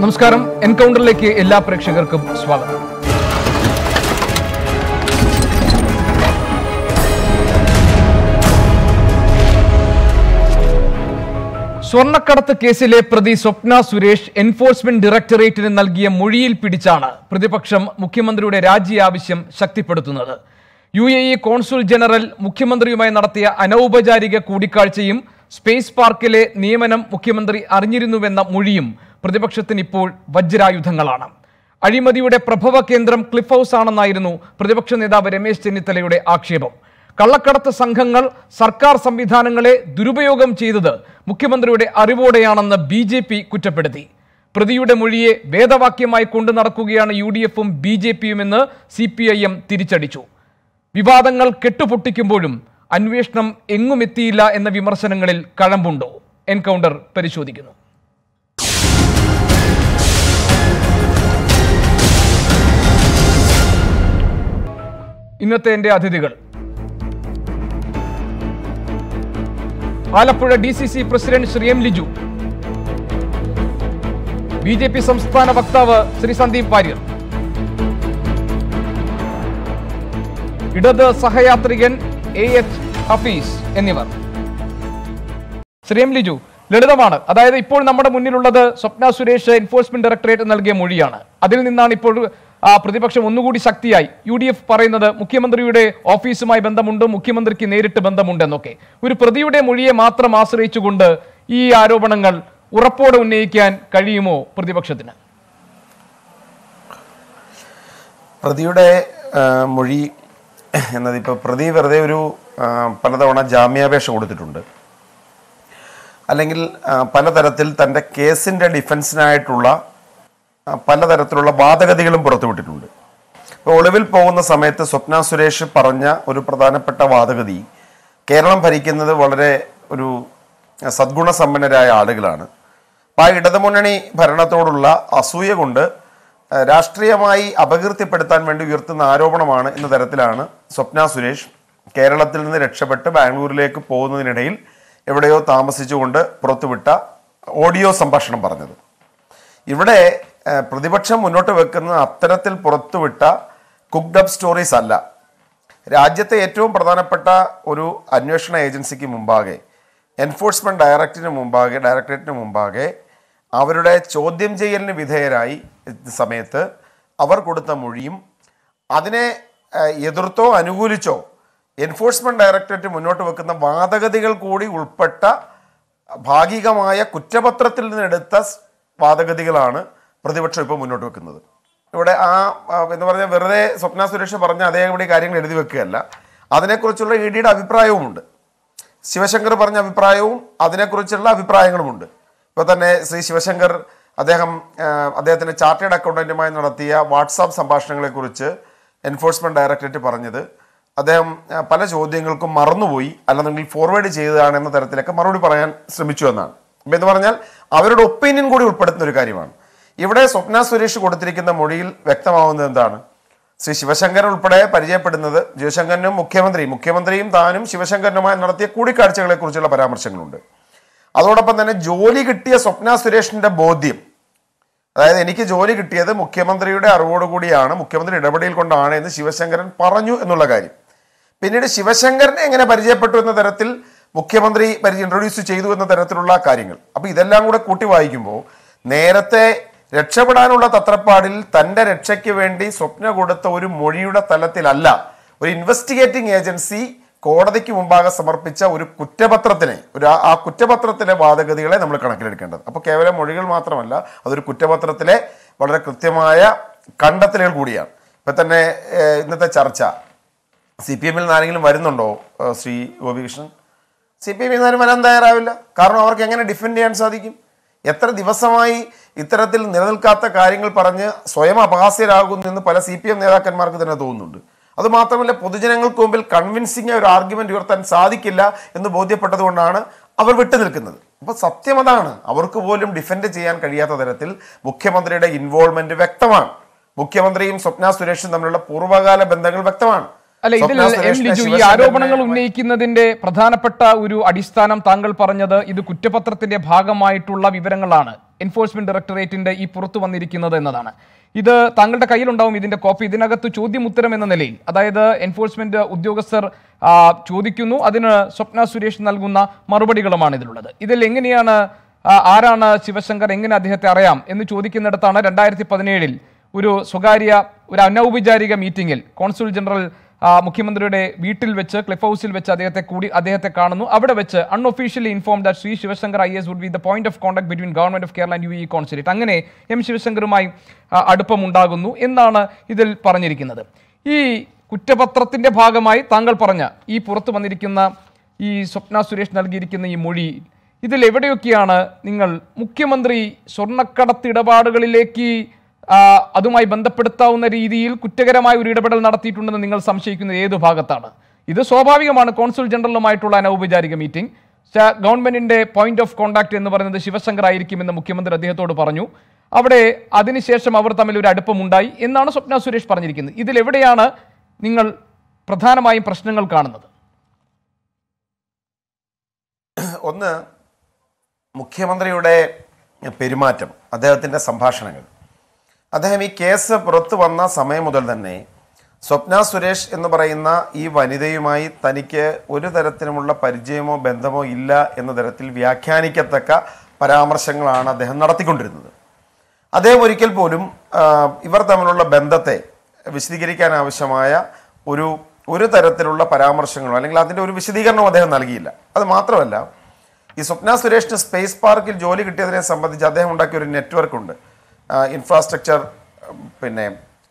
നമസ്കാരം എൻകൗണ്ടറിലേക്ക് എല്ലാ പ്രേക്ഷകർക്കും സ്വാഗതം സ്വർണ്ണക്കടത്ത് കേസിലെ പ്രതി സ്വപ്ന സുരേഷ് എൻഫോഴ്സ്മെന്റ് ഡയറക്ടറേറ്റിന് നൽകിയ മൊഴിയിൽ പിടിച്ചാണ് പ്രതിപക്ഷം മുഖ്യമന്ത്രിയുടെ രാജി ആവശ്യം ശക്തിപ്പെടുത്തുന്നത് U A E consul general മുഖ്യമന്ത്രിയുമായി നടത്തിയ അനൗപചാരിക കൂടിക്കാഴ്ചയും സ്പേസ് പാർക്കിലെ നിയമനം മുഖ്യമന്ത്രി അറിഞ്ഞിരുന്നുവെന്ന മൊഴിയും പ്രതിപക്ഷത്തിന് ഇപ്പോൾ വജ്രായുധങ്ങളാണ് അഴിമതിയുടെ പ്രഭവ കേന്ദ്രം ക്ലിഫ് ഹൗസ് ആണെന്നായിരുന്നു പ്രതിപക്ഷ നേതാവ് രമേശ് ചെന്നിത്തലയുടെ ആക്ഷേപം കള്ളക്കടത്ത് സംഘങ്ങൾ സർക്കാർ സംവിധാനങ്ങളെ ദുരുപയോഗം ചെയ്തത് മുഖ്യമന്ത്രിയുടെ അറിവോടെയാണെന്ന് ബി ജെ പി കുറ്റപ്പെടുത്തി പ്രതിയുടെ മൊഴിയെ വേദവാക്യമായി കൊണ്ടു നടക്കുകയാണ് യു ഡി എഫും ബി ജെ പിയുമെന്ന് സി പി ഐ എം തിരിച്ചടിച്ചു വിവാദങ്ങൾ കെട്ടുപൊട്ടിക്കുമ്പോഴും അന്വേഷണം എങ്ങുമെത്തിയില്ല എന്ന വിമർശനങ്ങളിൽ കഴമ്പുണ്ടോ എൻകൗണ്ടർ പരിശോധിക്കുന്നു ഇന്നത്തെ എൻ്റെ അതിഥികൾ Alappuzha D C C president Shri M Liju B J P സംസ്ഥാന വക്താവ് ശ്രീ സന്ദീപ് വാര്യർ ഇടത് സഹയാത്രികൻ എ എച്ച് ഹഫീസ് എന്നിവർ ശ്രീ എം ലിജു ലളിതമാണ് അതായത് ഇപ്പോൾ നമ്മുടെ മുന്നിലുള്ളത് സ്വപ്ന സുരേഷ് എൻഫോഴ്സ്മെന്റ് ഡയറക്ടറേറ്റ് നൽകിയ മൊഴിയാണ് അതിൽ നിന്നാണ് ഇപ്പോൾ ആ, പ്രതിപക്ഷം ഒന്നുകൂടി ശക്തിയായി യു ഡി എഫ് പറയുന്നത് മുഖ്യമന്ത്രിയുടെ ഓഫീസുമായി ബന്ധമുണ്ട് മുഖ്യമന്ത്രിക്ക് നേരിട്ട് ബന്ധമുണ്ടെന്നൊക്കെ ഒരു പ്രതിയുടെ മൊഴിയെ മാത്രം ആശ്രയിച്ചുകൊണ്ട് ഈ ആരോപണങ്ങൾ ഉറപ്പോടെ ഉന്നയിക്കാൻ കഴിയുമോ പ്രതിപക്ഷത്തിന് പ്രതിയുടെ ആ, മൊഴി എന്നതിപ്പോൾ പ്രതി വെറുതെ ഒരു ആ, പലതവണ ജാമ്യാപേക്ഷ കൊടുത്തിട്ടുണ്ട് അല്ലെങ്കിൽ ആ, പലതരത്തിൽ തൻ്റെ കേസിൻ്റെ ഡിഫൻസിനായിട്ടുള്ള ആ, പലതരത്തിലുള്ള വാദഗതികളും പുറത്തുവിട്ടിട്ടുണ്ട് ഇപ്പോൾ ഒളിവിൽ പോകുന്ന സമയത്ത് സ്വപ്ന സുരേഷ് പറഞ്ഞ ഒരു പ്രധാനപ്പെട്ട വാദഗതി കേരളം ഭരിക്കുന്നത് വളരെ ഒരു സദ്ഗുണസമ്പന്നരായ ആളുകളാണ് അപ്പോൾ ആ ഇടതുമുന്നണി ഭരണത്തോടുള്ള അസൂയ കൊണ്ട് ആ, രാഷ്ട്രീയമായി അപകീർത്തിപ്പെടുത്താൻ വേണ്ടി ഉയർത്തുന്ന ആരോപണമാണ് എന്ന തരത്തിലാണ് സ്വപ്ന സുരേഷ് കേരളത്തിൽ നിന്ന് രക്ഷപ്പെട്ട് ബാംഗ്ലൂരിലേക്ക് പോകുന്നതിനിടയിൽ എവിടെയോ താമസിച്ചുകൊണ്ട് പുറത്തുവിട്ട ഓഡിയോ സംഭാഷണം പറഞ്ഞത് ഇവിടെ ഏഹ്, പ്രതിപക്ഷം മുന്നോട്ട് വെക്കുന്ന അത്തരത്തിൽ പുറത്തുവിട്ട കുക്ഡ് അപ്പ് സ്റ്റോറീസ് അല്ല രാജ്യത്തെ ഏറ്റവും പ്രധാനപ്പെട്ട ഒരു അന്വേഷണ ഏജൻസിക്ക് മുമ്പാകെ എൻഫോഴ്സ്മെന്റ് ഡയറക്ടറിന് മുമ്പാകെ ഡയറക്ടറേറ്റിന് മുമ്പാകെ അവരുടെ ചോദ്യം ചെയ്യലിന് വിധേയരായി എത്തിയ സമയത്ത് അവർ കൊടുത്ത മൊഴിയും അതിനെ ഏഹ്, എതിർത്തോ അനുകൂലിച്ചോ എൻഫോഴ്സ്മെന്റ് ഡയറക്ടറേറ്റ് മുന്നോട്ട് വെക്കുന്ന വാദഗതികൾ കൂടി ഉൾപ്പെട്ട ഭാഗികമായ കുറ്റപത്രത്തിൽ നിന്നെടുത്ത സ് വാദഗതികളാണ് പ്രതിപക്ഷം ഇപ്പോൾ മുന്നോട്ട് വെക്കുന്നത് ഇവിടെ ആ ആ, എന്ന് പറഞ്ഞാൽ വെറുതെ സ്വപ്ന സുരേഷ് പറഞ്ഞ അതേപടി കാര്യങ്ങൾ എഴുതി വെക്കുകയല്ല അതിനെക്കുറിച്ചുള്ള ഇ ഡിയുടെ അഭിപ്രായവുമുണ്ട് ശിവശങ്കർ പറഞ്ഞ അഭിപ്രായവും അതിനെക്കുറിച്ചുള്ള അഭിപ്രായങ്ങളുമുണ്ട് ഇപ്പോൾ തന്നെ ശ്രീ ശിവശങ്കർ അദ്ദേഹം ആ, അദ്ദേഹത്തിൻ്റെ ചാർട്ടേഡ് അക്കൗണ്ടന്റുമായി നടത്തിയ വാട്സാപ്പ് സംഭാഷണങ്ങളെക്കുറിച്ച് എൻഫോഴ്സ്മെന്റ് ഡയറക്ടറേറ്റ് പറഞ്ഞത് അദ്ദേഹം ആ, പല ചോദ്യങ്ങൾക്കും മറന്നുപോയി അല്ലെന്നുണ്ടെങ്കിൽ ഫോർവേഡ് ചെയ്തതാണ് എന്ന തരത്തിലൊക്കെ മറുപടി പറയാൻ ശ്രമിച്ചു എന്നാണ് ഇപ്പം എന്ന് പറഞ്ഞാൽ അവരുടെ ഒപ്പീനിയൻ കൂടി ഉൾപ്പെടുത്തുന്ന ഒരു കാര്യമാണ് ഇവിടെ സ്വപ്ന സുരേഷ് കൊടുത്തിരിക്കുന്ന മൊഴിയിൽ വ്യക്തമാവുന്നത് എന്താണ് ശ്രീ ശിവശങ്കരൻ ഉൾപ്പെടെ പരിചയപ്പെടുന്നത് ശിവശങ്കരനും മുഖ്യമന്ത്രി മുഖ്യമന്ത്രിയും താനും ശിവശങ്കരനുമായി നടത്തിയ കൂടിക്കാഴ്ചകളെ കുറിച്ചുള്ള പരാമർശങ്ങളുണ്ട് അതോടൊപ്പം തന്നെ ജോലി കിട്ടിയ സ്വപ്ന സുരേഷിന്റെ ബോധ്യം അതായത് എനിക്ക് ജോലി കിട്ടിയത് മുഖ്യമന്ത്രിയുടെ അറിവോടുകൂടിയാണ് മുഖ്യമന്ത്രി ഇടപെടൽ കൊണ്ടാണ് എന്ന് ശിവശങ്കരൻ പറഞ്ഞു എന്നുള്ള കാര്യം പിന്നീട് ശിവശങ്കരനെ എങ്ങനെ പരിചയപ്പെട്ടു എന്ന തരത്തിൽ മുഖ്യമന്ത്രി പരിചയ ഇൻട്രൊഡ്യൂസ് ചെയ്തു എന്ന തരത്തിലുള്ള കാര്യങ്ങൾ അപ്പൊ ഇതെല്ലാം കൂടെ കൂട്ടി വായിക്കുമ്പോൾ നേരത്തെ രക്ഷപ്പെടാനുള്ള തത്രപ്പാടിൽ തന്റെ രക്ഷയ്ക്ക് വേണ്ടി സ്വപ്ന കൊടുത്ത ഒരു മൊഴിയുടെ തലത്തിലല്ല ഒരു ഇൻവെസ്റ്റിഗേറ്റിംഗ് ഏജൻസി കോടതിക്ക് മുമ്പാകെ സമർപ്പിച്ച ഒരു കുറ്റപത്രത്തിനെ ഒരു ആ- ആ കുറ്റപത്രത്തിലെ വാദഗതികളെ നമ്മൾ കണക്കിലെടുക്കേണ്ടത് അപ്പോൾ കേവലം മൊഴികൾ മാത്രമല്ല അതൊരു കുറ്റപത്രത്തിലെ വളരെ കൃത്യമായ കണ്ടെത്തലുകൾ കൂടിയാണ് ഇപ്പം തന്നെ ഏഹ്, ഇന്നത്തെ ചർച്ച സി പി എമ്മിൽ നിന്ന് ആരെങ്കിലും വരുന്നുണ്ടോ ഏഹ്, ശ്രീ ഗോപികൃഷ്ണൻ സി പി എമ്മിൽ നിന്ന് ആരും വരാൻ തയ്യാറാവില്ല കാരണം അവർക്ക് എങ്ങനെ ഡിഫെൻഡ് ചെയ്യാൻ സാധിക്കും എത്ര ദിവസമായി ഇത്തരത്തിൽ നിലനിൽക്കാത്ത കാര്യങ്ങൾ പറഞ്ഞ് സ്വയം അപഹാസ്യരാകുന്നു എന്ന് പല സി പി എം നേതാക്കന്മാർക്ക് തന്നെ തോന്നുന്നുണ്ട് അത് മാത്രമല്ല പൊതുജനങ്ങൾക്ക് മുമ്പിൽ കൺവിൻസിംഗ് ഒരു ആർഗ്യുമെന്റ് ഉയർത്താൻ സാധിക്കില്ല എന്ന് ബോധ്യപ്പെട്ടതുകൊണ്ടാണ് അവർ വിട്ടുനിൽക്കുന്നത് അപ്പൊ സത്യം അതാണ് അവർക്ക് പോലും ഡിഫെൻഡ് ചെയ്യാൻ കഴിയാത്ത തരത്തിൽ മുഖ്യമന്ത്രിയുടെ ഇൻവോൾവ്മെന്റ് വ്യക്തമാണ് മുഖ്യമന്ത്രിയും സ്വപ്ന സുരേഷും തമ്മിലുള്ള പൂർവ്വകാല ബന്ധങ്ങൾ വ്യക്തമാണ് അല്ല ഇതിൽ സ്വപ്ന എം സുരേഷിനെ ലിജു ഈ ശിവശങ്കരനെ ആരോപണങ്ങൾ ഉന്നയിക്കുന്നതിന്റെ പ്രധാനപ്പെട്ട ഒരു അടിസ്ഥാനം താങ്കൾ പറഞ്ഞത് ഇത് കുറ്റപത്രത്തിന്റെ ഭാഗമായിട്ടുള്ള വിവരങ്ങളാണ് എൻഫോഴ്സ്മെന്റ് ഡയറക്ടറേറ്റിന്റെ ഈ പുറത്തു വന്നിരിക്കുന്നത് എന്നതാണ് ഇത് താങ്കളുടെ കയ്യിലുണ്ടാവും ഇതിന്റെ കോപ്പി ഇതിനകത്ത് ചോദ്യം ഉത്തരം എന്ന നിലയിൽ അതായത് എൻഫോഴ്സ്മെന്റ് ഉദ്യോഗസ്ഥർ ആ, ചോദിക്കുന്നു അതിന് സ്വപ്ന സുരേഷ് നൽകുന്ന മറുപടികളുമാണ് ഇതിലുള്ളത് ഇതിൽ എങ്ങനെയാണ് ആ, ആരാണ് ശിവശങ്കർ എങ്ങനെ അദ്ദേഹത്തെ അറിയാം എന്ന് ചോദിക്കുന്നിടത്താണ് രണ്ടായിരത്തി പതിനേഴിൽ ഒരു സ്വകാര്യ ഒരു അനൗപചാരിക മീറ്റിംഗിൽ കോൺസുൽ ജനറൽ ആ, മുഖ്യമന്ത്രിയുടെ വീട്ടിൽ വെച്ച് ക്ലിഫ് ഹൗസിൽ വെച്ച് അദ്ദേഹത്തെ കൂടി അദ്ദേഹത്തെ കാണുന്നു അവിടെ വെച്ച് unofficially inform that Shri Sivasankar I S would be the point of contact between government of Kerala and U E consulate അങ്ങനെ എം ശിവശങ്കറുമായി ആ, അടുപ്പമുണ്ടാകുന്നു എന്നാണ് ഇതിൽ പറഞ്ഞിരിക്കുന്നത് ഈ കുറ്റപത്രത്തിന്റെ ഭാഗമായി താങ്കൾ പറഞ്ഞ ഈ പുറത്തു വന്നിരിക്കുന്ന ഈ സ്വപ്ന സുരേഷ് നൽകിയിരിക്കുന്ന ഈ മൊഴി ഇതിൽ എവിടെയൊക്കെയാണ് നിങ്ങൾ മുഖ്യമന്ത്രി സ്വർണ്ണക്കടത്ത് ഇടപാടുകളിലേക്ക് ആ, അതുമായി ബന്ധപ്പെടുത്താവുന്ന രീതിയിൽ കുറ്റകരമായ ഒരു ഇടപെടൽ നടത്തിയിട്ടുണ്ടെന്ന് നിങ്ങൾ സംശയിക്കുന്നത് ഏത് ഭാഗത്താണ് ഇത് സ്വാഭാവികമാണ് കോൺസുൽ ജനറലുമായിട്ടുള്ള അനൗപചാരിക മീറ്റിംഗ് ച- ഗവൺമെന്റിന്റെ പോയിന്റ് ഓഫ് കോൺടാക്ട് എന്ന് പറയുന്നത് ശിവശങ്കർ ആയിരിക്കുമെന്ന് മുഖ്യമന്ത്രി അദ്ദേഹത്തോട് പറഞ്ഞു അവിടെ അതിനുശേഷം അവർ തമ്മിൽ ഒരു അടുപ്പമുണ്ടായി എന്നാണ് സ്വപ്ന സുരേഷ് പറഞ്ഞിരിക്കുന്നത് ഇതിൽ എവിടെയാണ് നിങ്ങൾ പ്രധാനമായും പ്രശ്നങ്ങൾ കാണുന്നത് ഒന്ന് മുഖ്യമന്ത്രിയുടെ പെരുമാറ്റം അദ്ദേഹത്തിൻ്റെ സംഭാഷണങ്ങൾ അദ്ദേഹം ഈ കേസ് പുറത്തു വന്ന സമയം മുതൽ തന്നെ സ്വപ്ന സുരേഷ് എന്ന് പറയുന്ന ഈ വനിതയുമായി തനിക്ക് ഒരു തരത്തിലുമുള്ള പരിചയമോ ബന്ധമോ ഇല്ല എന്ന തരത്തിൽ വ്യാഖ്യാനിക്കത്തക്ക പരാമർശങ്ങളാണ് അദ്ദേഹം നടത്തിക്കൊണ്ടിരുന്നത് അദ്ദേഹം ഒരിക്കൽ പോലും ആ, ഇവർ തമ്മിലുള്ള ബന്ധത്തെ വിശദീകരിക്കാൻ ആവശ്യമായ ഒരു ഒരു തരത്തിലുള്ള പരാമർശങ്ങളോ അല്ലെങ്കിൽ അതിൻ്റെ ഒരു വിശദീകരണവും അദ്ദേഹം നൽകിയില്ല അത് മാത്രമല്ല ഈ സ്വപ്ന സുരേഷിന് സ്പേസ് പാർക്കിൽ ജോലി കിട്ടിയതിനെ സംബന്ധിച്ച് അദ്ദേഹം ഉണ്ടാക്കിയ ഒരു നെറ്റ്വർക്ക് ഉണ്ട് ഇൻഫ്രാസ്ട്രക്ചർ പിന്നെ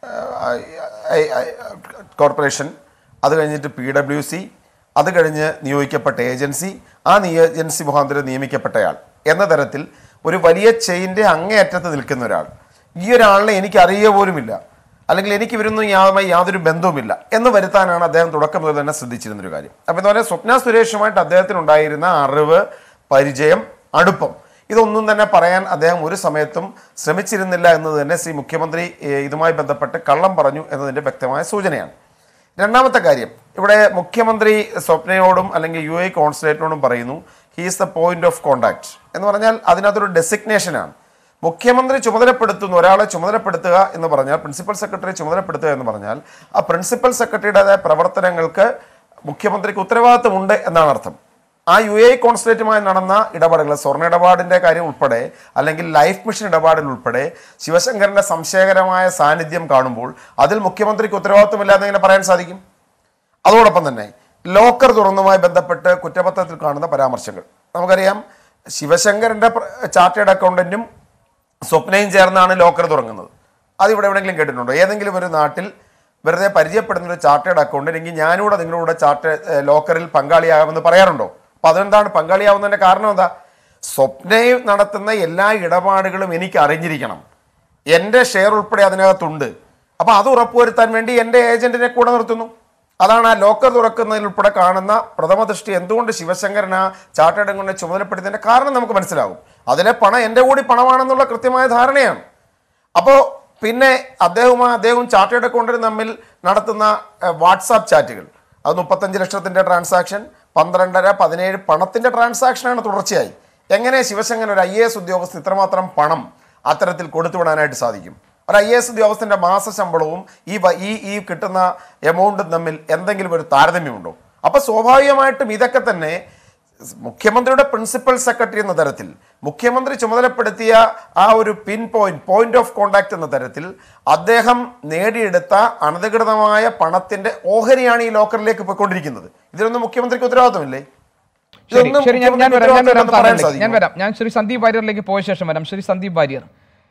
കോർപ്പറേഷൻ അത് കഴിഞ്ഞിട്ട് പി ഡബ്ല്യു സി അത് കഴിഞ്ഞ് നിയോഗിക്കപ്പെട്ട ഏജൻസി ആ നിയ ഏജൻസി മുഖാന്തരം നിയമിക്കപ്പെട്ടയാൾ എന്ന തരത്തിൽ ഒരു വലിയ ചെയിൻ്റെ അങ്ങേയറ്റത്ത് നിൽക്കുന്ന ഒരാൾ ഈ ഒരാളിനെ എനിക്ക് അറിയുക പോലുമില്ല അല്ലെങ്കിൽ എനിക്ക് ഇവരൊന്നും യാതുമായി യാതൊരു ബന്ധവുമില്ല എന്ന് വരുത്താനാണ് അദ്ദേഹം തുടക്കം മുതൽ തന്നെ ശ്രദ്ധിച്ചിരുന്നൊരു കാര്യം അപ്പം എന്ന് പറഞ്ഞാൽ സ്വപ്ന സുരേഷുമായിട്ട് അദ്ദേഹത്തിനുണ്ടായിരുന്ന അറിവ് പരിചയം അടുപ്പം ഇതൊന്നും തന്നെ പറയാൻ അദ്ദേഹം ഒരു സമയത്തും ശ്രമിച്ചിരുന്നില്ല എന്നത് തന്നെ ശ്രീ മുഖ്യമന്ത്രി ഏഹ്, ഇതുമായി ബന്ധപ്പെട്ട് കള്ളം പറഞ്ഞു എന്നതിൻ്റെ വ്യക്തമായ സൂചനയാണ് രണ്ടാമത്തെ കാര്യം ഇവിടെ മുഖ്യമന്ത്രി സ്വപ്നയോടും അല്ലെങ്കിൽ യു എ കോൺസുലേറ്റിനോടും പറയുന്നു he's the point of contact എന്ന് പറഞ്ഞാൽ അതിനകത്തൊരു ഡെസിഗ്നേഷനാണ് മുഖ്യമന്ത്രി ചുമതലപ്പെടുത്തുന്ന ഒരാളെ ചുമതലപ്പെടുത്തുക എന്ന് പറഞ്ഞാൽ പ്രിൻസിപ്പൽ സെക്രട്ടറി ചുമതലപ്പെടുത്തുക എന്ന് പറഞ്ഞാൽ ആ പ്രിൻസിപ്പൽ സെക്രട്ടറിയുടേതായ പ്രവർത്തനങ്ങൾക്ക് മുഖ്യമന്ത്രിക്ക് ഉത്തരവാദിത്തമുണ്ട് എന്നാണ് അർത്ഥം ആ യു എ കോൺസുലേറ്റുമായി നടന്ന ഇടപാടുകൾ സ്വർണ്ണ ഇടപാടിന്റെ കാര്യം ഉൾപ്പെടെ അല്ലെങ്കിൽ ലൈഫ് മിഷൻ ഇടപാടിൽ ഉൾപ്പെടെ ശിവശങ്കരന്റെ സംശയകരമായ സാന്നിധ്യം കാണുമ്പോൾ അതിൽ മുഖ്യമന്ത്രിക്ക് ഉത്തരവാദിത്വമില്ല എന്നെങ്ങനെ പറയാൻ സാധിക്കും അതോടൊപ്പം തന്നെ ലോക്കർ തുറന്നുമായി ബന്ധപ്പെട്ട് കുറ്റപത്രത്തിൽ കാണുന്ന പരാമർശങ്ങൾ നമുക്കറിയാം ശിവശങ്കരന്റെ ചാർട്ടേഡ് അക്കൗണ്ടന്റും സ്വപ്നയും ചേർന്നാണ് ലോക്കർ തുറങ്ങുന്നത് അത് ഇവിടെ എവിടെയെങ്കിലും കേട്ടിട്ടുണ്ടോ ഏതെങ്കിലും ഒരു നാട്ടിൽ വെറുതെ പരിചയപ്പെടുന്ന ഒരു ചാർട്ടേഡ് അക്കൗണ്ടന്റ് എങ്കിൽ ഞാനൂടെ നിങ്ങളുടെ കൂടെ ചാർട്ടേ ഏഹ് ലോക്കറിൽ പങ്കാളിയാകുമെന്ന് പറയാറുണ്ടോ അപ്പൊ അതെന്താണ് പങ്കാളിയാവുന്നതിന്റെ കാരണം എന്താ സ്വപ്നയിൽ നടത്തുന്ന എല്ലാ ഇടപാടുകളും എനിക്ക് അറിഞ്ഞിരിക്കണം എൻ്റെ ഷെയർ ഉൾപ്പെടെ അതിനകത്തുണ്ട് അപ്പൊ അത് ഉറപ്പുവരുത്താൻ വേണ്ടി എൻ്റെ ഏജന്റിനെ കൂടെ നിർത്തുന്നു അതാണ് ആ ലോക്കർ തുറക്കുന്നതിൽ ഉൾപ്പെടെ കാണുന്ന പ്രഥമ ദൃഷ്ടി എന്തുകൊണ്ട് ശിവശങ്കരൻ ആ ചാർട്ടേഡ് അക്കൗണ്ടിനെ ചുമതലപ്പെടുത്തിയതിന്റെ കാരണം നമുക്ക് മനസ്സിലാവും അതിലെ പണം എൻ്റെ കൂടി പണമാണെന്നുള്ള കൃത്യമായ ധാരണയാണ് അപ്പോൾ പിന്നെ അദ്ദേഹവുമായി അദ്ദേഹവും ചാർട്ടേഡ് അക്കൗണ്ടന്റും തമ്മിൽ നടത്തുന്ന വാട്സാപ്പ് ചാറ്റുകൾ അത് മുപ്പത്തഞ്ച് ലക്ഷത്തിന്റെ ട്രാൻസാക്ഷൻ പന്ത്രണ്ടര പതിനേഴ് പണത്തിന്റെ ട്രാൻസാക്ഷനാണ് തുടർച്ചയായി എങ്ങനെ ശിവശങ്കരൻ ഒരു ഐ എ എസ് ഉദ്യോഗസ്ഥന് ഇത്രമാത്രം പണം അത്തരത്തിൽ കൊടുത്തുവിടാനായിട്ട് സാധിക്കും ഒരു ഐ എ എസ് ഉദ്യോഗസ്ഥന്റെ മാസ ശമ്പളവും ഈ വ- ഈ ഈ കിട്ടുന്ന എമൗണ്ടും തമ്മിൽ എന്തെങ്കിലും ഒരു താരതമ്യമുണ്ടോ അപ്പൊ സ്വാഭാവികമായിട്ടും ഇതൊക്കെ തന്നെ മുഖ്യമന്ത്രിയുടെ പ്രിൻസിപ്പൽ സെക്രട്ടറി എന്ന തരത്തിൽ മുഖ്യമന്ത്രി ചുമതലപ്പെടുത്തിയ ആ ഒരു pin point point of contact എന്ന തരത്തിൽ അദ്ദേഹം നേടിയെടുത്ത അനധികൃതമായ പണത്തിന്റെ ഓഹരിയാണ് ഈ ലോക്കറിലേക്ക് പോയിക്കൊണ്ടിരിക്കുന്നത് ഇതിലൊന്നും മുഖ്യമന്ത്രിക്ക് ഉത്തരവാദിത്തമില്ലേ ശരി ഇതൊന്നും ശരി ഞാൻ ഞാൻ വരാം ഞാൻ വരാം മുഖ്യമന്ത്രിക്ക് പറയാൻ താങ്കളിലേക്ക്. ഞാൻ സാധിക്കുമോ? വരാം ഞാൻ ശ്രീ സന്ദീപ് വാര്യറിലേക്ക് പോയ ശേഷം വരാം ശ്രീ സന്ദീപ് വാര്യർ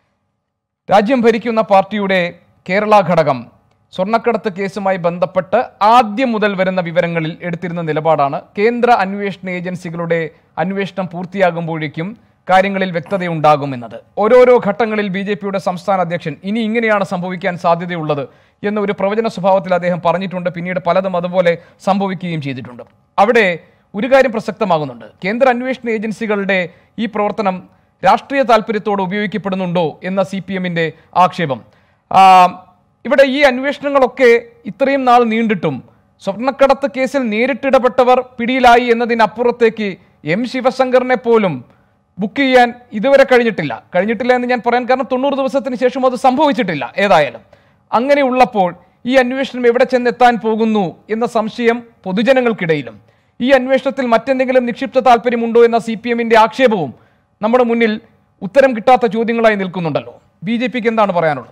രാജ്യം ഭരിക്കുന്ന പാർട്ടിയുടെ കേരള ഘടകം സ്വർണ്ണക്കടത്ത് കേസുമായി ബന്ധപ്പെട്ട് ആദ്യം മുതൽ വരുന്ന വിവരങ്ങളിൽ എടുത്തിരുന്ന നിലപാടാണ് കേന്ദ്ര അന്വേഷണ ഏജൻസികളുടെ അന്വേഷണം പൂർത്തിയാകുമ്പോഴേക്കും കാര്യങ്ങളിൽ വ്യക്തതയുണ്ടാകുമെന്നത് ഓരോരോ ഘട്ടങ്ങളിൽ ബി ജെ പിയുടെ സംസ്ഥാന അധ്യക്ഷൻ ഇനി ഇങ്ങനെയാണ് സംഭവിക്കാൻ സാധ്യതയുള്ളത് എന്ന ഒരു പ്രവചന സ്വഭാവത്തിൽ അദ്ദേഹം പറഞ്ഞിട്ടുണ്ട് പിന്നീട് പലതും അതുപോലെ സംഭവിക്കുകയും ചെയ്തിട്ടുണ്ട് അവിടെ ഒരു കാര്യം പ്രസക്തമാകുന്നുണ്ട് കേന്ദ്ര അന്വേഷണ ഏജൻസികളുടെ ഈ പ്രവർത്തനം രാഷ്ട്രീയ താല്പര്യത്തോടെ ഉപയോഗിക്കപ്പെടുന്നുണ്ടോ എന്ന സി പി എമ്മിൻ്റെ ആക്ഷേപം ആ, ഇവിടെ ഈ അന്വേഷണങ്ങളൊക്കെ ഇത്രയും നാൾ നീണ്ടിട്ടും സ്വർണ്ണക്കടത്ത് കേസിൽ നേരിട്ടിടപെട്ടവർ പിടിയിലായി എന്നതിനപ്പുറത്തേക്ക് എം ശിവശങ്കറിനെ പോലും ബുക്ക് ചെയ്യാൻ ഇതുവരെ കഴിഞ്ഞിട്ടില്ല കഴിഞ്ഞിട്ടില്ല എന്ന് ഞാൻ പറയാൻ കാരണം തൊണ്ണൂറ് ദിവസത്തിന് ശേഷം അത് സംഭവിച്ചിട്ടില്ല ഏതായാലും അങ്ങനെയുള്ളപ്പോൾ ഈ അന്വേഷണം എവിടെ ചെന്നെത്താൻ പോകുന്നു എന്ന സംശയം പൊതുജനങ്ങൾക്കിടയിലും ഈ അന്വേഷണത്തിൽ മറ്റെന്തെങ്കിലും നിക്ഷിപ്ത താല്പര്യമുണ്ടോ എന്ന സി പി എമ്മിന്റെ ആക്ഷേപവും നമ്മുടെ മുന്നിൽ ഉത്തരം കിട്ടാത്ത ചോദ്യങ്ങളായി നിൽക്കുന്നുണ്ടല്ലോ ബി ജെ പിക്ക് എന്താണ് പറയാനുള്ളത്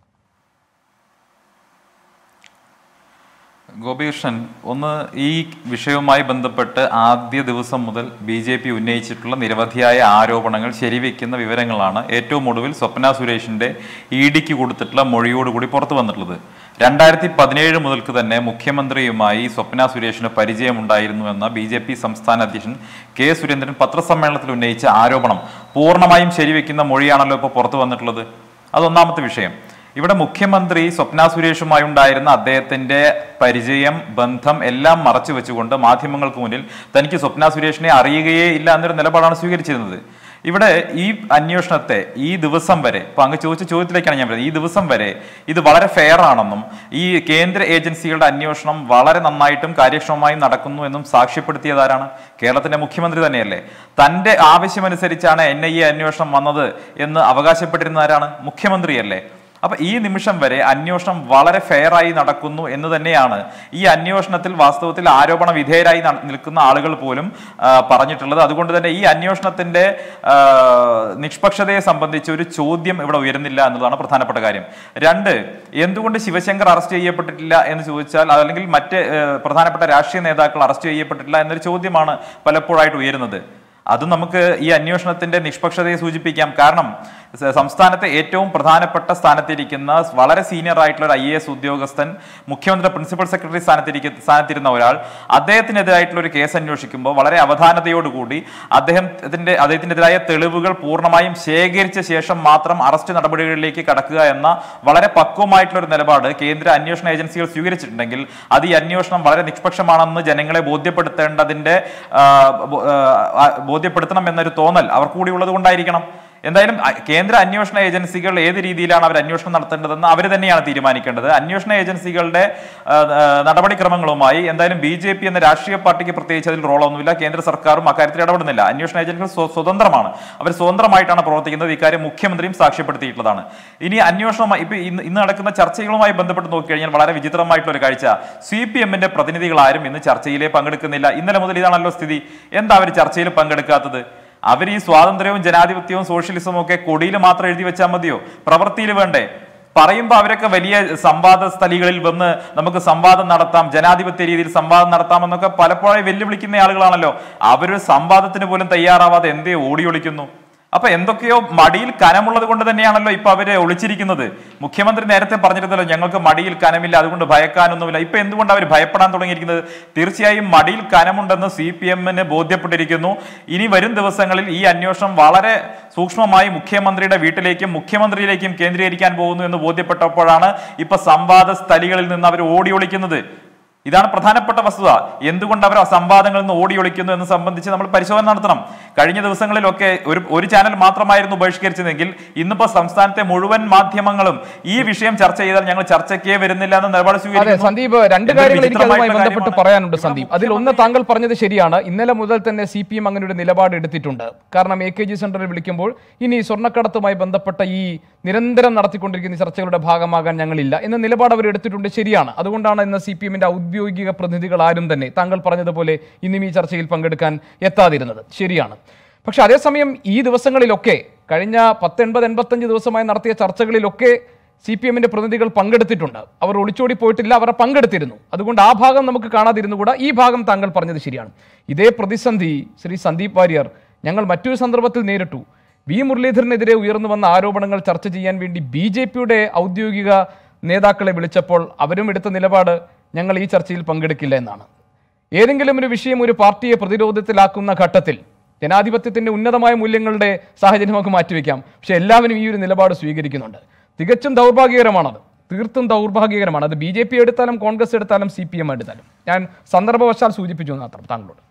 ഗോപികൃഷ്ണൻ ഒന്ന് ഈ വിഷയവുമായി ബന്ധപ്പെട്ട് ആദ്യ ദിവസം മുതൽ ബി ജെ പി ഉന്നയിച്ചിട്ടുള്ള നിരവധിയായ ആരോപണങ്ങൾ ശരിവെക്കുന്ന വിവരങ്ങളാണ് ഏറ്റവും ഒടുവിൽ സ്വപ്ന സുരേഷിന്റെ ഇ ഡിക്ക് കൊടുത്തിട്ടുള്ള മൊഴിയോടുകൂടി പുറത്തു വന്നിട്ടുള്ളത് രണ്ടായിരത്തി പതിനേഴ് മുതൽക്ക് തന്നെ മുഖ്യമന്ത്രിയുമായി സ്വപ്ന സുരേഷിന് പരിചയമുണ്ടായിരുന്നു എന്ന ബി ജെ പി സംസ്ഥാന അധ്യക്ഷൻ കെ സുരേന്ദ്രൻ പത്രസമ്മേളനത്തിൽ ഉന്നയിച്ച ആരോപണം പൂർണ്ണമായും ശരിവെക്കുന്ന മൊഴിയാണല്ലോ ഇപ്പോൾ പുറത്തു വന്നിട്ടുള്ളത് അതൊന്നാമത്തെ വിഷയം ഇവിടെ മുഖ്യമന്ത്രി സ്വപ്ന സുരേഷുമായി ഉണ്ടായിരുന്ന അദ്ദേഹത്തിന്റെ പരിചയം ബന്ധം എല്ലാം മറച്ചു വെച്ചുകൊണ്ട് മാധ്യമങ്ങൾക്ക് മുന്നിൽ തനിക്ക് സ്വപ്ന സുരേഷിനെ അറിയുകയേ ഇല്ല എന്നൊരു നിലപാടാണ് സ്വീകരിച്ചിരുന്നത് ഇവിടെ ഈ അന്വേഷണത്തെ ഈ ദിവസം വരെ ഇപ്പൊ അങ്ങ് ചോദിച്ച ചോദ്യത്തിലേക്കാണ് ഞാൻ പറയുന്നത് ഈ ദിവസം വരെ ഇത് വളരെ ഫെയർ ആണെന്നും ഈ കേന്ദ്ര ഏജൻസികളുടെ അന്വേഷണം വളരെ നന്നായിട്ടും കാര്യക്ഷമമായും നടക്കുന്നു എന്നും സാക്ഷ്യപ്പെടുത്തിയതാരാണ് കേരളത്തിന്റെ മുഖ്യമന്ത്രി തന്നെയല്ലേ തന്റെ ആവശ്യമനുസരിച്ചാണ് എൻ ഐ എ അന്വേഷണം വന്നത് എന്ന് അവകാശപ്പെട്ടിരുന്ന ആരാണ് മുഖ്യമന്ത്രിയല്ലേ അപ്പൊ ഈ നിമിഷം വരെ അന്വേഷണം വളരെ ഫെയർ ആയി നടക്കുന്നു എന്ന് തന്നെയാണ് ഈ അന്വേഷണത്തിൽ വാസ്തവത്തിൽ ആരോപണ വിധേയരായി ന- നിൽക്കുന്ന ആളുകൾ പോലും ആ, പറഞ്ഞിട്ടുള്ളത് അതുകൊണ്ട് തന്നെ ഈ അന്വേഷണത്തിന്റെ ആ, നിഷ്പക്ഷതയെ സംബന്ധിച്ച് ഒരു ചോദ്യം ഇവിടെ ഉയരുന്നില്ല എന്നതാണ് പ്രധാനപ്പെട്ട കാര്യം രണ്ട് എന്തുകൊണ്ട് ശിവശങ്കർ അറസ്റ്റ് ചെയ്യപ്പെട്ടിട്ടില്ല എന്ന് ചോദിച്ചാൽ അതല്ലെങ്കിൽ മറ്റ് ആ, പ്രധാനപ്പെട്ട രാഷ്ട്രീയ നേതാക്കൾ അറസ്റ്റ് ചെയ്യപ്പെട്ടിട്ടില്ല എന്നൊരു ചോദ്യമാണ് പലപ്പോഴായിട്ട് ഉയരുന്നത് അത് നമുക്ക് ഈ അന്വേഷണത്തിന്റെ നിഷ്പക്ഷതയെ സൂചിപ്പിക്കാം കാരണം സ- സംസ്ഥാനത്തെ ഏറ്റവും പ്രധാനപ്പെട്ട സ്ഥാനത്തിരിക്കുന്ന വളരെ സീനിയർ ആയിട്ടുള്ള ഒരു ഐ എ എസ് ഉദ്യോഗസ്ഥൻ മുഖ്യമന്ത്രി പ്രിൻസിപ്പൽ സെക്രട്ടറി സ്ഥാനത്തിരിക്കുന്ന സ്ഥാനത്തിരുന്ന ഒരാൾ അദ്ദേഹത്തിനെതിരായിട്ടുള്ള ഒരു കേസ് അന്വേഷിക്കുമ്പോൾ വളരെ അവധാനതയോടുകൂടി അദ്ദേഹത്തിന്റെ അദ്ദേഹത്തിനെതിരായ തെളിവുകൾ പൂർണ്ണമായും ശേഖരിച്ച ശേഷം മാത്രം അറസ്റ്റ് നടപടികളിലേക്ക് കടക്കുക എന്ന വളരെ പക്വമായിട്ടുള്ള ഒരു നിലപാട് കേന്ദ്ര അന്വേഷണ ഏജൻസികൾ സ്വീകരിച്ചിട്ടുണ്ടെങ്കിൽ അത് ഈ അന്വേഷണം വളരെ നിഷ്പക്ഷമാണെന്ന് ജനങ്ങളെ ബോധ്യപ്പെടുത്തേണ്ടതിന്റെ ആ, ബോ- ആ, ബോധ്യപ്പെടുത്തണം എന്നൊരു തോന്നൽ അവർക്ക് കൂടി ഉള്ളത് കൊണ്ടായിരിക്കണം എന്തായാലും അ- കേന്ദ്ര അന്വേഷണ ഏജൻസികൾ ഏത് രീതിയിലാണ് അവർ അന്വേഷണം നടത്തേണ്ടതെന്ന് അവർ തന്നെയാണ് തീരുമാനിക്കേണ്ടത് അന്വേഷണ ഏജൻസികളുടെ ആ, ആ, നടപടിക്രമങ്ങളുമായി എന്തായാലും ബി ജെ പി എന്ന രാഷ്ട്രീയ പാർട്ടിക്ക് പ്രത്യേകിച്ച് അതിൽ റോളൊന്നുമില്ല കേന്ദ്ര സർക്കാരും അക്കാര്യത്തിൽ ഇടപെടുന്നില്ല അന്വേഷണ ഏജൻസികൾ സ്വ- സ്വതന്ത്രമാണ് അവർ സ്വതന്ത്രമായിട്ടാണ് പ്രവർത്തിക്കുന്നത് ഇക്കാര്യം മുഖ്യമന്ത്രിയും സാക്ഷ്യപ്പെടുത്തിയിട്ടുള്ളതാണ് ഇനി അന്വേഷണമായി ഇപ്പൊ ഇന്ന് ഇന്ന് നടക്കുന്ന ചർച്ചകളുമായി ബന്ധപ്പെട്ട് നോക്കിക്കഴിഞ്ഞാൽ വളരെ വിചിത്രമായിട്ടുള്ള ഒരു കാഴ്ച സി പി എമ്മിന്റെ പ്രതിനിധികൾ ആരും ഇന്ന് ചർച്ചയിലേ പങ്കെടുക്കുന്നില്ല ഇന്നലെ മുതൽ ഇതാണല്ലോ സ്ഥിതി എന്താ അവർ ചർച്ചയിൽ പങ്കെടുക്കാത്തത് അവർ ഈ സ്വാതന്ത്ര്യവും ജനാധിപത്യവും സോഷ്യലിസവും ഒക്കെ കൊടിയിൽ മാത്രം എഴുതി വെച്ചാൽ മതിയോ പ്രവൃത്തിയിൽ വേണ്ടേ പറയുമ്പോൾ അവരൊക്കെ വലിയ സംവാദ സ്ഥലികളിൽ വന്ന് നമുക്ക് സംവാദം നടത്താം ജനാധിപത്യ രീതിയിൽ സംവാദം നടത്താം എന്നൊക്കെ പലപ്പോഴും വെല്ലുവിളിക്കുന്ന ആളുകളാണല്ലോ അവരൊരു സംവാദത്തിന് പോലും തയ്യാറാവാതെ എന്തേ ഓടി ഒളിക്കുന്നു അപ്പൊ എന്തൊക്കെയോ മടിയിൽ കനമുള്ളത് കൊണ്ട് തന്നെയാണല്ലോ ഇപ്പൊ അവര് ഒളിച്ചിരിക്കുന്നത് മുഖ്യമന്ത്രി നേരത്തെ പറഞ്ഞിരുന്നല്ലോ ഞങ്ങൾക്ക് മടിയിൽ കനമില്ല അതുകൊണ്ട് ഭയക്കാനൊന്നുമില്ല ഇപ്പൊ എന്തുകൊണ്ട് അവർ ഭയപ്പെടാൻ തുടങ്ങിയിരിക്കുന്നത് തീർച്ചയായും മടിയിൽ കനമുണ്ടെന്ന് സി പി എമ്മിന് ബോധ്യപ്പെട്ടിരിക്കുന്നു ഇനി വരും ദിവസങ്ങളിൽ ഈ അന്വേഷണം വളരെ സൂക്ഷ്മമായി മുഖ്യമന്ത്രിയുടെ വീട്ടിലേക്കും മുഖ്യമന്ത്രിയിലേക്കും കേന്ദ്രീകരിക്കാൻ പോകുന്നു എന്ന് ബോധ്യപ്പെട്ടപ്പോഴാണ് ഇപ്പൊ സംവാദ സ്ഥലികളിൽ നിന്ന് അവർ ഓടി ഒളിക്കുന്നത് ഇതാണ് പ്രധാനപ്പെട്ട വസ്തുത എന്തുകൊണ്ട് അവർ ആ സംവാദങ്ങളിൽ നിന്ന് ഓടി ഒളിക്കുന്നു എന്ന് സംബന്ധിച്ച് നമ്മൾ പരിശോധന നടത്തണം കഴിഞ്ഞ ദിവസങ്ങളിലൊക്കെ ഒരു ഒരു ചാനൽ മാത്രമായിരുന്നു ബഹിഷ്കരിച്ചതെങ്കിൽ ഇന്നിപ്പോ സംസ്ഥാനത്തെ മുഴുവൻ മാധ്യമങ്ങളും ഈ വിഷയം ചർച്ച ചെയ്താൽ ഞങ്ങൾ ചർച്ചയ്ക്കേ വരുന്നില്ല എന്ന നിലപാട് അതെ സ്വീകരിക്കുന്നു. സന്ദീപ് രണ്ട് എന്തൊരു കാര്യങ്ങൾ എനിക്ക് അതുമായി വിചിത്രമായിട്ടുള്ള ബന്ധപ്പെട്ട് കാര്യമാണ്. പറയാനുണ്ട് ഇവിടെ സന്ദീപ് അതിൽ ഒന്ന് താങ്കൾ പറഞ്ഞത് ശരിയാണ് ഇന്നലെ മുതൽ തന്നെ സി പി എം അങ്ങനെ ഒരു നിലപാട് എടുത്തിട്ടുണ്ട് കാരണം എ കെ ജി സെന്ററിൽ വിളിക്കുമ്പോൾ ഇനി സ്വർണ്ണക്കടത്തുമായി ബന്ധപ്പെട്ട ഈ നിരന്തരം നടത്തിക്കൊണ്ടിരിക്കുന്ന ഈ ചർച്ചകളുടെ ഭാഗമാകാൻ ഞങ്ങളില്ല എന്ന നിലപാട് അവർ എടുത്തിട്ടുണ്ട് ശരിയാണ് അതുകൊണ്ടാണ് ഇന്ന് സി പി എമ്മിന്റെ ഔദ്യോഗിക പ്രതിനിധികൾ ആരും തന്നെ താങ്കൾ പറഞ്ഞതുപോലെ ഇന്നും ഈ ചർച്ചയിൽ പങ്കെടുക്കാൻ എത്താതിരുന്നത് ശരിയാണ് പക്ഷെ അതേസമയം ഈ ദിവസങ്ങളിലൊക്കെ കഴിഞ്ഞ പത്തൊൻപത് എൺപത്തഞ്ച് ദിവസമായി നടത്തിയ ചർച്ചകളിലൊക്കെ സി പി എമ്മിന്റെ പ്രതിനിധികൾ പങ്കെടുത്തിട്ടുണ്ട് അവർ ഒളിച്ചോടി പോയിട്ടില്ല അവർ പങ്കെടുത്തിരുന്നു അതുകൊണ്ട് ആ ഭാഗം നമുക്ക് കാണാതിരുന്നു കൂടാ ഈ ഭാഗം താങ്കൾ പറഞ്ഞത് ശരിയാണ് ഇതേ പ്രതിസന്ധി ശ്രീ സന്ദീപ് വാര്യർ ഞങ്ങൾ മറ്റൊരു സന്ദർഭത്തിൽ നേരിട്ടു വി മുരളീധരനെതിരെ ഉയർന്നു വന്ന ആരോപണങ്ങൾ ചർച്ച ചെയ്യാൻ വേണ്ടി ബി ജെ പിയുടെ ഔദ്യോഗിക നേതാക്കളെ വിളിച്ചപ്പോൾ അവരും എടുത്ത നിലപാട് ഞങ്ങൾ ഈ ചർച്ചയിൽ പങ്കെടുക്കില്ല എന്നാണ് ഏതെങ്കിലും ഒരു വിഷയം ഒരു പാർട്ടിയെ പ്രതിരോധത്തിലാക്കുന്ന ഘട്ടത്തിൽ ജനാധിപത്യത്തിന്റെ ഉന്നതമായ മൂല്യങ്ങളുടെ സാഹചര്യം നമുക്ക് മാറ്റിവെക്കാം പക്ഷെ എല്ലാവരും ഈ ഒരു നിലപാട് സ്വീകരിക്കുന്നുണ്ട് തികച്ചും ദൗർഭാഗ്യകരമാണത് തീർത്തും ദൗർഭാഗ്യകരമാണ് അത് ബി ജെ പി എടുത്താലും കോൺഗ്രസ് എടുത്താലും സി പി എം എടുത്താലും ഞാൻ സന്ദർഭവശാൽ സൂചിപ്പിച്ചു എന്ന് മാത്രം താങ്കളോട്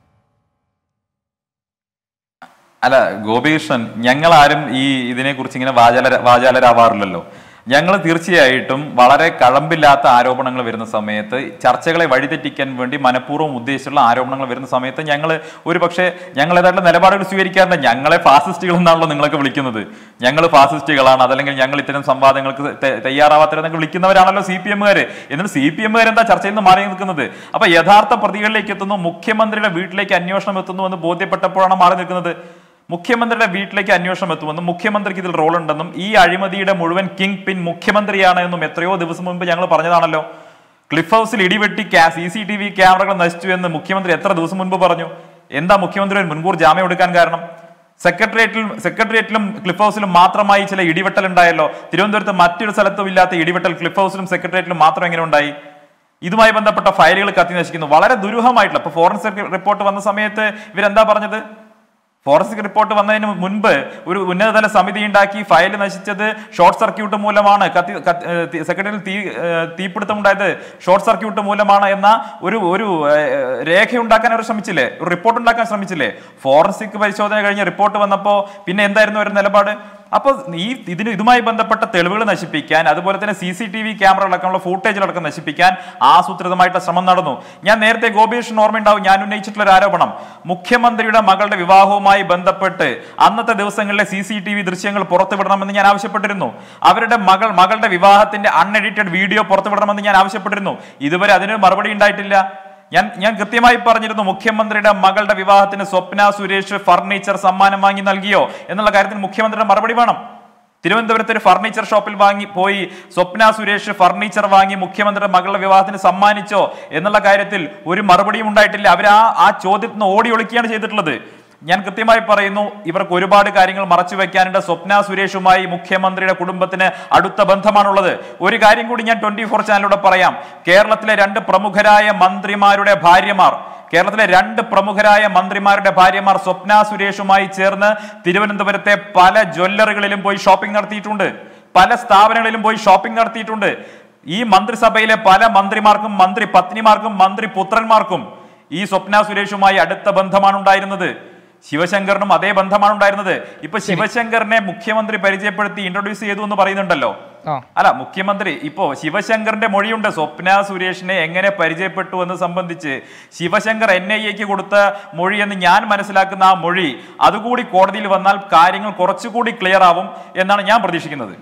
അല്ല ഗോപികൃഷ്ണൻ ഞങ്ങൾ ആരും ഈ ഇതിനെ കുറിച്ച് ഇങ്ങനെ വാചാല വാചാലരാവാറില്ലല്ലോ ഞങ്ങൾ തീർച്ചയായിട്ടും വളരെ കഴമ്പില്ലാത്ത ആരോപണങ്ങൾ വരുന്ന സമയത്ത് ചർച്ചകളെ വഴിതെറ്റിക്കാൻ വേണ്ടി മനഃപൂർവ്വം ഉദ്ദേശിച്ചുള്ള ആരോപണങ്ങൾ വരുന്ന സമയത്ത് ഞങ്ങൾ ഒരു പക്ഷേ ഞങ്ങൾ ഏതാണ്ട് നിലപാടുകൾ സ്വീകരിക്കാറുണ്ട് ഞങ്ങളെ ഫാസിസ്റ്റുകൾ എന്നാണല്ലോ നിങ്ങളൊക്കെ വിളിക്കുന്നത് ഞങ്ങൾ ഫാസിസ്റ്റുകളാണ് അതല്ലെങ്കിൽ ഞങ്ങൾ ഇത്തരം സംവാദങ്ങൾക്ക് തെ- തയ്യാറാവാത്തവരെന്നൊക്കെ വിളിക്കുന്നവരാണല്ലോ സി പി എമ്മുകാർ എന്നിട്ട് സി പി എമ്മുകാർ എന്താ ചർച്ചയിൽ നിന്ന് മാറി നിൽക്കുന്നത് അപ്പൊ യഥാർത്ഥ പ്രതികളിലേക്ക് എത്തുന്നു മുഖ്യമന്ത്രിയുടെ വീട്ടിലേക്ക് അന്വേഷണം എത്തുന്നു എന്ന് ബോധ്യപ്പെട്ടപ്പോഴാണ് മാറി നിൽക്കുന്നത് മുഖ്യമന്ത്രിയുടെ വീട്ടിലേക്ക് അന്വേഷണം എത്തുമെന്നും മുഖ്യമന്ത്രിക്ക് ഇതിൽ റോൾ ഉണ്ടെന്നും ഈ അഴിമതിയുടെ മുഴുവൻ കിങ് പിൻ മുഖ്യമന്ത്രിയാണ് എന്നും എത്രയോ ദിവസം മുമ്പ് ഞങ്ങൾ പറഞ്ഞതാണല്ലോ ക്ലിഫ് ഹൗസിൽ ഇടിവെട്ടി സി സി ടി വി ക്യാമറകൾ നശിച്ചു എന്ന് മുഖ്യമന്ത്രി എത്ര ദിവസം മുൻപ് പറഞ്ഞു എന്താ മുഖ്യമന്ത്രി ഒരു മുൻകൂർ ജാമ്യം എടുക്കാൻ കാരണം സെക്രട്ടേറിയറ്റിലും സെക്രട്ടേറിയറ്റിലും ക്ലിഫ് ഹൗസിലും മാത്രമായി ചില ഇടിവെട്ടൽ ഉണ്ടായല്ലോ തിരുവനന്തപുരത്ത് മറ്റൊരു സ്ഥലത്തും ഇല്ലാത്ത ഇടിവെട്ടൽ ക്ലിഫ് ഹൗസിലും സെക്രട്ടേറിയറ്റിലും മാത്രം എങ്ങനെ ഉണ്ടായി ഇതുമായി ബന്ധപ്പെട്ട ഫയലുകൾ കത്തി നശിക്കുന്നു വളരെ ദുരൂഹമായിട്ടുള്ള ഇപ്പൊ ഫോറൻസിക് റിപ്പോർട്ട് വന്ന സമയത്ത് ഇവരെന്താ പറഞ്ഞത് ഫോറൻസിക് റിപ്പോർട്ട് വന്നതിന് മുൻപ് ഒരു ഉന്നതതല സമിതി ഉണ്ടാക്കി ഫയൽ നശിച്ചത് ഷോർട്ട് സർക്യൂട്ട് മൂലമാണ് കത്തി സെക്രട്ടറിയിൽ തീ ഏഹ് തീപിടുത്തം ഉണ്ടായത് ഷോർട്ട് സർക്യൂട്ട് മൂലമാണ് എന്ന ഒരു ഒരു ഏഹ്, രേഖ ഉണ്ടാക്കാൻ അവർ ശ്രമിച്ചില്ലേ ഒരു റിപ്പോർട്ട് ഉണ്ടാക്കാൻ ശ്രമിച്ചില്ലേ ഫോറൻസിക് പരിശോധന കഴിഞ്ഞ് റിപ്പോർട്ട് വന്നപ്പോൾ പിന്നെ എന്തായിരുന്നു ഒരു നിലപാട് അപ്പോൾ ഈ ഇതിന് ഇതുമായി ബന്ധപ്പെട്ട തെളിവുകൾ നശിപ്പിക്കാൻ അതുപോലെ തന്നെ C C T V camera അടക്കമുള്ള ഫൂട്ടേജിലടക്കം നശിപ്പിക്കാൻ ആസൂത്രിതമായിട്ടുള്ള ശ്രമം നടന്നു ഞാൻ നേരത്തെ ഗോപികൃഷ്ണൻ ഓർമ്മയുണ്ടാവും ഞാൻ ഉന്നയിച്ചിട്ടുള്ള ഒരു ആരോപണം മുഖ്യമന്ത്രിയുടെ മകളുടെ വിവാഹവുമായി ബന്ധപ്പെട്ട് അന്നത്തെ ദിവസങ്ങളിലെ സി സി ടി വി ദൃശ്യങ്ങൾ പുറത്തുവിടണമെന്ന് ഞാൻ ആവശ്യപ്പെട്ടിരുന്നു അവരുടെ മകൾ മകളുടെ വിവാഹത്തിന്റെ അൺഎഡിറ്റഡ് വീഡിയോ പുറത്തുവിടണമെന്ന് ഞാൻ ആവശ്യപ്പെട്ടിരുന്നു ഇതുവരെ അതിന് മറുപടി ഉണ്ടായിട്ടില്ല ഞാൻ ഞാൻ കൃത്യമായി പറഞ്ഞിരുന്നു മുഖ്യമന്ത്രിയുടെ മകളുടെ വിവാഹത്തിന് സ്വപ്ന സുരേഷ് ഫർണിച്ചർ സമ്മാനം വാങ്ങി നൽകിയോ എന്നുള്ള കാര്യത്തിൽ മുഖ്യമന്ത്രിയുടെ മറുപടി വേണം തിരുവനന്തപുരത്ത് ഒരു ഫർണിച്ചർ ഷോപ്പിൽ വാങ്ങി പോയി സ്വപ്ന സുരേഷ് ഫർണിച്ചർ വാങ്ങി മുഖ്യമന്ത്രിയുടെ മകളുടെ വിവാഹത്തിന് സമ്മാനിച്ചോ എന്നുള്ള കാര്യത്തിൽ ഒരു മറുപടിയും ഉണ്ടായിട്ടില്ല അവർ ആ ആ ചോദ്യത്തിൽ നിന്ന് ഓടി ഒളിക്കുകയാണ് ചെയ്തിട്ടുള്ളത് ഞാൻ കൃത്യമായി പറയുന്നു ഇവർക്ക് ഒരുപാട് കാര്യങ്ങൾ മറച്ചു വെക്കാനുണ്ട് സ്വപ്ന സുരേഷുമായി മുഖ്യമന്ത്രിയുടെ കുടുംബത്തിന് അടുത്ത ബന്ധമാണുള്ളത് ഒരു കാര്യം കൂടി ഞാൻ ട്വന്റി ഫോർ ചാനലിലൂടെ പറയാം കേരളത്തിലെ രണ്ട് പ്രമുഖരായ മന്ത്രിമാരുടെ ഭാര്യമാർ കേരളത്തിലെ രണ്ട് പ്രമുഖരായ മന്ത്രിമാരുടെ ഭാര്യമാർ സ്വപ്ന സുരേഷുമായി ചേർന്ന് തിരുവനന്തപുരത്തെ പല ജ്വല്ലറികളിലും പോയി ഷോപ്പിംഗ് നടത്തിയിട്ടുണ്ട് പല സ്ഥാപനങ്ങളിലും പോയി ഷോപ്പിംഗ് നടത്തിയിട്ടുണ്ട് ഈ മന്ത്രിസഭയിലെ പല മന്ത്രിമാർക്കും മന്ത്രി പത്നിമാർക്കും മന്ത്രി പുത്രന്മാർക്കും ഈ സ്വപ്ന സുരേഷുമായി അടുത്ത ബന്ധമാണ് ഉണ്ടായിരുന്നത് ശിവശങ്കറിനും അതേ ബന്ധമാണ് ഉണ്ടായിരുന്നത് ഇപ്പൊ ശിവശങ്കറിനെ മുഖ്യമന്ത്രി പരിചയപ്പെടുത്തി ഇൻട്രൊഡ്യൂസ് ചെയ്തു എന്ന് പറയുന്നുണ്ടല്ലോ ആ. അല്ല മുഖ്യമന്ത്രി ഇപ്പോ ശിവശങ്കറിന്റെ മൊഴിയുണ്ട് സ്വപ്ന സുരേഷിനെ എങ്ങനെ പരിചയപ്പെട്ടു എന്ന് സംബന്ധിച്ച് ശിവശങ്കർ എൻ ഐ എക്ക് കൊടുത്ത മൊഴി എന്ന് ഞാൻ മനസ്സിലാക്കുന്ന ആ മൊഴി അതുകൂടി കോടതിയിൽ വന്നാൽ കാര്യങ്ങൾ കുറച്ചുകൂടി ക്ലിയർ ആവും എന്നാണ് ഞാൻ പ്രതീക്ഷിക്കുന്നത്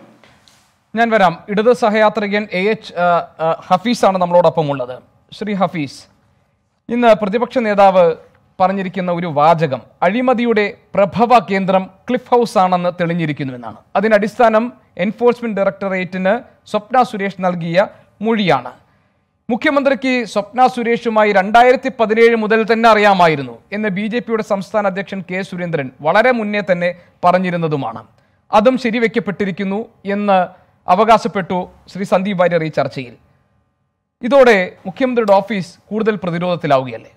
ഞാൻ വരാം ഇടത് സഹയാത്രികൻ എ എച്ച് ആ, ആ, ഹഫീസാണ് നമ്മളോടൊപ്പം ഉള്ളത് ശ്രീ ഹഫീസ് ഇന്ന് പ്രതിപക്ഷ നേതാവ് പറഞ്ഞിരിക്കുന്ന ഒരു വാചകം അഴിമതിയുടെ പ്രഭവ കേന്ദ്രം ക്ലിഫ് ഹൗസ് ആണെന്ന് തെളിഞ്ഞിരിക്കുന്നുവെന്നാണ് അതിന് അടിസ്ഥാനം എൻഫോഴ്സ്മെന്റ് ഡയറക്ടറേറ്റിന് സ്വപ്ന സുരേഷ് നൽകിയ മൊഴിയാണ് മുഖ്യമന്ത്രിക്ക് സ്വപ്ന സുരേഷുമായി രണ്ടായിരത്തി പതിനേഴ് മുതൽ തന്നെ അറിയാമായിരുന്നു എന്ന് ബി ജെ പിയുടെ സംസ്ഥാന അധ്യക്ഷൻ കെ സുരേന്ദ്രൻ വളരെ മുന്നേ തന്നെ പറഞ്ഞിരുന്നതുമാണ് അതും ശരിവെക്കപ്പെട്ടിരിക്കുന്നു എന്ന് അവകാശപ്പെട്ടു ശ്രീ സന്ദീപ് വാര്യർ ഈ ചർച്ചയിൽ ഇതോടെ മുഖ്യമന്ത്രിയുടെ ഓഫീസ് കൂടുതൽ പ്രതിരോധത്തിലാവുകയല്ലേ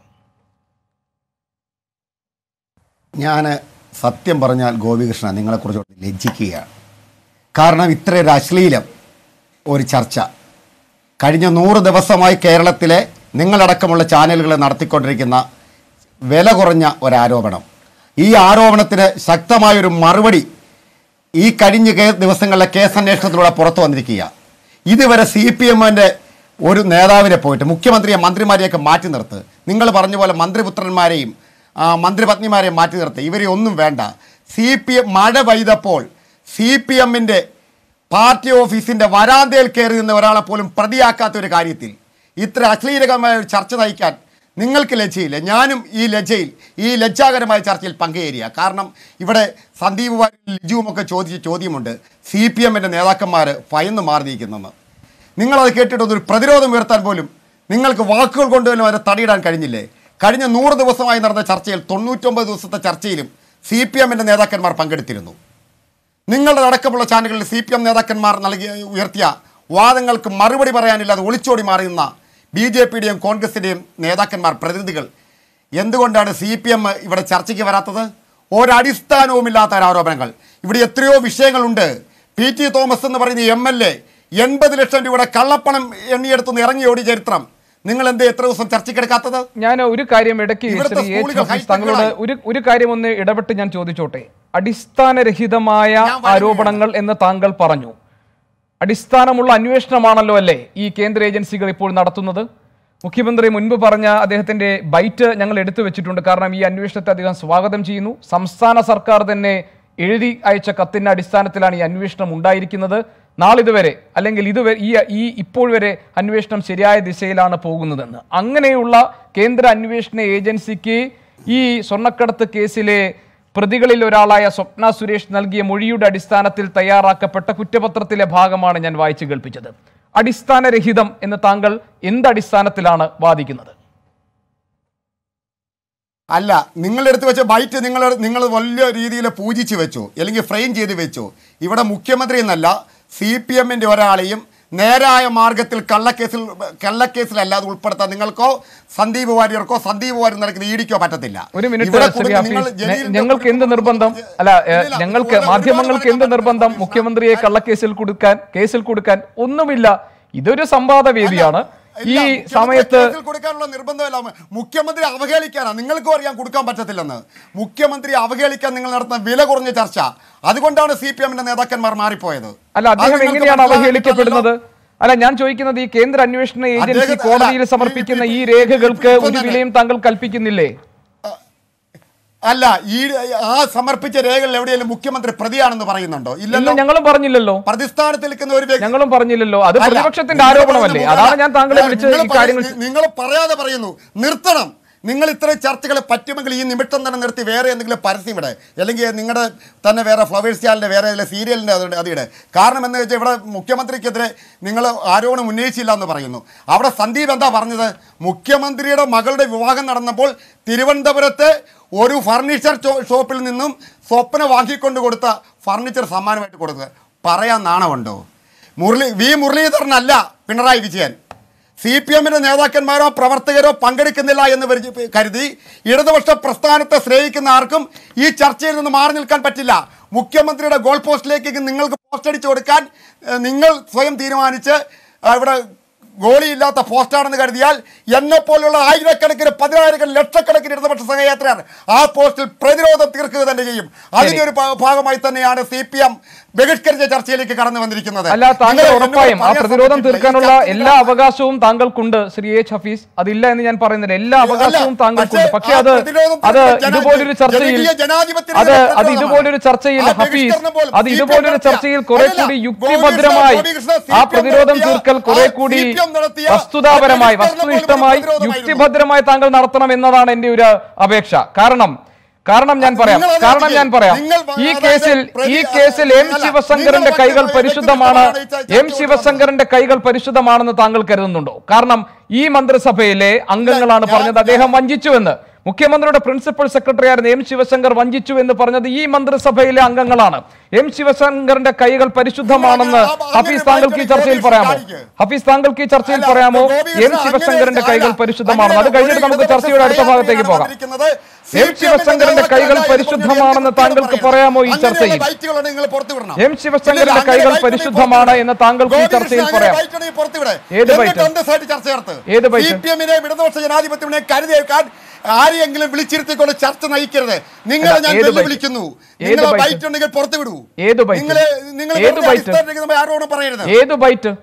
ഞാൻ സത്യം പറഞ്ഞാൽ ഗോപികൃഷ്ണ നിങ്ങളെക്കുറിച്ച് ലജ്ജിക്കുകയാണ് കാരണം ഇത്രയൊരു അശ്ലീലം ഒരു ചർച്ച കഴിഞ്ഞ നൂറ് ദിവസമായി കേരളത്തിലെ നിങ്ങളടക്കമുള്ള ചാനലുകൾ നടത്തിക്കൊണ്ടിരിക്കുന്ന വില കുറഞ്ഞ ഒരാരോപണം ഈ ആരോപണത്തിന് ശക്തമായൊരു മറുപടി ഈ കഴിഞ്ഞ കേ- ദിവസങ്ങളിലെ കേസന്വേഷണത്തിലൂടെ പുറത്തു വന്നിരിക്കുക ഇതുവരെ സി പി എമ്മിൻ്റെ ഒരു നേതാവിനെ പോയിട്ട് മുഖ്യമന്ത്രിയെ മന്ത്രിമാരെയൊക്കെ മാറ്റി നിർത്ത് നിങ്ങൾ പറഞ്ഞ പോലെ മന്ത്രിപുത്രന്മാരെയും ആ, മന്ത്രിപത്നിമാരെയും മാറ്റി നിർത്ത് ഇവരെ ഒന്നും വേണ്ട സി പി എം മഴ പെയ്തപ്പോൾ സി പി എമ്മിൻ്റെ പാർട്ടി ഓഫീസിൻ്റെ വരാന്തയിൽ കയറി നിന്ന ഒരാളെ പോലും പ്രതിയാക്കാത്ത ഒരു കാര്യത്തിൽ ഇത്ര അശ്ലീലകരമായ ഒരു ചർച്ച നയിക്കാൻ നിങ്ങൾക്ക് ലജ്ജയില്ല ഞാനും ഈ ലജ്ജയിൽ ഈ ലജ്ജാകരമായ ചർച്ചയിൽ പങ്കുചേരുക കാരണം ഇവിടെ സന്ദീപ് വാര്യരും ലിജുവും ഒക്കെ ചോദിച്ച ചോദ്യമുണ്ട് സി പി എമ്മിൻ്റെ നേതാക്കന്മാർ ഭയന്ന് മാറി നിൽക്കുന്നെന്ന് നിങ്ങളത് കേട്ടിട്ട് ഒരു പ്രതിരോധം ഉയർത്താൻ പോലും നിങ്ങൾക്ക് വാക്കുകൾ കൊണ്ടുപോലും അവരെ തടിയിടാൻ കഴിഞ്ഞില്ലേ കഴിഞ്ഞ നൂറ് ദിവസമായി നടന്ന ചർച്ചയിൽ തൊണ്ണൂറ്റൊമ്പത് ദിവസത്തെ ചർച്ചയിലും സി പി എമ്മിൻ്റെ നേതാക്കന്മാർ പങ്കെടുത്തിരുന്നു നിങ്ങളുടെ അടക്കമുള്ള ചാനലുകളിൽ സി പി എം നേതാക്കന്മാർ നൽകിയ ഉയർത്തിയ വാദങ്ങൾക്ക് മറുപടി പറയാനില്ലാതെ ഒളിച്ചോടി മാറിയുന്ന ബി ജെ പിയുടെയും കോൺഗ്രസിൻ്റെയും നേതാക്കന്മാർ പ്രതിനിധികൾ എന്തുകൊണ്ടാണ് സി പി എം ഇവിടെ ചർച്ചയ്ക്ക് വരാത്തത് ഒരടിസ്ഥാനവുമില്ലാത്ത ആരോപണങ്ങൾ ഇവിടെ എത്രയോ വിഷയങ്ങളുണ്ട് പി ടി തോമസ് എന്ന് പറയുന്ന എം എൽ എ എൺപത് ലക്ഷം രൂപയുടെ കള്ളപ്പണം എണ്ണിയെടുത്തുനിന്ന് ഇറങ്ങിയോടി ചരിത്രം നിങ്ങൾ എന്തേ എത്ര ദിവസം ചർച്ചയ്ക്കെടുക്കാത്തത് ഞാൻ ഒരു കാര്യം ഇടയ്ക്ക് ഇവിടുത്തെ ശ്രീ എച്ച് സ്കൂളുകൾ ഹഫീസ് തങ്ങളോട് ഹൈടെക്കുകളായി. ഒരു ഒരു കാര്യം ഒന്ന് ഇടപെട്ട് ഞാൻ ചോദിച്ചോട്ടെ അടിസ്ഥാനരഹിതമായ ഞാൻ വരികയാണ്. ആരോപണങ്ങൾ എന്ന് താങ്കൾ പറഞ്ഞു അടിസ്ഥാനമുള്ള അന്വേഷണമാണല്ലോ അല്ലേ ഈ കേന്ദ്ര ഏജൻസികൾ ഇപ്പോൾ നടത്തുന്നത് മുഖ്യമന്ത്രി മുൻപ് പറഞ്ഞ അദ്ദേഹത്തിന്റെ ബൈറ്റ് ഞങ്ങൾ എടുത്തു വെച്ചിട്ടുണ്ട് കാരണം ഈ അന്വേഷണത്തെ അദ്ദേഹം സ്വാഗതം ചെയ്യുന്നു സംസ്ഥാന സർക്കാർ തന്നെ എഴുതി അയച്ച കത്തിന്റെ അടിസ്ഥാനത്തിലാണ് ഈ അന്വേഷണം ഉണ്ടായിരിക്കുന്നത് നാളിതുവരെ അല്ലെങ്കിൽ ഇതുവരെ ഈ ഈ ഇപ്പോൾ വരെ അന്വേഷണം ശരിയായ ദിശയിലാണ് പോകുന്നതെന്ന് അങ്ങനെയുള്ള കേന്ദ്ര അന്വേഷണ ഏജൻസിക്ക് ഈ സ്വർണ്ണക്കടത്ത് കേസിലെ പ്രതികളിൽ ഒരാളായ സ്വപ്ന സുരേഷ് നൽകിയ മൊഴിയുടെ അടിസ്ഥാനത്തിൽ തയ്യാറാക്കപ്പെട്ട കുറ്റപത്രത്തിലെ ഭാഗമാണ് ഞാൻ വായിച്ചു കേൾപ്പിച്ചത് അടിസ്ഥാനരഹിതം എന്ന് താങ്കൾ എന്ത് അടിസ്ഥാനത്തിലാണ് വാദിക്കുന്നത് അല്ല നിങ്ങൾ എടുത്തു വെച്ച ബൈറ്റ് നിങ്ങൾ നിങ്ങൾ വലിയ രീതിയിൽ പൂജിച്ച് വെച്ചു അല്ലെങ്കിൽ ഫ്രെയിം ചെയ്ത് വെച്ചു ഇവിടെ മുഖ്യമന്ത്രി എന്നല്ല സി പി എമ്മിൻ്റെ ഒരാളെയും നേരായ മാർഗത്തിൽ കള്ളക്കേസിൽ കള്ളക്കേസിലല്ലാതെ ഉൾപ്പെടുത്താൻ നിങ്ങൾക്കോ സന്ദീപ് വാര്യർക്കോ സന്ദീപ് വാര്യർ നടക്കുന്ന ഈടിക്കോ പറ്റത്തില്ല ഒരു മിനിറ്റ് ഇവിടെ ശ്രീ കൊടുത്ത- നിങ്ങൾ ഹഫീസ്, ഞ- ജലീലിന്റെ ഞങ്ങൾക്ക് എന്ത് കൊടുത്ത- നിർബന്ധം അല്ല ഏ, ഇല്ല, ഞങ്ങൾക്ക് ഒരുപാട് മാധ്യമങ്ങൾക്ക് എന്ത് ഒരുപാട് നിർബന്ധം ഹഫീസ്. മുഖ്യമന്ത്രിയെ കള്ളക്കേസിൽ കൊടുക്കാൻ കേസിൽ കൊടുക്കാൻ ഒന്നുമില്ല ഇതൊരു സംവാദ വേദിയാണ് ഈ ഇല്ല, മുഖ്യമന്ത്രി സമയത്ത് കേസിൽ കൊടുക്കാനുള്ള നിർബന്ധമില്ല മുഖ്യമന്ത്രി അവഹേളിക്കാനാ നിങ്ങൾക്കും അറിയാൻ കൊടുക്കാൻ പറ്റത്തില്ലെന്ന് മുഖ്യമന്ത്രി അവഹേളിക്കാൻ നിങ്ങൾ നടത്തുന്ന വില കുറഞ്ഞ ചർച്ച അതുകൊണ്ടാണ് സി പി എമ്മിന്റെ നേതാക്കന്മാർ മാറിപ്പോയത് അല്ല അദ്ദേഹം അത് നിങ്ങൾക്ക് എങ്ങനെയാണ് മനസ്സിലാക്കാൻ അവഹേളിക്കപ്പെടുന്നത് അല്ല ഞാൻ ചോദിക്കുന്നത് ഈ കേന്ദ്ര അന്വേഷണ ഏജൻസി അദ്ദേഹം- കോടതിയിൽ അല്ല, സമർപ്പിക്കുന്ന ഈ- ഈ ഈ- രേഖകൾക്ക് ഇപ്പം ഒരു തന്നെ- വിലയും താങ്കൾ കൽപ്പിക്കുന്നില്ലേ അല്ല ഈ ആ സമർപ്പിച്ച രേഖകൾ എവിടെയെങ്കിലും മുഖ്യമന്ത്രി പ്രതിയാണെന്ന് പറയുന്നുണ്ടോ ഇന്ന് ഇല്ലല്ലോ ഞങ്ങളും പറഞ്ഞില്ലല്ലോ പ്രതിസ്ഥാനത്ത് നിൽക്കുന്ന ഒരു വ്യക്തി ഞങ്ങളും പറഞ്ഞില്ലല്ലോ അത് അല്ല, പ്രതിപക്ഷത്തിന്റെ നിങ്ങൾ ആരോപണമല്ലേ പറയുന്ന അതാണ് ഞാൻ താങ്കളെ അല്ല, വിളിച്ച് നിങ്ങൾ ഈ കാര്യങ്ങൾ പറയ- നിങ്ങൾ പറയാതെ പറയുന്നു നിർത്തണം നിങ്ങൾ ഇത്രയും ചർച്ചകൾ പറ്റുമെങ്കിൽ ഈ നിമിഷം തന്നെ നിർത്തി വേറെ എന്തെങ്കിലും പരസ്യം ഇടെ അല്ലെങ്കിൽ നിങ്ങളുടെ തന്നെ വേറെ ഫ്ലവേഴ്സ് ചാനലിൻ്റെ വേറെ ഏതെങ്കിലും സീരിയലിൻ്റെ അത് അതിടെ കാരണം എന്ന് വെച്ചാൽ ഇവിടെ മുഖ്യമന്ത്രിക്കെതിരെ നിങ്ങൾ ആരോപണം ഉന്നയിച്ചില്ല എന്ന് പറയുന്നു അവിടെ സന്ദീപ് എന്താ പറഞ്ഞത് മുഖ്യമന്ത്രിയുടെ മകളുടെ വിവാഹം നടന്നപ്പോൾ തിരുവനന്തപുരത്ത് ഒരു ഫർണിച്ചർ ചോ- ഷോപ്പിൽ നിന്നും സ്വപ്ന വാങ്ങിക്കൊണ്ട് കൊടുത്ത ഫർണിച്ചർ സമ്മാനമായിട്ട് കൊടുത്തത് പറയാൻ നാണമുണ്ടോ മുരളി വി മുരളീധരനല്ല പിണറായി വിജയൻ സി പി എമ്മിൻ്റെ നേതാക്കന്മാരോ പ്രവർത്തകരോ പങ്കെടുക്കുന്നില്ല എന്ന് വരി- കരുതി ഇടതുപക്ഷ പ്രസ്ഥാനത്തെ സ്നേഹിക്കുന്ന ആർക്കും ഈ ചർച്ചയിൽ നിന്ന് മാറി നിൽക്കാൻ പറ്റില്ല മുഖ്യമന്ത്രിയുടെ ഗോൾ പോസ്റ്റിലേക്ക് നിങ്ങൾക്ക് പോസ്റ്റ് അടിച്ചു കൊടുക്കാൻ ഏഹ്, നിങ്ങൾ സ്വയം തീരുമാനിച്ച് ആ, ഇവിടെ ഗോളിയില്ലാത്ത പോസ്റ്റാണെന്ന് കരുതിയാൽ എന്നെ പോലുള്ള ആയിരക്കണക്കിന് പതിനായിരക്കണക്കിന് ലക്ഷക്കണക്കിന് ഇടതുപക്ഷ സഹയാത്രയാണ് ആ പോസ്റ്റിൽ പ്രതിരോധം തീർക്കുക തന്നെ ചെയ്യും അതിന്റെ ഒരു ഭാ- ഭാഗമായി തന്നെയാണ് സി പി എം ബഹിഷ്കരിച്ച ചർച്ചയിലേക്ക് കടന്നു വന്നിരിക്കുന്നത് അല്ല താങ്കൾ നിങ്ങൾ ഉറപ്പായും ആ എന്നോട് പറയാൻ പ്രതിരോധം സാധിച്ചിട്ടില്ല. ഈ തീർക്കാനുള്ള ചർച്ച എല്ലാ അവകാശവും താങ്കൾക്കുണ്ട് ശ്രീ എച്ച് ഹഫീസ് അതില്ല എന്ന് ഞാൻ പറയുന്നില്ല എല്ലാ അല്ല, അവകാശവും താങ്കൾക്കുണ്ട് പക്ഷേ പക്ഷെ ആ അത് പ്രതിരോധം അത് തീർക്കാൻ ഇതുപോലൊരു ചർച്ചയിൽ ജനകീയ ജനാധിപത്യത്തിന് അത് അത് പ്രതിരോധമാണ്. ഇതുപോലൊരു ചർച്ചയിൽ ആ ഹഫീസ് ബഹിഷ്കരണം പോലും അത് CPM ഇതുപോലൊരു നടത്തിയ- ചർച്ചയിൽ കുറെ അല്ലല്ല, കൂടി ഗോപികൃഷ്ണ- യുക്തിഭദ്രമായി ഗോപികൃഷ്ണ ആ CPM പ്രതിരോധം നടത്തിയ- തീർക്കൽ കുറെ ആ കൂടി CPM നടത്തിയ വസ്തുതാപരമായി ആ ബഹിഷ്കരണം പോലും വസ്തുനിഷ്ഠമായി പ്രതിരോധമായിരുന്നു. യുക്തിഭദ്രമായി താങ്കൾ നടത്തണം എന്നതാണ് എന്റെ ഒരു അപേക്ഷ കാരണം കാരണം ഞാൻ പറയാം നിങ്ങൾ അത് കാരണം ഞാൻ പറയാം നിങ്ങൾ ഈ അതായത് കേസിൽ ഈ പ്രതി- കേസിൽ എം അല്ല, ശിവശങ്കറിന്റെ നിങ്ങൾ കൈകൾ വ്യക്തി- പരിശുദ്ധമാണ് വ്യക്തിപരമാണ് ഈ എം ചർച്ച ശിവശങ്കറിന്റെ കൈകൾ പരിശുദ്ധമാണെന്ന് താങ്കൾ കരുതുന്നുണ്ടോ കാരണം ഈ മന്ത്രിസഭയിലെ അംഗങ്ങളാണ് ഞാൻ- പറഞ്ഞത് അദ്ദേഹം വഞ്ചിച്ചുവെന്ന് മുഖ്യമന്ത്രിയുടെ പ്രിൻസിപ്പൽ സെക്രട്ടറി ആയിരുന്ന എം ശിവശങ്കർ വഞ്ചിച്ചു എന്ന് പറഞ്ഞത് ഈ മന്ത്രിസഭയിലെ അംഗങ്ങളാണ് എം ശിവശങ്കറിന്റെ കൈകൾ പരിശുദ്ധമാണെന്ന് ആ- ആ- ഹഫീസ് താങ്കൾക്ക് ഈ ചർച്ചയിൽ അങ്ങനെ പറയാമോ കാണിക്ക്. ഹഫീസ് താങ്കൾക്ക് ഈ ചർച്ചയിൽ അല്ല, പറയാമോ ഗോപികൃഷ്ണ എം ശിവശങ്കറിന്റെ അങ്ങനെ കൈകൾ അല്ല, പരിശുദ്ധമാണെന്ന് അത് അങ്ങനെ കഴിഞ്ഞിട്ട് ഒരു നമുക്ക് ഇടതുപക്ഷ ചർച്ചയുടെ അടുത്ത ഭാഗത്തേക്ക് പോകാം വന്നിരിക്കുന്നത് എം ശിവശങ്കറിന്റെ കൈകൾ പരിശുദ്ധമാണെന്ന് താങ്കൾക്ക് പറയാമോ ഈ ചർച്ചയിൽ എം ശിവശങ്കറിന്റെ കൈകൾ പരിശുദ്ധമാണ് എന്ന് താങ്കൾക്ക് ഈ ചർച്ചയിൽ പറയാം ഏത് ബൈറ്റ്? ഏത് ബൈറ്റ്? ഇടതുപക്ഷ ജനാധിപത്യത്തിനെ കരുതിയേക്കാൻ ആരെയെങ്കിലും വിളിച്ചിരുത്തിക്കൊണ്ട് ചർച്ച നയിക്കരുത് നിങ്ങളെ അല്ല, ഞാൻ ഏത് ബൈറ്റ്? വെല്ലുവിളിക്കുന്നു ഏത് നിങ്ങളെ ബൈറ്റ്? ബൈറ്റ് ഉണ്ടെങ്കിൽ പുറത്തു വിടൂ ഏത് ബൈറ്റ്? നിങ്ങളെ നിങ്ങൾ ഏത് ബൈറ്റ്? ആരോടും പറയരുത് ഏത് ബൈറ്റ്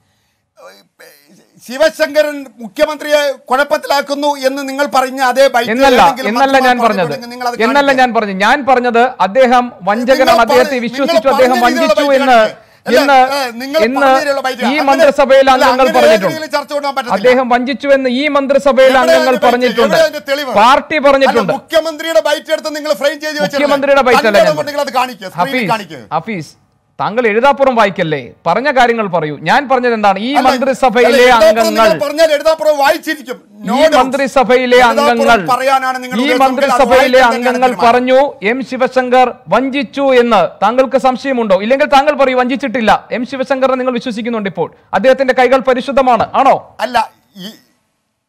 ശിവശങ്കരൻ മുഖ്യമന്ത്രിയെ കുഴപ്പത്തിലാക്കുന്നു എന്ന് നിങ്ങൾ പറഞ്ഞ അതേ ബൈറ്റ് എന്നല്ല ഏതെങ്കിലും എന്നല്ല ഞാൻ മാധ്യമം പറഞ്ഞത് പറഞ്ഞിട്ടുണ്ടെങ്കിൽ നിങ്ങൾ അത് എന്നല്ല കാണിക്കുക. ഞാൻ പറഞ്ഞു ഞാൻ പറഞ്ഞത് അദ്ദേഹം വഞ്ചകനാണ് നിങ്ങൾ അദ്ദേഹത്തെ പറഞ്ഞ- വിശ്വസിച്ചു നിങ്ങൾ അദ്ദേഹം പറഞ്ഞ വഞ്ചിച്ചു രീതിയിലുള്ള എന്ന് ബൈറ്റ് അല്ല, എന്ന് ഏ, നിങ്ങൾ എന്ന് പറഞ്ഞ രീതിയിലുള്ള ബൈറ്റ്. ഈ അങ്ങനെ- മന്ത്രിസഭയിൽ അല്ല, അംഗങ്ങൾ അങ്ങനെ പറഞ്ഞിട്ടുണ്ട് ഏതെങ്കിലും ചർച്ച കൊണ്ടുപോകാൻ പറ്റത്തില്ല. അദ്ദേഹം വഞ്ചിച്ചു എന്ന് ഈ മന്ത്രിസഭയിൽ എവിടെ അംഗങ്ങൾ അതിന്റെ ബൈറ്റ്? പറഞ്ഞിട്ടുണ്ട് എവിടെ അതിന്റെ തെളിവ്? പാർട്ടി അല്ല, പറഞ്ഞിട്ടുണ്ട് മുഖ്യമന്ത്രിയുടെ ബൈറ്റ് എടുത്ത് നിങ്ങൾ ഫ്രെയിം ചെയ്ത് വെച്ചിട്ടുണ്ട്. മുഖ്യമന്ത്രിയുടെ ബൈറ്റ് അല്ല ഞാൻ കണ്ടെടുത്ത് നിങ്ങൾ അത് കാണിക്കുക സ്ക്രീനിൽ ഹഫീസ് കാണിക്കുക ഹഫീസ് താങ്കൾ എഴുതാപ്പുറം വായിക്കല്ലേ പറഞ്ഞ കാര്യങ്ങൾ പറയൂ ഞാൻ പറഞ്ഞത് എന്താണ് ഈ അല്ല, മന്ത്രിസഭയിലെ അല്ല, എഴുതാപ്പുറം അംഗങ്ങൾ നിങ്ങൾ പറഞ്ഞാൽ എഴുതാപ്പുറം വായിച്ചിരിക്കും No ഈ doubt. മന്ത്രിസഭയിലെ എഴുതാപ്പുറം അംഗങ്ങൾ പറയാനാണ് നിങ്ങൾ ഈ ഉദ്ദേശിച്ചതെങ്കിൽ അത് മന്ത്രിസഭയിലെ വായിക്കാൻ തന്നെയാണ് അംഗങ്ങൾ തീരുമാനം. പറഞ്ഞു എം ശിവശങ്കർ വഞ്ചിച്ചു എന്ന് താങ്കൾക്ക് സംശയമുണ്ടോ ഇല്ലെങ്കിൽ താങ്കൾ പറയൂ വഞ്ചിച്ചിട്ടില്ല എം ശിവശങ്കറിനെ നിങ്ങൾ വിശ്വസിക്കുന്നുണ്ട് ഇപ്പോൾ അദ്ദേഹത്തിന്റെ കൈകൾ പരിശുദ്ധമാണ് ആണോ അല്ല ഈ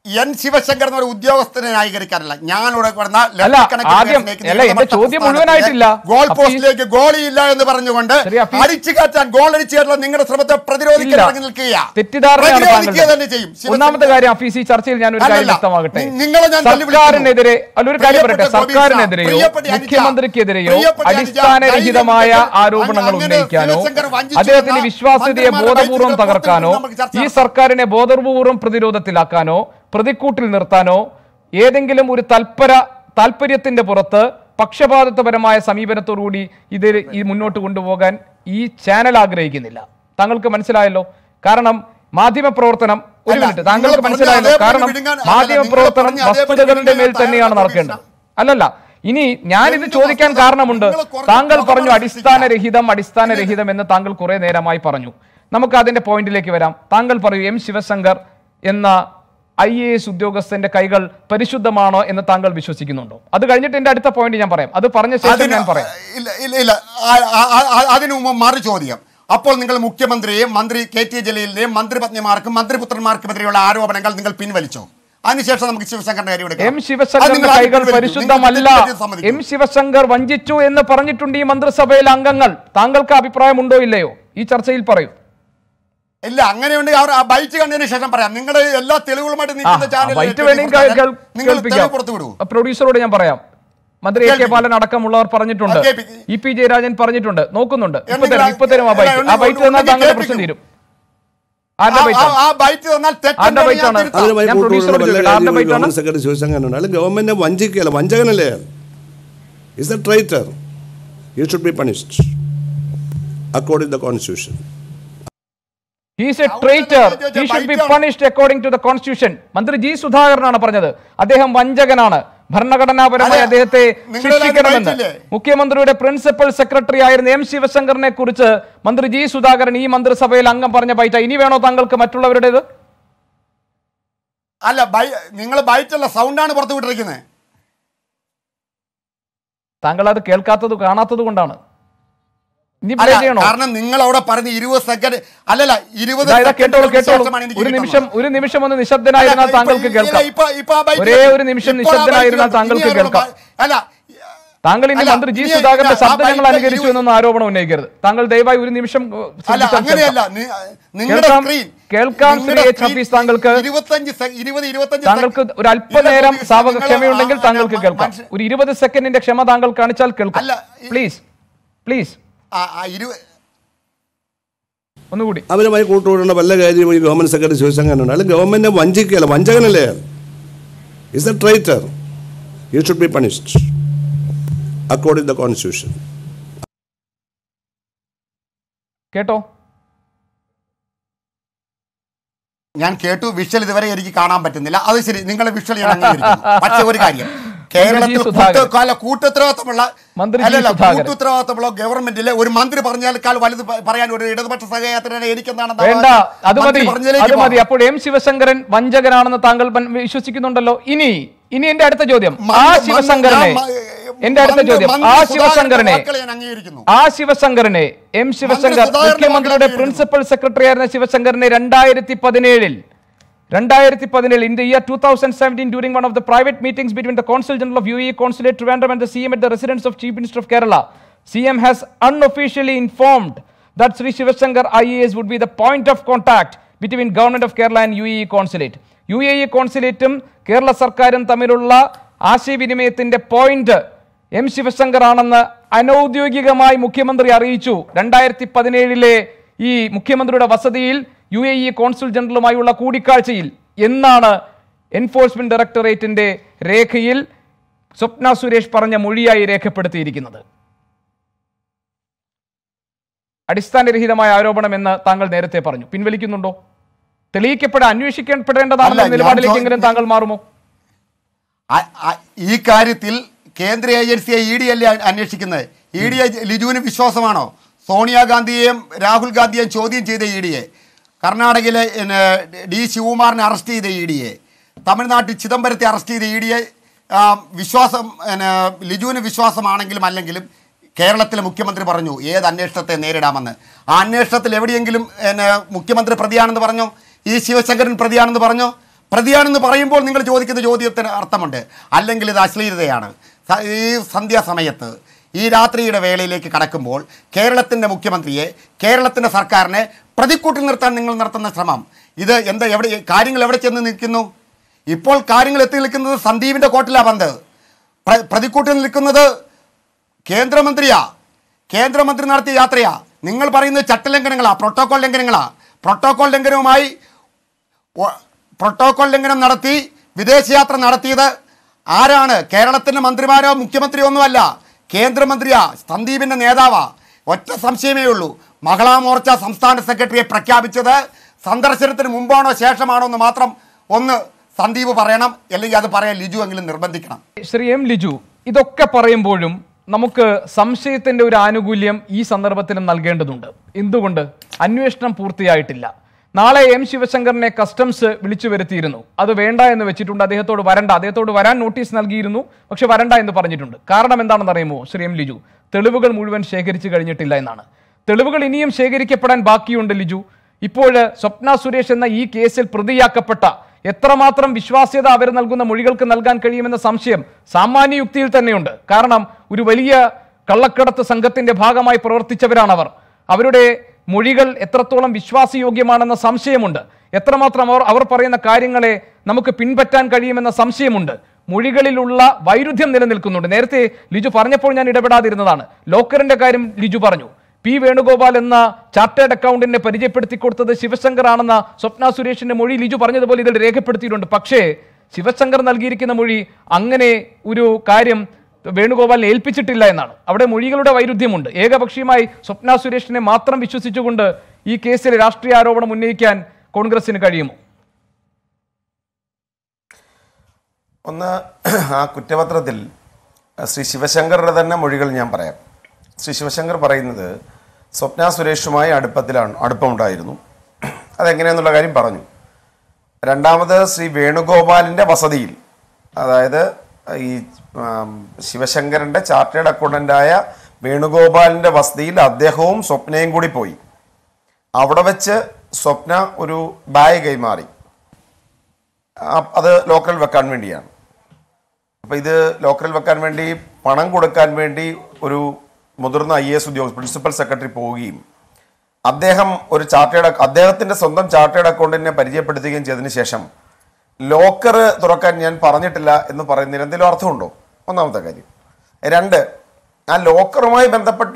എൻ ശിവശങ്കർ എന്ന ഒരു ഉദ്യോഗസ്ഥനെ ന്യായീകരിക്കാറില്ല ഞാൻ ഇവിടെ കിടന്ന അല്ല, ലക്ഷക്കണക്കിന് ആദ്യം- പേരെ അല്ല, എന്റെ സ്നേഹിക്കുന്ന ചോദ്യം സംസ്ഥാനത്തിലെ മുഴുവനായിട്ടില്ല. ഗോൾ അപ്പൊ ഈ- പോസ്റ്റിലേക്ക് ഗോളിയില്ല എന്ന് പറഞ്ഞുകൊണ്ട് ശരി, അപ്പൊ ഈ- അടിച്ചു കയറ്റാൻ ഗോൾ അടിച്ചു കയറ്റാൻ നിങ്ങളുടെ ശ്രമത്തെ പ്രതിരോധിക്കാൻ ഇല്ല. ഇറങ്ങി നിൽക്കുക തെറ്റിദ്ധാരണയാണ് പ്രതിരോധിക്കുക തന്നെ താങ്കളുടെ. ചെയ്യും ശിവശങ്കർ- ഒന്നാമത്തെ കാര്യം ഹഫീസ് ഈ ചർച്ചയിൽ ഞാൻ ഒരു കാര്യം അല്ലല്ല. വ്യക്തമാകട്ടെ നി- നിങ്ങളെ ഞാൻ തല്ലിവിളിക്കുന്നു. സർക്കാരിനെതിരെ അല്ല ഒരു കാര്യം പറയട്ടെ പ്രിയപ്പെട്ട ഗോപി സർക്കാരിനെതിരെയോ പ്രിയപ്പെട്ട അനുജ, മുഖ്യമന്ത്രിക്കെതിരെയോ പ്രിയപ്പെട്ട അനുജ, അടിസ്ഥാനരഹിതമായ ധൈര്യം ആരോപണങ്ങൾ അങ്ങനെ ഉന്നയിക്കാനോ ശിവശങ്കർ വഞ്ചിച്ചു അദ്ദേഹത്തിന്റെ എന്ന വിശ്വാസ്യതയെ മന്ത്രിമാരുടെ ബോധപൂർവം വൈദ്യുതി തകർക്കാനോ നമുക്ക് ചർച്ച ഈ നടത്താം. സർക്കാരിനെ ബോധപൂർവം പ്രതിരോധത്തിലാക്കാനോ പ്രതിക്കൂട്ടിൽ നിർത്താനോ ഏതെങ്കിലും ഒരു തൽപര താല്പര്യത്തിന്റെ പുറത്ത് പക്ഷപാതിത്വപരമായ സമീപനത്തോടുകൂടി ഇത് ഈ മുന്നോട്ട് കൊണ്ടുപോകാൻ ഈ ചാനൽ ആഗ്രഹിക്കുന്നില്ല താങ്കൾക്ക് മനസ്സിലായല്ലോ കാരണം മാധ്യമ പ്രവർത്തനം ഒരു അല്ല, മിനിറ്റ് താങ്കൾക്ക് നിങ്ങൾ പറഞ്ഞ മനസ്സിലായല്ലോ അതേപടി കാരണം വിഴുങ്ങാൻ- അല്ല, മാധ്യമ നിങ്ങൾ പ്രവർത്തനം പറഞ്ഞ അതേപടി വസ്തുതകളുടെ മേൽ വിഴുങ്ങാൻ തന്നെയാണ് തയ്യാറാണ് നടക്കേണ്ടത് കൃഷ്ണ. അല്ലല്ല ഇനി ഞാനിത് എന്ത് ചോദിക്കാൻ വസ്തുത? കാരണമുണ്ട് നിങ്ങൾ കുറച്ച് താങ്കൾ പറഞ്ഞു പുറകോട്ട് അടിസ്ഥാനരഹിതം അടിസ്ഥാനരഹിതം എന്ന് താങ്കൾ കുറെ നേരമായി പറഞ്ഞു നമുക്ക് അതിന്റെ പോയിന്റിലേക്ക് വരാം താങ്കൾ പറയൂ എം ശിവശങ്കർ എന്ന ഐ എ എസ് ഉദ്യോഗസ്ഥന്റെ കൈകൾ പരിശുദ്ധമാണോ എന്ന് താങ്കൾ വിശ്വസിക്കുന്നുണ്ടോ അത് കഴിഞ്ഞിട്ട് എന്റെ അടുത്ത പോയിന്റ് ഞാൻ പറയാം അത് പറഞ്ഞ ശേഷം അതിന് ഞാൻ പറയാം ഇല്ല ഇല്ല ഇല്ല ആ- ആ- ആ- ആ- അതിനു മുമ്പ് മറു ചോദ്യം അപ്പോൾ നിങ്ങൾ മുഖ്യമന്ത്രിയെയും മന്ത്രി കെ ടി ജലീലിനെയും മന്ത്രിപത്നിമാർക്കും മന്ത്രിപുത്രന്മാർക്കുമെതിരെയുള്ള ആരോപണങ്ങൾ നിങ്ങൾ പിൻവലിച്ചോ അതിനുശേഷം നമുക്ക് ശിവശങ്കറിന്റെ കാര്യം എടുക്കാം. എം അത് ശിവശങ്കറിന്റെ നിങ്ങൾ ആദ്യം കൈകൾ പിൻവലിക്കൂ. പരിശുദ്ധമല്ല നിങ്ങൾ തെറ്റുപറ്റി സമ്മതിക്കൂ. എം ശിവശങ്കർ വഞ്ചിച്ചു എന്ന് പറഞ്ഞിട്ടുണ്ട് ഈ മന്ത്രിസഭയിലെ അംഗങ്ങൾ താങ്കൾക്ക് അഭിപ്രായമുണ്ടോ ഇല്ലയോ ഈ ചർച്ചയിൽ പറയൂ ഇല്ല അങ്ങനെയുണ്ട് അവർ ആ ബൈറ്റ് കണ്ടതിന് ശേഷം പറയാം നിങ്ങൾ എല്ലാ തെളിവുകളുമായിട്ട് ആ, നിൽക്കുന്ന ആ ചാനലിൽ വൈറ്റ് വേണമെങ്കിൽ കേൾ- കേൾ- നിങ്ങൾ കേൾപ്പിക്കാം. തെളിവ് പുറത്തു വിടൂ ആ, പ്രൊഡ്യൂസറോട് ഞാൻ പറയാം മന്ത്രി എ കെ കേൾപ്പിക്കൂ. ബാലൻ അടക്കമുള്ളവർ പറഞ്ഞിട്ടുണ്ട് ആ, കേൾപ്പിക്കൂ. ഇ പി ജയരാജൻ പറഞ്ഞിട്ടുണ്ട് നോക്കുന്നുണ്ട് ഇപ്പൊ എന്തെങ്കിലും തരും ഇപ്പൊ തരും ആ അല്ല, ബൈറ്റ് ആ ഉണ്ടെങ്കിൽ ബൈറ്റ് തന്നാൽ ഉണ്ടെങ്കിൽ താങ്കളുടെ പ്രശ്നം കേൾപ്പിക്കൂ. തീരും ആരുടെ ആ- ബൈറ്റ് ആ- ആ ബൈറ്റ് തന്നാൽ ആരുടെ തെറ്റുണ്ടെങ്കിൽ ബൈറ്റ് ഞാൻ ആണ്? തിരുത്താം. അതിനുമായി ഞാൻ കൂട്ടുകൂടുന്ന പ്രൊഡ്യൂസറോട് വല്ല ചോദിക്കട്ടെ, ആരുടെ കാര്യവും ബൈറ്റാണ്? ഗവൺമെന്റ് സെക്രട്ടറി ശിവശങ്കരനുണ്ട് അയാൾ ഗവൺമെന്റിനെ വഞ്ചിക്കുകയല്ല വഞ്ചകനല്ലേ അയാൾ is a traitor you should be punished according the constitution he's a traitor he should be punished according to the constitution മന്ത്രി ജി സുധാകരനാണ് പറഞ്ഞത് അദ്ദേഹം വഞ്ചകനാണ് ഭരണഘടനാപരമായി അതെ, അദ്ദേഹത്തെ നിങ്ങളുടെ ശിക്ഷിക്കണമെന്ന് ബൈറ്റില്ലേ? മുഖ്യമന്ത്രിയുടെ പ്രിൻസിപ്പൽ സെക്രട്ടറി ആയിരുന്ന എം ശിവശങ്കറിനെ കുറിച്ച് മന്ത്രി ജി സുധാകരൻ ഈ മന്ത്രിസഭയിൽ അംഗം പറഞ്ഞ ബൈറ്റ ഇനി വേണോ താങ്കൾക്ക് മറ്റുള്ളവരുടേത് അല്ല ബൈ നിങ്ങൾ ബൈറ്റല്ല സൗണ്ടാണ് പുറത്തു വിട്ടിരിക്കുന്നത് താങ്കൾ അത് കേൾക്കാത്തത് കാണാത്തത് കൊണ്ടാണ് ഇനി അല്ല, പ്ലേ ചെയ്യണോ കാരണം നിങ്ങൾ അവിടെ പറഞ്ഞ ഇരുപത് സെക്കൻഡ് അല്ലല്ല ഇരുപത് ഇതാ, ഇതാ കേട്ടോളൂ സെക്കൻഡിന് കേട്ടോളൂ ശേഷമാണ് എനിക്ക് ഒരു കിട്ടുന്നത്. നിമിഷം ഒരു നിമിഷം ഒന്ന് നിശബ്ദനായിരുന്നാൽ അല്ല, താങ്കൾക്ക് ഇപ്പൊ- കേൾക്കാം ഇപ്പൊ- ഇപ്പൊ ആ ബൈറ്റ് ഒരേ ഒരു നിമിഷം ഇപ്പോൾ ആ ബൈറ്റ് നിശബ്ദനായിരുന്നാൽ കേൾക്കാം. താങ്കൾക്ക് ഇനി ആരോട് കേൾക്കാം. ബൈ- അല്ല താങ്കൾ ഇനി അല്ല, മന്ത്രി ജി ഇനി സുധാകരന്റെ ആ ശബ്ദം ഞങ്ങൾ ബൈറ്റ് അനുകരിച്ചു ഇരുപത് എന്നൊന്നും ആരോപണം ഉന്നയിക്കരുത് താങ്കൾ ദയവായി ഒരു നിമിഷം ഏഹ്, അല്ല ശ്രദ്ധിച്ചാൽ അങ്ങനെയല്ല കേൾക്കാം. നി- നിങ്ങളുടെ കേൾക്കാം. സ്ക്രീൻ കേൾക്കാം, ശ്രീ നിങ്ങളുടെ എച്ച് സ്ക്രീൻ ഹഫീസ് താങ്കൾക്ക് ഇരുപത്തഞ്ച് സെ- ഇരുപത് ഇരുപത്തഞ്ച് താങ്കൾക്ക് സെക്കൻഡ് ഒരു അല്പനേരം നിങ്ങൾ- സാവക നിങ്ങൾ- ക്ഷമയുണ്ടെങ്കിൽ ആ, താങ്കൾക്ക് ആ, കേൾക്കാം മനുഷ്യ- ഒരു ഇരുപത് സെക്കൻഡിന്റെ ക്ഷമ താങ്കൾ കാണിച്ചാൽ കേൾക്കാം അല്ല, ഈ- പ്ലീസ് പ്ലീസ് ആ, ആ, ഇരുപത് ഒന്നുകൂടി അവരുമായി കൂട്ടുകൂടുന്ന വല്ല കാര്യവും ഈ ഗവൺമെന്റ് സെക്രട്ടറി ശിവശങ്കരനുണ്ട് അയാൾ ഗവൺമെന്റിനെ വഞ്ചിക്കുകയല്ല വഞ്ചകനല്ലേ അയാൾ is a traitor you should be punished according the constitution കേട്ടോ ഞാൻ കേട്ടു വിഷ്വൽ ഇതുവരെ എനിക്ക് കാണാൻ പറ്റുന്നില്ല അത് ശരി നിങ്ങളെ വിഷ്വൽ ഞാൻ അംഗീകരിക്കുന്നു പക്ഷേ ഒരു കാര്യം കേരളത്തിൽ സുധാകരൻ. കൂട്ട് അല്ല കൂട്ടുത്തരവാദിത്തമുള്ള മന്ത്രി ജി അല്ലല്ല സുധാകരൻ. കൂട്ടുത്തരവാദിത്തമുള്ള ഗവൺമെന്റിലെ ഒരു മന്ത്രി പറഞ്ഞാൽ വലുത് പ- പറയാൻ ഒരു ഇടതുപക്ഷ സഹയാത്രനെ എനിക്കെന്താണ് വേണ്ട അത് മതി മന്ത്രി പറഞ്ഞതിലേക്ക് അത് മതി പോകാം. അപ്പോൾ എം ശിവശങ്കരൻ വഞ്ചകനാണെന്ന് താങ്കൾ മൻ- വിശ്വസിക്കുന്നുണ്ടല്ലോ ഇനി ഇനി എന്റെ അടുത്ത ചോദ്യം ആ മന്ത്രി- ശിവശങ്കരനെ മന്ത്രി- എന്റെ അടുത്ത മന്ത്രി- ചോദ്യം മന്ത്രി ആ സുധാകരന്റെ ശിവശങ്കരനെ വാക്കുകളെ ഞാൻ അംഗീകരിക്കുന്നു ആ ശിവശങ്കരനെ എം ശിവശങ്കർ സുധാകരന്റെ മുഖ്യമന്ത്രിയുടെ വാക്കുകൾ പ്രിൻസിപ്പൽ സെക്രട്ടറി ആയിരുന്ന ശിവശങ്കറിനെ രണ്ടായിരത്തി പതിനേഴിൽ രണ്ടായിരത്തി പതിനേഴ് in the year two thousand seventeen during one of the private meetings between the consul general of U E consulate Trivandrum and the C M at the residence of chief minister of Kerala C M has unofficially informed that Sri Shivashankar IAS would be the point of contact between government of Kerala and UAE consulate. U A E കോൺസുലേറ്റും കേരള സർക്കാരും തമ്മിലുള്ള ആശയവിനിമയത്തിന്റെ point M Sivasankar ആണെന്ന് അനൗദ്യോഗികമായി മുഖ്യമന്ത്രി അറിയിച്ചു രണ്ടായിരത്തി പതിനേഴിലെ ഈ മുഖ്യമന്ത്രിയുടെ വസതിയിൽ യു എ ഇ കോൺസുൽ ജനറലുമായുള്ള കൂടിക്കാഴ്ചയിൽ എന്നാണ് എൻഫോഴ്സ്മെന്റ് ഡയറക്ടറേറ്റിന്റെ രേഖയിൽ സ്വപ്ന സുരേഷ് പറഞ്ഞ മൊഴിയായി രേഖപ്പെടുത്തിയിരിക്കുന്നത് അടിസ്ഥാനരഹിതമായ ആരോപണം എന്ന് താങ്കൾ നേരത്തെ പറഞ്ഞു പിൻവലിക്കുന്നുണ്ടോ തെളിയിക്കപ്പെടാൻ അന്വേഷിക്കപ്പെടേണ്ടതാണെന്ന അല്ല, ഞാൻ നിലപാടിലേക്കെങ്കിലും ചോ- താങ്കൾ മാറുമോ ആ- ആ- ഈ കാര്യത്തിൽ കേന്ദ്ര ഏജൻസിയെ ഇ ഡി അല്ലേ അന്വേഷിക്കുന്നത് ഇ ഡി ലിജുവിന് വിശ്വാസമാണോ സോണിയാഗാന്ധിയെയും രാഹുൽ ഗാന്ധിയെയും ചോദ്യം ചെയ്ത ഇ ഡിയെ കർണാടകയിലെ പിന്നെ, ഡി ശിവകുമാറിനെ അറസ്റ്റ് ചെയ്ത ഇ ഡിയെ തമിഴ്നാട്ടിൽ ചിദംബരത്തെ അറസ്റ്റ് ചെയ്ത ഇ ഡിയെ വിശ്വാസം പിന്നെ, ലിജുവിന് വിശ്വാസമാണെങ്കിലും അല്ലെങ്കിലും കേരളത്തിലെ മുഖ്യമന്ത്രി പറഞ്ഞു ഏത് അന്വേഷണത്തെ നേരിടാമെന്ന് ആ അന്വേഷണത്തിൽ എവിടെയെങ്കിലും പിന്നെ, മുഖ്യമന്ത്രി പ്രതിയാണെന്ന് പറഞ്ഞോ ഈ ശിവശങ്കരൻ പ്രതിയാണെന്ന് പറഞ്ഞോ പ്രതിയാണെന്ന് പറയുമ്പോൾ നിങ്ങൾ ചോദിക്കുന്ന ചോദ്യത്തിന് അർത്ഥമുണ്ട് അല്ലെങ്കിൽ ഇത് അശ്ലീലതയാണ് സ- ഈ സന്ധ്യാസമയത്ത് ഈ രാത്രിയുടെ വേളയിലേക്ക് കടക്കുമ്പോൾ കേരളത്തിൻ്റെ മുഖ്യമന്ത്രിയെ കേരളത്തിൻ്റെ സർക്കാരിനെ പ്രതിക്കൂട്ടിൽ നിർത്താൻ നിങ്ങൾ നടത്തുന്ന ശ്രമം ഇത് എന്താ എവിടെ കാര്യങ്ങൾ എവിടെ ചെന്ന് നിൽക്കുന്നു ഇപ്പോൾ കാര്യങ്ങൾ എത്തി നിൽക്കുന്നത് സന്ദീപിൻ്റെ കോട്ടിലാണ് പന്ത് പ്ര- പ്രതിക്കൂട്ടിൽ നിൽക്കുന്നത് കേന്ദ്രമന്ത്രിയാ കേന്ദ്രമന്ത്രി നടത്തിയ യാത്രയാ നിങ്ങൾ പറയുന്നത് ചട്ടലംഘനങ്ങളാ പ്രോട്ടോകോൾ ലംഘനങ്ങളാ പ്രോട്ടോകോൾ ലംഘനവുമായി ഒ- പ്രോട്ടോകോൾ ലംഘനം നടത്തി വിദേശയാത്ര നടത്തിയത് ആരാണ് കേരളത്തിൻ്റെ മന്ത്രിമാരോ മുഖ്യമന്ത്രിയോ ഒന്നുമല്ല കേന്ദ്രമന്ത്രിയാ സന്ദീപിൻ്റെ നേതാവാ ഒറ്റ സംശയമേ ഉള്ളൂ മഹിളാ മോർച്ച സംസ്ഥാന സെക്രട്ടറിയെ പ്രഖ്യാപിച്ചത് സന്ദർശനത്തിന് മുമ്പാണോ ശേഷമാണോ എന്ന് മാത്രം ഒന്ന് സന്ദീപ് പറയണം അല്ലെങ്കിൽ അത് പറയാൻ ലിജു എങ്കിലും നിർബന്ധിക്കണം ശ്രീ എം ലിജു ഇതൊക്കെ പറയുമ്പോഴും നമുക്ക് സംശയത്തിന്റെ ഒരു ആനുകൂല്യം ഈ സന്ദർഭത്തിലും നൽകേണ്ടതുണ്ട് എന്തുകൊണ്ട് അന്വേഷണം പൂർത്തിയായിട്ടില്ല നാളെ എം ശിവശങ്കറിനെ കസ്റ്റംസ് വിളിച്ചു വരുത്തിയിരുന്നു അത് വേണ്ട എന്ന് വെച്ചിട്ടുണ്ട് അദ്ദേഹത്തോട് വരണ്ട അദ്ദേഹത്തോട് വരാൻ നോട്ടീസ് നൽകിയിരുന്നു പക്ഷെ വരണ്ട എന്ന് പറഞ്ഞിട്ടുണ്ട് കാരണം എന്താണെന്ന് അറിയുമോ ശ്രീ എം ലിജു തെളിവുകൾ മുഴുവൻ ശേഖരിച്ചു കഴിഞ്ഞിട്ടില്ല എന്നാണ് തെളിവുകൾ ഇനിയും ശേഖരിക്കപ്പെടാൻ ബാക്കിയുണ്ട് ലിജു ഇപ്പോൾ സ്വപ്ന സുരേഷ് എന്ന ഈ കേസിൽ പ്രതിയാക്കപ്പെട്ട എത്രമാത്രം വിശ്വാസ്യത അവർ നൽകുന്ന മൊഴികൾക്ക് നൽകാൻ കഴിയുമെന്ന സംശയം സാമാന്യ യുക്തിയിൽ തന്നെയുണ്ട് കാരണം ഒരു വലിയ കള്ളക്കടത്ത് സംഘത്തിന്റെ ഭാഗമായി പ്രവർത്തിച്ചവരാണ് അവർ അവരുടെ മൊഴികൾ എത്രത്തോളം വിശ്വാസയോഗ്യമാണെന്ന സംശയമുണ്ട് എത്രമാത്രം അവർ അവർ പറയുന്ന കാര്യങ്ങളെ നമുക്ക് പിൻപറ്റാൻ കഴിയുമെന്ന സംശയമുണ്ട് മൊഴികളിലുള്ള വൈരുദ്ധ്യം നിലനിൽക്കുന്നുണ്ട് നേരത്തെ ലിജു പറഞ്ഞപ്പോൾ ഞാൻ ഇടപെടാതിരുന്നതാണ് ലോക്കറിന്റെ കാര്യം ലിജു പറഞ്ഞു പി വേണുഗോപാൽ എന്ന ചാർട്ടേഡ് അക്കൗണ്ടിനെ പരിചയപ്പെടുത്തി കൊടുത്തത് ശിവശങ്കർ ആണെന്ന സ്വപ്ന സുരേഷിന്റെ മൊഴി ലിജു പറഞ്ഞതുപോലെ ഇതിൽ രേഖപ്പെടുത്തിയിട്ടുണ്ട് പക്ഷേ ശിവശങ്കർ നൽകിയിരിക്കുന്ന മൊഴി അങ്ങനെ ഒരു കാര്യം വേണുഗോപാലിനെ ഏൽപ്പിച്ചിട്ടില്ല എന്നാണ് അവിടെ മൊഴികളുടെ വൈരുദ്ധ്യമുണ്ട് ഏകപക്ഷീയമായി സ്വപ്ന സുരേഷിനെ മാത്രം വിശ്വസിച്ചുകൊണ്ട് ഈ കേസിൽ രാഷ്ട്രീയ ആരോപണം ഉന്നയിക്കാൻ കോൺഗ്രസിന് കഴിയുമോ ഒന്ന് ആ കുറ്റപത്രത്തിൽ ശ്രീ ശിവശങ്കറുടെ തന്നെ മൊഴികൾ ഞാൻ പറയാം ശ്രീ ശിവശങ്കർ പറയുന്നത് സ്വപ്ന സുരേഷുമായി അടുപ്പത്തിലാണ് അടുപ്പമുണ്ടായിരുന്നു അതെങ്ങനെയെന്നുള്ള കാര്യം പറഞ്ഞു രണ്ടാമത് ശ്രീ വേണുഗോപാലിൻ്റെ വസതിയിൽ അതായത് ഈ ആം, ശിവശങ്കരൻ്റെ ചാർട്ടേഡ് അക്കൗണ്ടൻ്റായ വേണുഗോപാലിൻ്റെ വസതിയിൽ അദ്ദേഹവും സ്വപ്നയും കൂടി പോയി അവിടെ വെച്ച് സ്വപ്ന ഒരു ബാഗ് കൈമാറി ആ, അത് ലോക്കറിൽ വെക്കാൻ വേണ്ടിയാണ് അപ്പോൾ ഇത് ലോക്കറിൽ വെക്കാൻ വേണ്ടി പണം കൊടുക്കാൻ വേണ്ടി ഒരു മുതിർന്ന ഐ എസ് ഉദ്യോഗസ്ഥ പ്രിൻസിപ്പൽ സെക്രട്ടറി പോവുകയും അദ്ദേഹം ഒരു ചാർട്ടേഡ് അദ്ദേഹത്തിൻ്റെ സ്വന്തം ചാർട്ടേഡ് അക്കൗണ്ടിനെ പരിചയപ്പെടുത്തുകയും ചെയ്തതിന് ശേഷം ലോക്കർ തുറക്കാൻ ഞാൻ പറഞ്ഞിട്ടില്ല എന്ന് പറയുന്നതിൽ എന്തെങ്കിലും അർത്ഥമുണ്ടോ ഒന്നാമത്തെ കാര്യം രണ്ട് ആ ലോക്കറുമായി ബന്ധപ്പെട്ട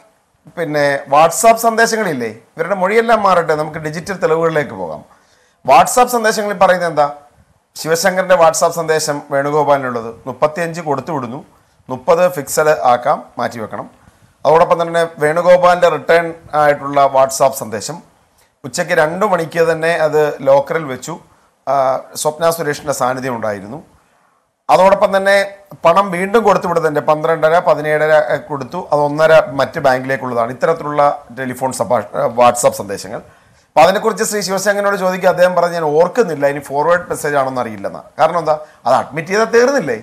പിന്നെ വാട്സാപ്പ് സന്ദേശങ്ങളില്ലേ ഇവരുടെ മൊഴിയെല്ലാം മാറട്ടെ നമുക്ക് ഡിജിറ്റൽ തെളിവുകളിലേക്ക് പോകാം വാട്സാപ്പ് സന്ദേശങ്ങളിൽ പറയുന്നത് എന്താ ശിവശങ്കറിന്റെ വാട്സാപ്പ് സന്ദേശം വേണുഗോപാലിനുള്ളത് മുപ്പത്തിയഞ്ച് കൊടുത്തു വിടുന്നു മുപ്പത് ഫിക്സഡ് ആക്കാം മാറ്റിവെക്കണം അതോടൊപ്പം തന്നെ വേണുഗോപാലിന്റെ റിട്ടേൺ ആയിട്ടുള്ള വാട്സാപ്പ് സന്ദേശം ഉച്ചയ്ക്ക് രണ്ട് മണിക്ക് തന്നെ അത് ലോക്കറിൽ വെച്ചു ആ, സ്വപ്ന സുരേഷിന്റെ സാന്നിധ്യം ഉണ്ടായിരുന്നു അതോടൊപ്പം തന്നെ പണം വീണ്ടും കൊടുത്തു വിടുന്നുണ്ട് പന്ത്രണ്ടര പതിനേഴര ഏ, കൊടുത്തു അത് ഒന്നര മറ്റ് ബാങ്കിലേക്കുള്ളതാണ് ഇത്തരത്തിലുള്ള ടെലിഫോൺ സഭാഷ വാട്സാപ്പ് സന്ദേശങ്ങൾ അപ്പോൾ അതിനെക്കുറിച്ച് ശ്രീ ശിവശങ്കരനോട് ചോദിക്കുക അദ്ദേഹം പറഞ്ഞ് ഞാൻ ഓർക്കുന്നില്ല ഇനി ഫോർവേഡ് മെസ്സേജ് ആണെന്ന് അറിയില്ലെന്നാ കാരണം എന്താ അത് അഡ്മിറ്റ് ചെയ്താൽ തീർന്നില്ലേ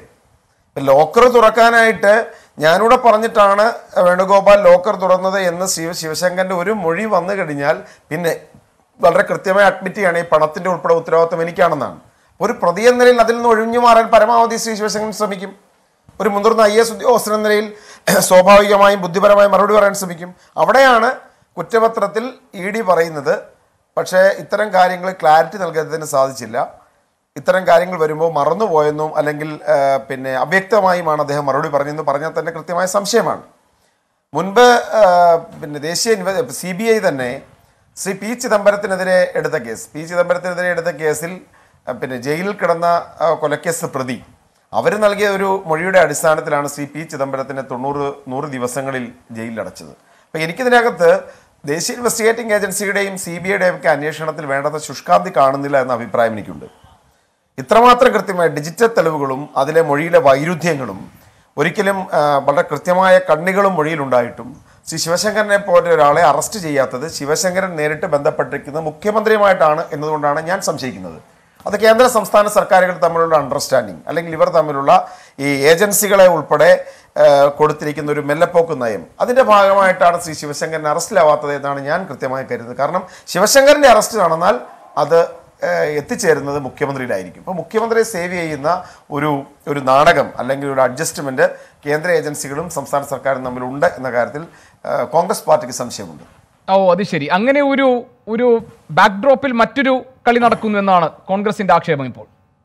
ലോക്കർ തുറക്കാനായിട്ട് ഞാനിവിടെ പറഞ്ഞിട്ടാണ് വേണുഗോപാൽ ലോക്കർ തുറന്നത് എന്ന് ശിവ ശിവശങ്കരൻ്റെ ഒരു മൊഴി വന്നു കഴിഞ്ഞാൽ പിന്നെ വളരെ കൃത്യമായി അഡ്മിറ്റ് ചെയ്യണം ഈ പണത്തിൻ്റെ ഉൾപ്പെടെ ഉത്തരവാദിത്വം എനിക്കാണെന്നാണ് ഒരു പ്രതി എന്ന നിലയിൽ അതിൽ നിന്ന് ഒഴിഞ്ഞു മാറാൻ പരമാവധി ശ്രീ ശിവശങ്കരൻ ശ്രമിക്കും ഒരു മുതിർന്ന ഐ എസ് ഉദ്യോഗസ്ഥൻ എന്ന നിലയിൽ സ്വാഭാവികമായും ബുദ്ധിപരമായും മറുപടി പറയാൻ ശ്രമിക്കും അവിടെയാണ് കുറ്റപത്രത്തിൽ ഇ ഡി പറയുന്നത് പക്ഷേ ഇത്തരം കാര്യങ്ങൾ ക്ലാരിറ്റി നൽകുന്നതിന് സാധിച്ചില്ല ഇത്തരം കാര്യങ്ങൾ വരുമ്പോൾ മറന്നുപോയെന്നും അല്ലെങ്കിൽ ആ, പിന്നെ അവ്യക്തമായുമാണ് അദ്ദേഹം മറുപടി പറഞ്ഞതെന്ന് പറഞ്ഞാൽ തന്നെ കൃത്യമായ സംശയമാണ് മുൻപ് ആ, പിന്നെ ദേശീയ സി ബി ഐ തന്നെ ശ്രീ പി ചിദംബരത്തിനെതിരെ എടുത്ത കേസ് പി ചിദംബരത്തിനെതിരെ എടുത്ത കേസിൽ ആ, പിന്നെ ജയിലിൽ കിടന്ന ആ, കൊലക്കേസ് പ്രതി അവർ നൽകിയ ഒരു മൊഴിയുടെ അടിസ്ഥാനത്തിലാണ് ശ്രീ പി ചിദംബരത്തിനെ തൊണ്ണൂറ് നൂറ് ദിവസങ്ങളിൽ ജയിലിലടച്ചത് അപ്പോൾ എനിക്കിതിനകത്ത് ദേശീയ ഇൻവെസ്റ്റിഗേറ്റിംഗ് ഏജൻസിയുടെയും സി ബി ഐയുടെയും ഒക്കെ അന്വേഷണത്തിൽ വേണ്ടത് ശുഷ്കാന്തി കാണുന്നില്ല എന്ന അഭിപ്രായം എനിക്കുണ്ട് ഇത്രമാത്രം കൃത്യമായ ഡിജിറ്റൽ തെളിവുകളും അതിലെ മൊഴിയിലെ വൈരുദ്ധ്യങ്ങളും ഒരിക്കലും ആ, വളരെ കൃത്യമായ കണ്ണികളും മൊഴിയിലുണ്ടായിട്ടും ശ്രീ ശിവശങ്കരനെ പോലെ ഒരാളെ അറസ്റ്റ് ചെയ്യാത്തത് ശിവശങ്കരൻ നേരിട്ട് ബന്ധപ്പെട്ടിരിക്കുന്നത് മുഖ്യമന്ത്രിയുമായിട്ടാണ് എന്നതുകൊണ്ടാണ് ഞാൻ സംശയിക്കുന്നത് അത് കേന്ദ്ര സംസ്ഥാന സർക്കാരുകൾ തമ്മിലുള്ള അണ്ടർസ്റ്റാൻഡിങ് അല്ലെങ്കിൽ ഇവർ തമ്മിലുള്ള ഈ ഏജൻസികളെ ഉൾപ്പെടെ ആ, കൊടുത്തിരിക്കുന്ന ഒരു മെല്ലപ്പോക്ക് നയം അതിന്റെ ഭാഗമായിട്ടാണ് ശ്രീ ശിവശങ്കരൻ അറസ്റ്റിലാവാത്തത് എന്നാണ് ഞാൻ കൃത്യമായി കരുതുന്നത് കാരണം ശിവശങ്കരന്റെ അറസ്റ്റ് നടന്നാൽ അത് ഏഹ്, എത്തിച്ചേരുന്നത് മുഖ്യമന്ത്രിയിലായിരിക്കും അപ്പോൾ മുഖ്യമന്ത്രിയെ സേവ് ചെയ്യുന്ന ഒരു ഒരു നാടകം അല്ലെങ്കിൽ ഒരു അഡ്ജസ്റ്റ്മെന്റ് കേന്ദ്ര ഏജൻസികളും സംസ്ഥാന സർക്കാരും തമ്മിലുണ്ട് എന്ന കാര്യത്തിൽ ഏഹ്, കോൺഗ്രസ് പാർട്ടിക്ക് സംശയമുണ്ട് ഓ അത് ശരി അങ്ങനെ ഒരു ഒരു ബാക്ക്ഡ്രോപ്പിൽ മറ്റൊരു കളി നടക്കുന്നു എന്നാണ് കോൺഗ്രസിന്റെ ആക്ഷേപം ഇപ്പോൾ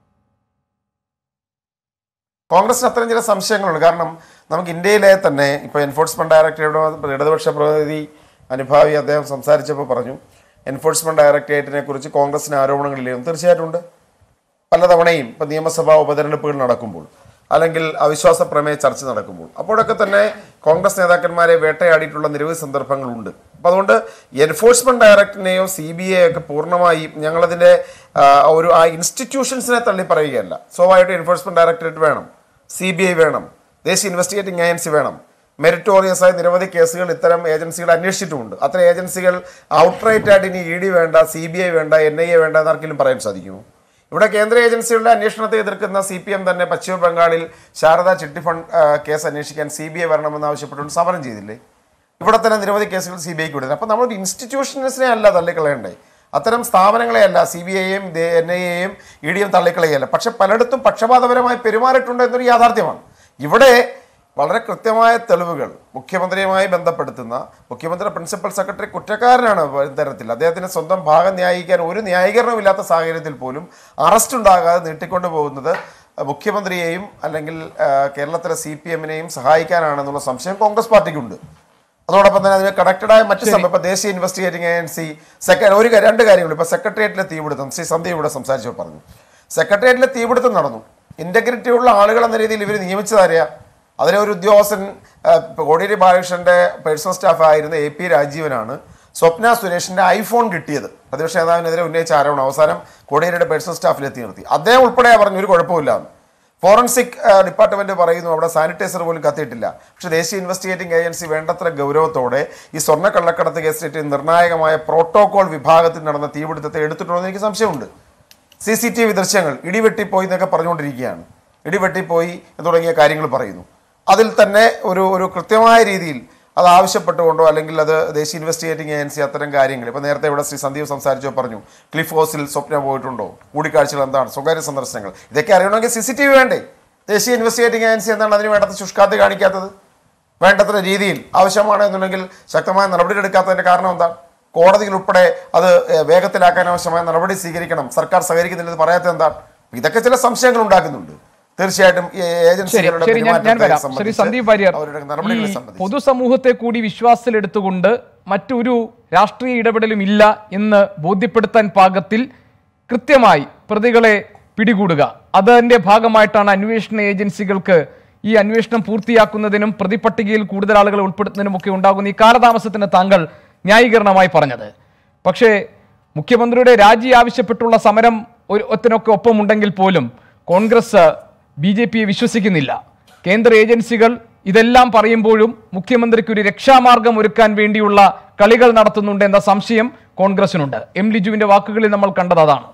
കോൺഗ്രസിന് അത്തരം ചില സംശയങ്ങളുണ്ട് കാരണം നമുക്ക് ഇന്ത്യയിലെ തന്നെ ഇപ്പോൾ എൻഫോഴ്സ്മെന്റ് ഡയറക്ടറേറ്റ് ഇടതുപക്ഷ പ്രതിനിധി അനുഭാവി അദ്ദേഹം സംസാരിച്ചപ്പോൾ പറഞ്ഞു എൻഫോഴ്സ്മെന്റ് ഡയറക്ടറേറ്റിനെ കുറിച്ച് കോൺഗ്രസിന് ആരോപണങ്ങളില്ലെന്നും തീർച്ചയായിട്ടും ഉണ്ട് പലതവണയും ഇപ്പം നിയമസഭാ ഉപതെരഞ്ഞെടുപ്പുകൾ നടക്കുമ്പോൾ അല്ലെങ്കിൽ അവിശ്വാസ പ്രമേയ ചർച്ച നടക്കുമ്പോൾ അപ്പോഴൊക്കെ തന്നെ കോൺഗ്രസ് നേതാക്കന്മാരെ വേട്ടയാടിയിട്ടുള്ള നിരവധി സന്ദർഭങ്ങളുണ്ട് അപ്പം അതുകൊണ്ട് എൻഫോഴ്സ്മെന്റ് ഡയറക്ടറിനെയോ സി ബി ഐ ഒക്കെ പൂർണ്ണമായും ഞങ്ങളതിൻ്റെ ആ, ഒരു ആ ഇൻസ്റ്റിറ്റ്യൂഷൻസിനെ തള്ളി പറയുകയല്ല സ്വാഭാവികമായിട്ടും എൻഫോഴ്സ്മെന്റ് ഡയറക്ടറേറ്റ് വേണം സി ബി ഐ വേണം ദേശീയ ഇൻവെസ്റ്റിഗേറ്റിംഗ് ഏജൻസി വേണം മെറിറ്റോറിയസ് ആയ നിരവധി കേസുകൾ ഇത്തരം ഏജൻസികൾ അന്വേഷിച്ചിട്ടുമുണ്ട് അത്തരം ഏജൻസികൾ ഔട്ട്റൈറ്റ് ആയിട്ട് ഇനി ഇ ഡി വേണ്ട സി ബി ഐ വേണ്ട എൻ ഐ എ വേണ്ട എന്നാർക്കെങ്കിലും പറയാൻ സാധിക്കുമോ ഇവിടെ കേന്ദ്ര ഏജൻസികളുടെ അന്വേഷണത്തെ എതിർക്കുന്ന സി പി എം തന്നെ പശ്ചിമ ബംഗാളിൽ ശാരദ ചിട്ടി ഫണ്ട് ആ, കേസ് അന്വേഷിക്കാൻ സി ബി ഐ വരണമെന്ന് ആവശ്യപ്പെട്ടുകൊണ്ട് സമരം ചെയ്തില്ലേ ഇവിടെ തന്നെ നിരവധി കേസുകൾ സി ബി ഐക്ക് വിടുന്നത് അപ്പോൾ നമ്മൾ ഇൻസ്റ്റിറ്റ്യൂഷൻസിനെ അല്ല തള്ളിക്കളയണ്ടേ അത്തരം സ്ഥാപനങ്ങളെയല്ല സി ബി ഐയെയും എൻ ഐ എയും ഇ ഡിയും തള്ളിക്കളയല്ല പക്ഷെ പലയിടത്തും പക്ഷപാതപരമായി പെരുമാറിയിട്ടുണ്ട് എന്നൊരു യാഥാർത്ഥ്യമാണ് ഇവിടെ വളരെ കൃത്യമായ തെളിവുകൾ മുഖ്യമന്ത്രിയുമായി ബന്ധപ്പെടുത്തുന്ന മുഖ്യമന്ത്രി പ്രിൻസിപ്പൽ സെക്രട്ടറി കുറ്റക്കാരനാണ് ഇത്തരത്തിൽ അദ്ദേഹത്തിന് സ്വന്തം ഭാഗം ന്യായീകരിക്കാൻ ഒരു ന്യായീകരണമില്ലാത്ത സാഹചര്യത്തിൽ പോലും അറസ്റ്റ് ഉണ്ടാകാതെ നീട്ടിക്കൊണ്ടു പോകുന്നത് മുഖ്യമന്ത്രിയെയും അല്ലെങ്കിൽ ആ, കേരളത്തിലെ സി പി എമ്മിനെയും സഹായിക്കാനാണെന്നുള്ള സംശയം കോൺഗ്രസ് പാർട്ടിക്കുണ്ട് അതോടൊപ്പം തന്നെ അതിന് കണക്റ്റഡായ മറ്റ് സംഭവം ഇപ്പൊ ദേശീയ ഇൻവെസ്റ്റിഗേറ്റിംഗ് ഏജൻസി സെക്ര ഒരു ക- രണ്ട് കാര്യങ്ങൾ ഇപ്പൊ സെക്രട്ടേറിയറ്റിലെ തീപിടുത്തം ശ്രീ സന്ധ്യ ഇവിടെ സംസാരിച്ചപ്പോൾ പറഞ്ഞു സെക്രട്ടേറിയറ്റിലെ തീപിടുത്തം നടന്നു ഇന്റഗ്രിറ്റി ഉള്ള ആളുകൾ എന്ന രീതിയിൽ ഇവർ നിയമിച്ചതറിയാം അതിലെ ഒരു ഉദ്യോഗസ്ഥൻ ആ, ഇപ്പൊ കോടിയേരി ബാലകൃഷ്ണന്റെ പേഴ്സണൽ സ്റ്റാഫ് ആയിരുന്ന എ പി രാജീവനാണ് സ്വപ്ന സുരേഷിന്റെ ഐഫോൺ കിട്ടിയത് പ്രതിപക്ഷ നേതാവിനെതിരെ ഉന്നയിച്ച ആരോപണം അവസാനം കോടിയേരിയുടെ പേഴ്സണൽ സ്റ്റാഫിലെത്തി നിർത്തി അദ്ദേഹം ഉൾപ്പെടെ പറഞ്ഞു ഒരു കുഴപ്പമില്ല എന്ന്. ഫോറൻസിക് ആ, ഡിപ്പാർട്ട്മെന്റ് പറയുന്നു അവിടെ സാനിറ്റൈസർ പോലും കത്തിയിട്ടില്ല പക്ഷേ ദേശീയ ഇൻവെസ്റ്റിഗേറ്റിംഗ് ഏജൻസി വേണ്ടത്ര ഗൗരവത്തോടെ ഈ സ്വർണ്ണ കള്ളക്കടത്ത് കേസിൽ നിർണായകമായ പ്രോട്ടോകോൾ വിഭാഗത്തിൽ നടന്ന തീപിടുത്തത്തെ എടുത്തിട്ടുണ്ടോ എന്ന് എനിക്ക് സംശയമുണ്ട് സി സി ടി വി ദൃശ്യങ്ങൾ ഇടിവെട്ടിപ്പോയി എന്നൊക്കെ പറഞ്ഞുകൊണ്ടിരിക്കുകയാണ് ഇടിവെട്ടിപ്പോയി എന്ന് തുടങ്ങിയ കാര്യങ്ങൾ പറയുന്നു അതിൽ തന്നെ ഒരു ഒരു കൃത്യമായ രീതിയിൽ അത് ആവശ്യപ്പെട്ടുകൊണ്ടോ അല്ലെങ്കിൽ അത് ദേശീയ ഇൻവെസ്റ്റിഗേറ്റിംഗ് ഏജൻസി അത്തരം കാര്യങ്ങൾ ഇപ്പോൾ നേരത്തെ ഇവിടെ ശ്രീ സന്ദീപ് സംസാരിച്ചോ പറഞ്ഞു ക്ലിഫ് ഹൗസിൽ സ്വപ്ന പോയിട്ടുണ്ടോ കൂടിക്കാഴ്ചകൾ എന്താണ് സ്വകാര്യ സന്ദർശനങ്ങൾ ഇതൊക്കെ അറിയണമെങ്കിൽ സി സി ടി വി വേണ്ടേ ദേശീയ ഇൻവെസ്റ്റിഗേറ്റിംഗ് ഏജൻസി എന്താണ് അതിന് വേണ്ടത്ര ശുഷ്കാന്തി കാണിക്കാത്തത് വേണ്ടത്ര രീതിയിൽ ആവശ്യമാണ് എന്നുണ്ടെങ്കിൽ ശക്തമായ നടപടി എടുക്കാത്തതിന്റെ കാരണം എന്താണ് കോടതിയിൽ ഉൾപ്പെടെ അത് ഏഹ്, വേഗത്തിലാക്കാൻ ആവശ്യമായ നടപടി സ്വീകരിക്കണം സർക്കാർ സഹകരിക്കുന്നില്ലെന്ന് പറയാത്തത് എന്താണ് ഇതൊക്കെ ചില സംശയങ്ങൾ ഉണ്ടാക്കുന്നുണ്ട് തീർച്ചയായിട്ടും ഈ ശരി ഏജൻസികളുടെ ശരി ഞാൻ ഞാൻ പെരുമാറ്റത്തെ വരാം ശ്രീ സംബന്ധിച്ച് സന്ദീപ് വാര്യർ അവരുടെ ഈ നടപടികളെ സംബന്ധിച്ച് പൊതുസമൂഹത്തെ കൂടി വിശ്വാസത്തിലെടുത്തുകൊണ്ട് മറ്റൊരു രാഷ്ട്രീയ ഇടപെടലും ഇല്ല എന്ന് ബോധ്യപ്പെടുത്താൻ പാകത്തിൽ കൃത്യമായി പ്രതികളെ പിടികൂടുക അതിന്റെ ഭാഗമായിട്ടാണ് അന്വേഷണ ഏജൻസികൾക്ക് ഈ അന്വേഷണം പൂർത്തിയാക്കുന്നതിനും പ്രതിപട്ടികയിൽ കൂടുതൽ ആളുകളെ ഉൾപ്പെടുത്തുന്നതിനും ഒക്കെ ഉണ്ടാകുന്ന ഈ കാലതാമസത്തിന് താങ്കൾ ന്യായീകരണമായി പറഞ്ഞത് പക്ഷേ മുഖ്യമന്ത്രിയുടെ രാജി ആവശ്യപ്പെട്ടുള്ള സമരം ഒരു ഒത്തിനൊക്കെ ഒപ്പമുണ്ടെങ്കിൽ പോലും കോൺഗ്രസ് ബി ജെ പിയെ വിശ്വസിക്കുന്നില്ല കേന്ദ്ര ഏജൻസികൾ ഇതെല്ലാം പറയുമ്പോഴും മുഖ്യമന്ത്രിക്ക് ഒരു രക്ഷാമാർഗം ഒരുക്കാൻ വേണ്ടിയുള്ള കളികൾ നടത്തുന്നുണ്ട് എന്ന സംശയം കോൺഗ്രസിനുണ്ട് എം ലിജുവിന്റെ വാക്കുകളിൽ നമ്മൾ കണ്ടത് അതാണ്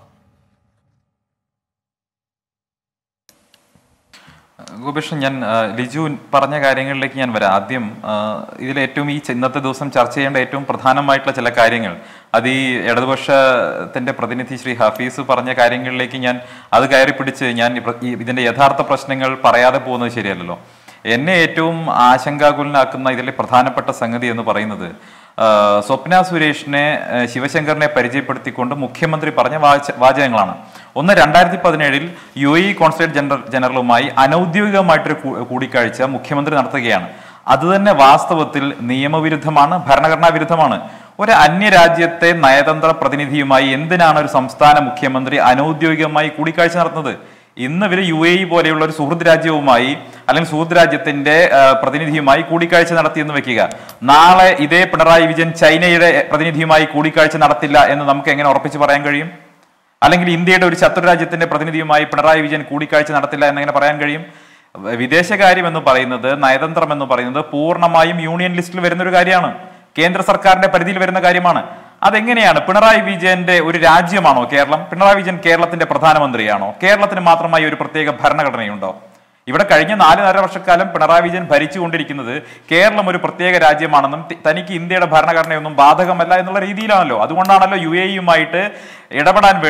ഗോപികൃഷ്ണൻ ഞാൻ ആ, ലിജു പറഞ്ഞ കാര്യങ്ങളിലേക്ക് ഞാൻ വരാം ആദ്യം ആ, ഇതിൽ ഏറ്റവും ഈ ച- ഇന്നത്തെ ദിവസം ചർച്ച ചെയ്യേണ്ട ഏറ്റവും പ്രധാനമായിട്ടുള്ള ചില കാര്യങ്ങൾ അത് ഈ ഇടതുപക്ഷത്തിന്റെ പ്രതിനിധി ശ്രീ ഹഫീസ് പറഞ്ഞ കാര്യങ്ങളിലേക്ക് ഞാൻ അത് കയറി പിടിച്ച് ഞാൻ ഈ പ്ര- ഈ ഇതിന്റെ യഥാർത്ഥ പ്രശ്നങ്ങൾ പറയാതെ പോകുന്നത് ശരിയല്ലല്ലോ എന്നെ ഏറ്റവും ആശങ്കാകുലനാക്കുന്ന ഇതിലെ പ്രധാനപ്പെട്ട സംഗതി എന്ന് പറയുന്നത് ആ, സ്വപ്ന സുരേഷിനെ ആ, ശിവശങ്കറിനെ പരിചയപ്പെടുത്തിക്കൊണ്ട് മുഖ്യമന്ത്രി പറഞ്ഞ വാച- വാചകങ്ങളാണ് ഒന്ന് രണ്ടായിരത്തി പതിനേഴിൽ യു എ കോൺസുലേറ്റ് ജനറൽ ജനറലുമായി അനൗദ്യോഗികമായിട്ടൊരു കൂ- കൂടിക്കാഴ്ച മുഖ്യമന്ത്രി നടത്തുകയാണ് അത് തന്നെ വാസ്തവത്തിൽ നിയമവിരുദ്ധമാണ് ഭരണഘടനാ വിരുദ്ധമാണ് ഒരു അന്യരാജ്യത്തെ നയതന്ത്ര പ്രതിനിധിയുമായി എന്തിനാണ് ഒരു സംസ്ഥാന മുഖ്യമന്ത്രി അനൗദ്യോഗികമായി കൂടിക്കാഴ്ച നടത്തുന്നത് ഇന്ന് ഇവർ യു എ ഇ പോലെയുള്ള ഒരു സുഹൃത്ത് രാജ്യവുമായി അല്ലെങ്കിൽ സുഹൃത്ത് രാജ്യത്തിന്റെ ആ, പ്രതിനിധിയുമായി കൂടിക്കാഴ്ച നടത്തി എന്ന് വെക്കുക നാളെ ഇതേ പിണറായി വിജയൻ ചൈനയുടെ പ്രതിനിധിയുമായി കൂടിക്കാഴ്ച നടത്തില്ല എന്ന് നമുക്ക് എങ്ങനെ ഉറപ്പിച്ച് പറയാൻ കഴിയും അല്ലെങ്കിൽ ഇന്ത്യയുടെ ഒരു ശത്രു രാജ്യത്തിന്റെ പ്രതിനിധിയുമായി പിണറായി വിജയൻ കൂടിക്കാഴ്ച നടത്തില്ല എന്നെങ്ങനെ പറയാൻ കഴിയും വിദേശകാര്യം എന്ന് പറയുന്നത് നയതന്ത്രം എന്ന് പറയുന്നത് പൂർണ്ണമായും യൂണിയൻ ലിസ്റ്റിൽ വരുന്ന ഒരു കാര്യമാണ് കേന്ദ്ര സർക്കാരിന്റെ പരിധിയിൽ വരുന്ന കാര്യമാണ് അതെങ്ങനെയാണ് പിണറായി വിജയന്റെ ഒരു രാജ്യമാണോ കേരളം പിണറായി വിജയൻ കേരളത്തിന്റെ പ്രധാനമന്ത്രിയാണോ കേരളത്തിന് മാത്രമായി ഒരു പ്രത്യേക ഭരണഘടനയുണ്ടോ ഇവിടെ കഴിഞ്ഞ നാലുനര വർഷക്കാലം പിണറായി വിജയൻ ഭരിച്ചുകൊണ്ടിരിക്കുന്നത് കേരളം ഒരു പ്രത്യേക രാജ്യമാണെന്നും തി- തനിക്ക് ഇന്ത്യയുടെ ഭരണഘടനയൊന്നും ബാധകമല്ല എന്നുള്ള രീതിയിലാണല്ലോ അതുകൊണ്ടാണല്ലോ യു എ യുമായിട്ട് ഇടപെടാൻ വേണ്ടി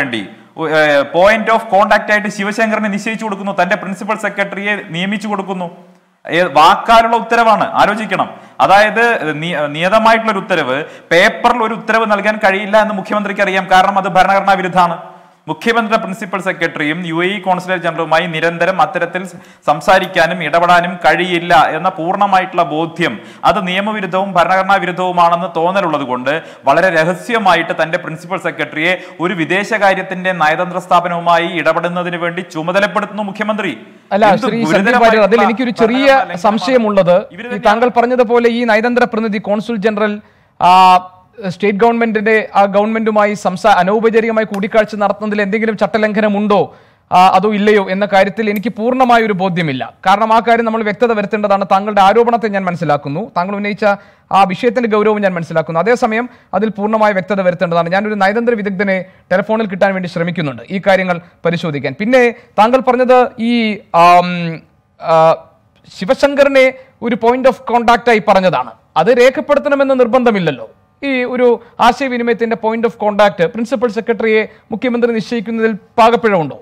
പോയിന്റ് ഓഫ് കോണ്ടാക്ട് ആയിട്ട് ശിവശങ്കറിനെ നിശ്ചയിച്ചു കൊടുക്കുന്നു തന്റെ പ്രിൻസിപ്പൽ സെക്രട്ടറിയെ നിയമിച്ചു കൊടുക്കുന്നു ഏ- വാക്കാലുള്ള ഉത്തരവാണ് ആലോചിക്കണം അതായത് നി- നിയതമായിട്ടുള്ള ഒരു ഉത്തരവ് പേപ്പറിൽ ഒരു ഉത്തരവ് നൽകാൻ കഴിയില്ല എന്ന് മുഖ്യമന്ത്രിക്ക് അറിയാം കാരണം അത് ഭരണഘടനാ വിരുദ്ധാണ് മുഖ്യമന്ത്രിയുടെ പ്രിൻസിപ്പൽ സെക്രട്ടറിയും യു എ ഇ കോൺസുലേറ്റ് ജനറലുമായി നിരന്തരം അത്തരത്തിൽ സംസാരിക്കാനും ഇടപെടാനും കഴിയില്ല എന്ന പൂർണ്ണമായിട്ടുള്ള ബോധ്യം അത് നിയമവിരുദ്ധവും ഭരണഘടനാ വിരുദ്ധവുമാണെന്ന് തോന്നലുള്ളത് കൊണ്ട് വളരെ രഹസ്യമായിട്ട് തന്റെ പ്രിൻസിപ്പൽ സെക്രട്ടറിയെ ഒരു വിദേശകാര്യത്തിന്റെ നയതന്ത്ര സ്ഥാപനവുമായി ഇടപെടുന്നതിന് വേണ്ടി ചുമതലപ്പെടുത്തുന്നു മുഖ്യമന്ത്രി അല്ല എന്ത് ശ്രീ സന്ദീപ് ഗുരുതരമായിട്ടുള്ള വാര്യർ അതിൽ എനിക്കൊരു ചെറിയ ഭരണഘടനാ ലംഘനമാണ്. സംശയമുള്ളത് ഇവര് ഈ തന്നെയാണ് താങ്കൾ പറഞ്ഞതുപോലെ ഈ നയതന്ത്ര പ്രതിനിധി കോൺസുൽ ജനറൽ ആ, സ്റ്റേറ്റ് ഗവൺമെന്റിന്റെ ആ ഗവൺമെന്റുമായി സംസാ അനൗപചാരികമായി കൂടിക്കാഴ്ച നടത്തുന്നതിൽ എന്തെങ്കിലും ചട്ടലംഘനമുണ്ടോ ആ, അതോ ഇല്ലയോ എന്ന കാര്യത്തിൽ എനിക്ക് പൂർണ്ണമായ ഒരു ബോധ്യമില്ല കാരണം ആ കാര്യം നമ്മൾ വ്യക്തത വരുത്തേണ്ടതാണ് താങ്കളുടെ ആരോപണത്തെ ഞാൻ മനസ്സിലാക്കുന്നു താങ്കൾ ഉന്നയിച്ച ആ വിഷയത്തിന്റെ ഗൗരവം ഞാൻ മനസ്സിലാക്കുന്നു അതേസമയം അതിൽ പൂർണ്ണമായ വ്യക്തത വരുത്തേണ്ടതാണ് ഞാനൊരു നയതന്ത്ര വിദഗ്ധനെ ടെലിഫോണിൽ കിട്ടാൻ വേണ്ടി ശ്രമിക്കുന്നുണ്ട് ഈ കാര്യങ്ങൾ പരിശോധിക്കാൻ പിന്നെ താങ്കൾ പറഞ്ഞത് ഈ ആം, ആ, ശിവശങ്കറിനെ ഒരു പോയിന്റ് ഓഫ് കോണ്ടാക്റ്റായി പറഞ്ഞതാണ് അത് രേഖപ്പെടുത്തണമെന്ന് നിർബന്ധമില്ലല്ലോ ഈ ഒരു ആശയവിനിമയത്തിന്റെ പോയിന്റ് ഓഫ് കോണ്ടാക്ട് പ്രിൻസിപ്പൽ സെക്രട്ടറിയെ മുഖ്യമന്ത്രി നിശ്ചയിക്കുന്നതിൽ പാകപ്പിഴവുണ്ടോ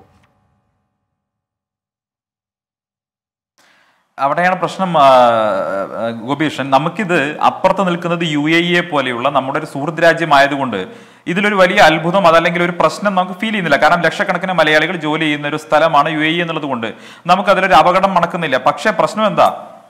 അവിടെയാണ് പ്രശ്നം ആ, ആ, ഗോപീഷൻ നമുക്കിത് അപ്പുറത്ത് നിൽക്കുന്നത് യു എ ഇയെ പോലെയുള്ള നമ്മുടെ ഒരു സുഹൃത്ത് രാജ്യമായതുകൊണ്ട് ഇതിലൊരു വലിയ അത്ഭുതം അതല്ലെങ്കിൽ ഒരു പ്രശ്നം നമുക്ക് ഫീൽ ചെയ്യുന്നില്ല കാരണം ലക്ഷക്കണക്കിന് മലയാളികൾ ജോലി ചെയ്യുന്ന ഒരു സ്ഥലമാണ് യു എ ഇ എന്നുള്ളത് കൊണ്ട് നമുക്ക് അതിലൊരു അപകടം മണക്കുന്നില്ല പക്ഷേ പ്രശ്നം എന്താ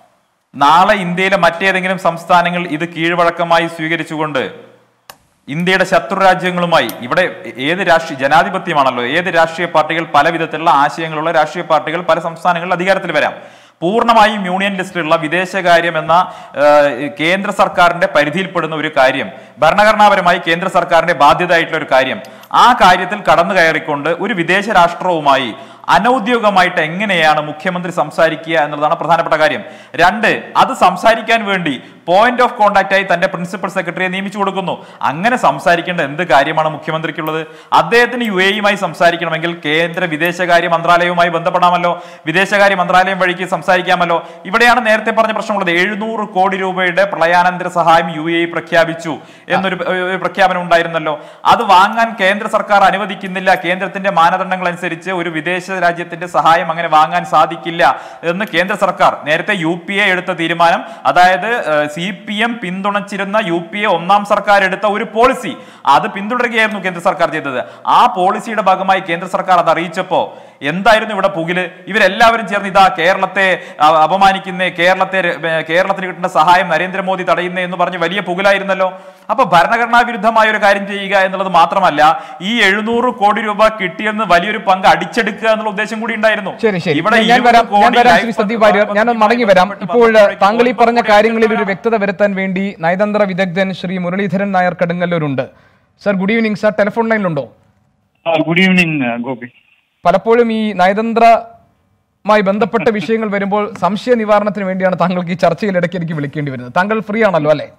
നാളെ ഇന്ത്യയിലെ മറ്റേതെങ്കിലും സംസ്ഥാനങ്ങൾ ഇത് കീഴ്വഴക്കമായി സ്വീകരിച്ചുകൊണ്ട് ഇന്ത്യയുടെ ശത്രു രാജ്യങ്ങളുമായി ഇവിടെ ഏത് രാഷ്ട്രീയ ജനാധിപത്യമാണല്ലോ ഏത് രാഷ്ട്രീയ പാർട്ടികൾ പല വിധത്തിലുള്ള ആശയങ്ങളുള്ള രാഷ്ട്രീയ പാർട്ടികൾ പല സംസ്ഥാനങ്ങളിൽ അധികാരത്തിൽ വരാം പൂർണ്ണമായും യൂണിയൻ ലിസ്റ്റിലുള്ള വിദേശകാര്യം എന്ന ഏഹ്, കേന്ദ്ര സർക്കാരിന്റെ പരിധിയിൽപ്പെടുന്ന ഒരു കാര്യം ഭരണഘടനാപരമായി കേന്ദ്ര സർക്കാരിന്റെ ബാധ്യതയായിട്ടുള്ള ഒരു കാര്യം ആ കാര്യത്തിൽ കടന്നു കയറിക്കൊണ്ട് ഒരു വിദേശ രാഷ്ട്രവുമായി അനൌദ്യോഗികമായിട്ട് എങ്ങനെയാണ് മുഖ്യമന്ത്രി സംസാരിക്കുക എന്നുള്ളതാണ് പ്രധാനപ്പെട്ട കാര്യം രണ്ട് അത് സംസാരിക്കാൻ വേണ്ടി പോയിന്റ് ഓഫ് കോണ്ടാക്ട് ആയി തന്റെ പ്രിൻസിപ്പൽ സെക്രട്ടറിയെ നിയമിച്ചു കൊടുക്കുന്നു അങ്ങനെ സംസാരിക്കേണ്ട എന്ത് കാര്യമാണ് മുഖ്യമന്ത്രിക്കുള്ളത് അദ്ദേഹത്തിന് യു എയുമായി സംസാരിക്കണമെങ്കിൽ കേന്ദ്ര വിദേശകാര്യ മന്ത്രാലയവുമായി ബന്ധപ്പെടാമല്ലോ വിദേശകാര്യ മന്ത്രാലയം വഴിക്ക് സംസാരിക്കാമല്ലോ ഇവിടെയാണ് നേരത്തെ പറഞ്ഞ പ്രശ്നമുള്ളത് എഴുന്നൂറ് കോടി രൂപയുടെ പ്രളയാനന്തര സഹായം യു എ പ്രഖ്യാപിച്ചു എന്നൊരു ഒരു പ്രഖ്യാപനം ഉണ്ടായിരുന്നല്ലോ അത് വാങ്ങാൻ കേന്ദ്ര സർക്കാർ അനുവദിക്കുന്നില്ല കേന്ദ്രത്തിന്റെ മാനദണ്ഡങ്ങൾ അനുസരിച്ച് ഒരു വിദേശ രാജ്യത്തിന്റെ സഹായം അങ്ങനെ വാങ്ങാൻ സാധിക്കില്ല എന്ന് കേന്ദ്ര സർക്കാർ നേരത്തെ യു പി എ എടുത്ത തീരുമാനം അതായത് സി പി എം പിന്തുണച്ചിരുന്ന യു പി എ ഒന്നാം സർക്കാർ എടുത്ത ഒരു പോളിസി അത് പിന്തുടരുകയായിരുന്നു കേന്ദ്ര സർക്കാർ ചെയ്തത് ആ പോളിസിയുടെ ഭാഗമായി കേന്ദ്ര സർക്കാർ അത് അറിയിച്ചപ്പോ എന്തായിരുന്നു ഇവിടെ പുകില് ഇവരെല്ലാവരും ചേർന്ന് ഇതാ കേരളത്തെ ആ, അപമാനിക്കുന്നേ കേരളത്തെ ര- ഏ, കേരളത്തിന് കിട്ടുന്ന സഹായം നരേന്ദ്രമോദി തടയുന്നേ എന്ന് പറഞ്ഞ് വലിയ പുകിലായിരുന്നല്ലോ അപ്പൊ ഭരണഘടനാ വിരുദ്ധമായ ഒരു കാര്യം ചെയ്യുക എന്നുള്ളത് മാത്രമല്ല ഈ എഴുന്നൂറ് കോടി രൂപ കിട്ടിയെന്ന് വലിയൊരു പങ്ക് അടിച്ചെടുക്കുക എന്നുള്ള ഉദ്ദേശം കൂടി ഉണ്ടായിരുന്നു ശരി ശരി ഇവിടെ ഞാൻ വരാം ഇരുപത് ഞാൻ കോടി വരാം ലൈഫ് ശ്രീ സന്ദീപ് വാര്യർ ഞാൻ പദ്ധതിയുമായി മടങ്ങി വരാം ബന്ധപ്പെട്ട് ഇപ്പോൾ വന്നപ്പോഴേക്കും താങ്കൾ ഈ പറഞ്ഞ കോടി കാര്യങ്ങളിൽ ഒരു രൂപ വ്യക്തത വരുത്താൻ വേണ്ടി നയതന്ത്ര വിദഗ്ധൻ ശ്രീ മുരളീധരൻ നായർ കടുങ്ങല്ലൂരുണ്ട് sir good evening sir telephone ലൈനിലുണ്ടോ ഗുഡ് ഈവനിങ് ഗോപി പലപ്പോഴും ഈ നയതന്ത്രമായി ബന്ധപ്പെട്ട വിഷയങ്ങൾ വരുമ്പോൾ സംശയ നിവാരണത്തിന് വേണ്ടിയാണ് താങ്കൾക്ക് ഈ ചർച്ചയിൽ ഇടയ്ക്ക് എനിക്ക് വിളിക്കേണ്ടി വരുന്നത് താങ്കൾ ഫ്രീ ആണല്ലോ അല്ലെ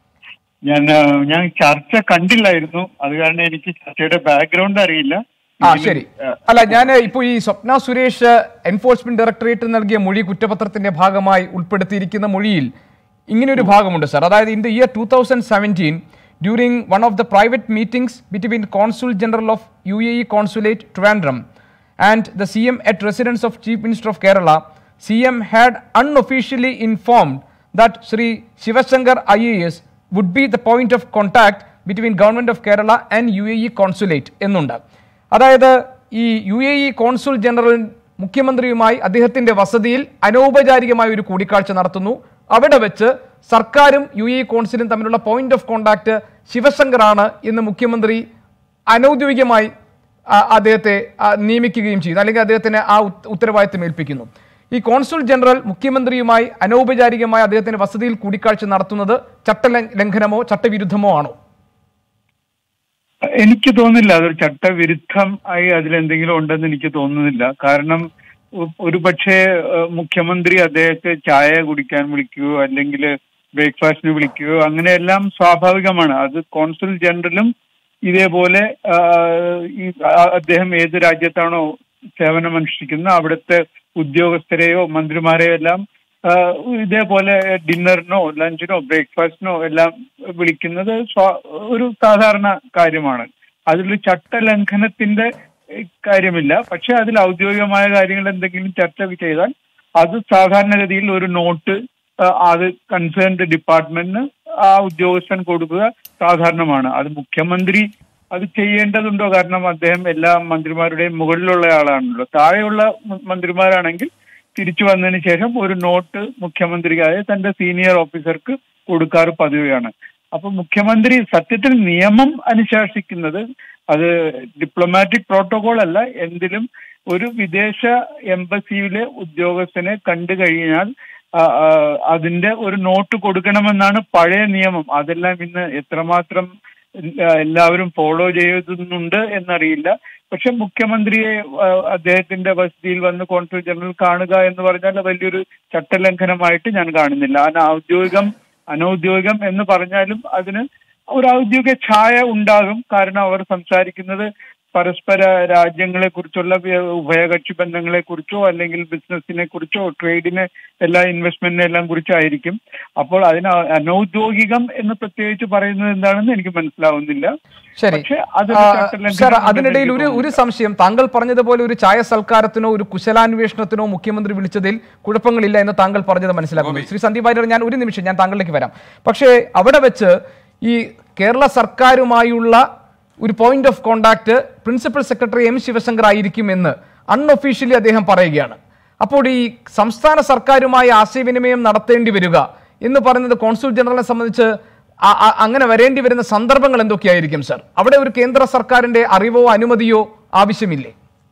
ഞാൻ ആ, ഞാൻ ചർച്ച കണ്ടില്ലായിരുന്നു അത് കാരണം എനിക്ക് ചർച്ചയുടെ ബാക്ക്ഗ്രൗണ്ട് അറിയില്ല ആ ശരി അല്ല ഞാൻ ഇപ്പോൾ ഈ സ്വപ്ന സുരേഷ് എൻഫോഴ്സ്മെന്റ് ഡയറക്ടറേറ്റ് നൽകിയ മൊഴി കുറ്റപത്രത്തിന്റെ ഭാഗമായി ഉൾപ്പെടുത്തിയിരിക്കുന്ന മൊഴിയിൽ ഇങ്ങനെ ഒരു ഭാഗമുണ്ട് സർ അതായത് in the year two thousand seventeen during one of the private meetings between consul general of U A E consulate Trivandrum and the C M at residence of chief minister of Kerala C M had unofficially informed that Shri Sivasankar I A S would be the point of contact between government of Kerala and U A E consulate എന്നുണ്ട് അതായത് ഈ U A E consul general മുഖ്യമന്ത്രിയുമായി അദ്ദേഹത്തിന്റെ വസതിയിൽ അനൗപചാരികമായ ഒരു കൂടിക്കാഴ്ച നടത്തുന്നു അവിടെ വെച്ച് സർക്കാരും യു എ ഇ കോൺസുലും തമ്മിലുള്ള പോയിന്റ് ഓഫ് കോണ്ടാക്ട് ശിവശങ്കറാണ് എന്ന് മുഖ്യമന്ത്രി അനൗദ്യോഗികമായി ആ, അദ്ദേഹത്തെ ആ, നിയമിക്കുകയും ചെയ്യുന്നു അല്ലെങ്കിൽ അദ്ദേഹത്തിന് ആ ഉത്ത- ഉത്തരവാദിത്തം ഏൽപ്പിക്കുന്നു ഈ കോൺസുൽ ജനറൽ മുഖ്യമന്ത്രിയുമായി അനൗപചാരികമായി അദ്ദേഹത്തിന്റെ വസതിയിൽ കൂടിക്കാഴ്ച നടത്തുന്നത് ചട്ടലംഘനമോ ചട്ടവിരുദ്ധമോ ആണോ എനിക്ക് തോന്നുന്നില്ല അതൊരു ചട്ടവിരുദ്ധം ആയി അതിലെന്തെങ്കിലും ഉണ്ടെന്ന് എനിക്ക് തോന്നുന്നില്ല കാരണം ഒ- ഒരു പക്ഷേ ഏഹ്, മുഖ്യമന്ത്രി അദ്ദേഹത്തെ ചായ കുടിക്കാൻ വിളിക്കുകയോ അല്ലെങ്കിൽ ബ്രേക്ക്ഫാസ്റ്റിന് വിളിക്കുകയോ അങ്ങനെയെല്ലാം സ്വാഭാവികമാണ് അത് കോൺസുൽ ജനറലും ഇതേപോലെ ആ, ഈ ആ- അദ്ദേഹം ഏത് രാജ്യത്താണോ സേവനം അനുഷ്ഠിക്കുന്നത് അവിടുത്തെ ഉദ്യോഗസ്ഥരെയോ മന്ത്രിമാരെയോ എല്ലാം ആ, ഇതേപോലെ ഡിന്നറിനോ ലഞ്ചിനോ ബ്രേക്ക്ഫാസ്റ്റിനോ എല്ലാം വിളിക്കുന്നത് സ്വാ- ഒരു സാധാരണ കാര്യമാണ് അതിൽ ചട്ടലംഘനത്തിന്റെ ഏഹ്, കാര്യമില്ല പക്ഷെ അതിൽ ഔദ്യോഗികമായ കാര്യങ്ങൾ എന്തെങ്കിലും ചർച്ച ചെയ്താൽ അത് സാധാരണഗതിയിൽ ഒരു നോട്ട് ആ, അത് കൺസേൺഡ് ഡിപ്പാർട്ട്മെന്റിന് ആ ഉദ്യോഗസ്ഥൻ കൊടുക്കുക സാധാരണമാണ് അത് മുഖ്യമന്ത്രി അത് ചെയ്യേണ്ടതുണ്ടോ കാരണം അദ്ദേഹം എല്ലാ മന്ത്രിമാരുടെയും മുകളിലുള്ള ആളാണല്ലോ താഴെയുള്ള മ- മന്ത്രിമാരാണെങ്കിൽ തിരിച്ചു വന്നതിന് ശേഷം ഒരു നോട്ട് മുഖ്യമന്ത്രിയായ തന്റെ സീനിയർ ഓഫീസർക്ക് കൊടുക്കാറ് പതിവാണ് അപ്പൊ മുഖ്യമന്ത്രി സത്യത്തിൽ നിയമം അനുശാസിക്കുന്നത് അത് ഡിപ്ലോമാറ്റിക് പ്രോട്ടോകോൾ അല്ല എന്തിലും ഒരു വിദേശ എംബസിയിലെ ഉദ്യോഗസ്ഥനെ കണ്ടു കഴിഞ്ഞാൽ ആ, ആ, അതിന്റെ ഒരു നോട്ട് കൊടുക്കണമെന്നാണ് പഴയ നിയമം അതെല്ലാം ഇന്ന് എത്രമാത്രം എല്ലാ- എല്ലാവരും ഫോളോ ചെയ്യുന്നുണ്ട് എന്നറിയില്ല പക്ഷെ മുഖ്യമന്ത്രിയെ ആ, അദ്ദേഹത്തിന്റെ വസതിയിൽ വന്ന് കോൺസുൽ ജനറൽ കാണുക എന്ന് പറഞ്ഞാൽ വലിയൊരു ചട്ടലംഘനമായിട്ട് ഞാൻ കാണുന്നില്ല അതിന് ഔദ്യോഗികം അനൗദ്യോഗികം എന്ന് പറഞ്ഞാലും അതിന് ഒരു ഔദ്യോഗിക ഛായ ഉണ്ടാകും കാരണം അവർ സംസാരിക്കുന്നത് പരസ്പര രാജ്യങ്ങളെ കുറിച്ചുള്ള ഉഭയകക്ഷി ബന്ധങ്ങളെ കുറിച്ചോ അല്ലെങ്കിൽ ബിസിനസിനെ കുറിച്ചോ ട്രേഡിനെ എല്ലാ ഇൻവെസ്റ്റ്മെന്റിനെ എല്ലാം കുറിച്ചായിരിക്കും അപ്പോൾ അതിന് അനൗദ്യോഗികം എന്ന് പ്രത്യേകിച്ച് പറയുന്നത് എന്താണെന്ന് എനിക്ക് മനസ്സിലാവുന്നില്ല ശരി പക്ഷേ അതൊരു ആ, ചട്ടലംഘനം സാർ ഉണ്ടെന്ന് അതിനിടയിൽ എനിക്ക് ഒരു ഒരു സംശയം താങ്കൾ പറഞ്ഞതുപോലെ ഒരു ചായ സൽക്കാരത്തിനോ ഒരു കുശലാന്വേഷണത്തിനോ മുഖ്യമന്ത്രി വിളിച്ചതിൽ കുഴപ്പങ്ങളില്ല എന്ന് താങ്കൾ പറഞ്ഞത് മനസ്സിലാക്കുന്നു ശ്രീ സന്ദീപ് വാര്യർ ഞാൻ ഒരു നിമിഷം ഞാൻ താങ്കളിലേക്ക് വരാം പക്ഷേ അവിടെ വെച്ച് ഈ കേരള സർക്കാരുമായുള്ള ഒരു point of contact principal secretary M Sivasankar ആയിരിക്കും എന്ന് അൺഒഫീഷ്യലി അദ്ദേഹം പറയുകയാണ് അപ്പോൾ ഈ സംസ്ഥാന സർക്കാരുമായി ആശയവിനിമയം നടത്തേണ്ടി വരിക എന്ന് പറയുന്നത് കോൺസുൽ ജനറലിനെ സംബന്ധിച്ച് ആ- ആ- അങ്ങനെ വരേണ്ടി വരുന്ന സന്ദർഭങ്ങൾ എന്തൊക്കെയായിരിക്കും സർ അവിടെ ഒരു കേന്ദ്ര സർക്കാരിന്റെ അറിവോ അനുമതിയോ ആവശ്യമില്ലേ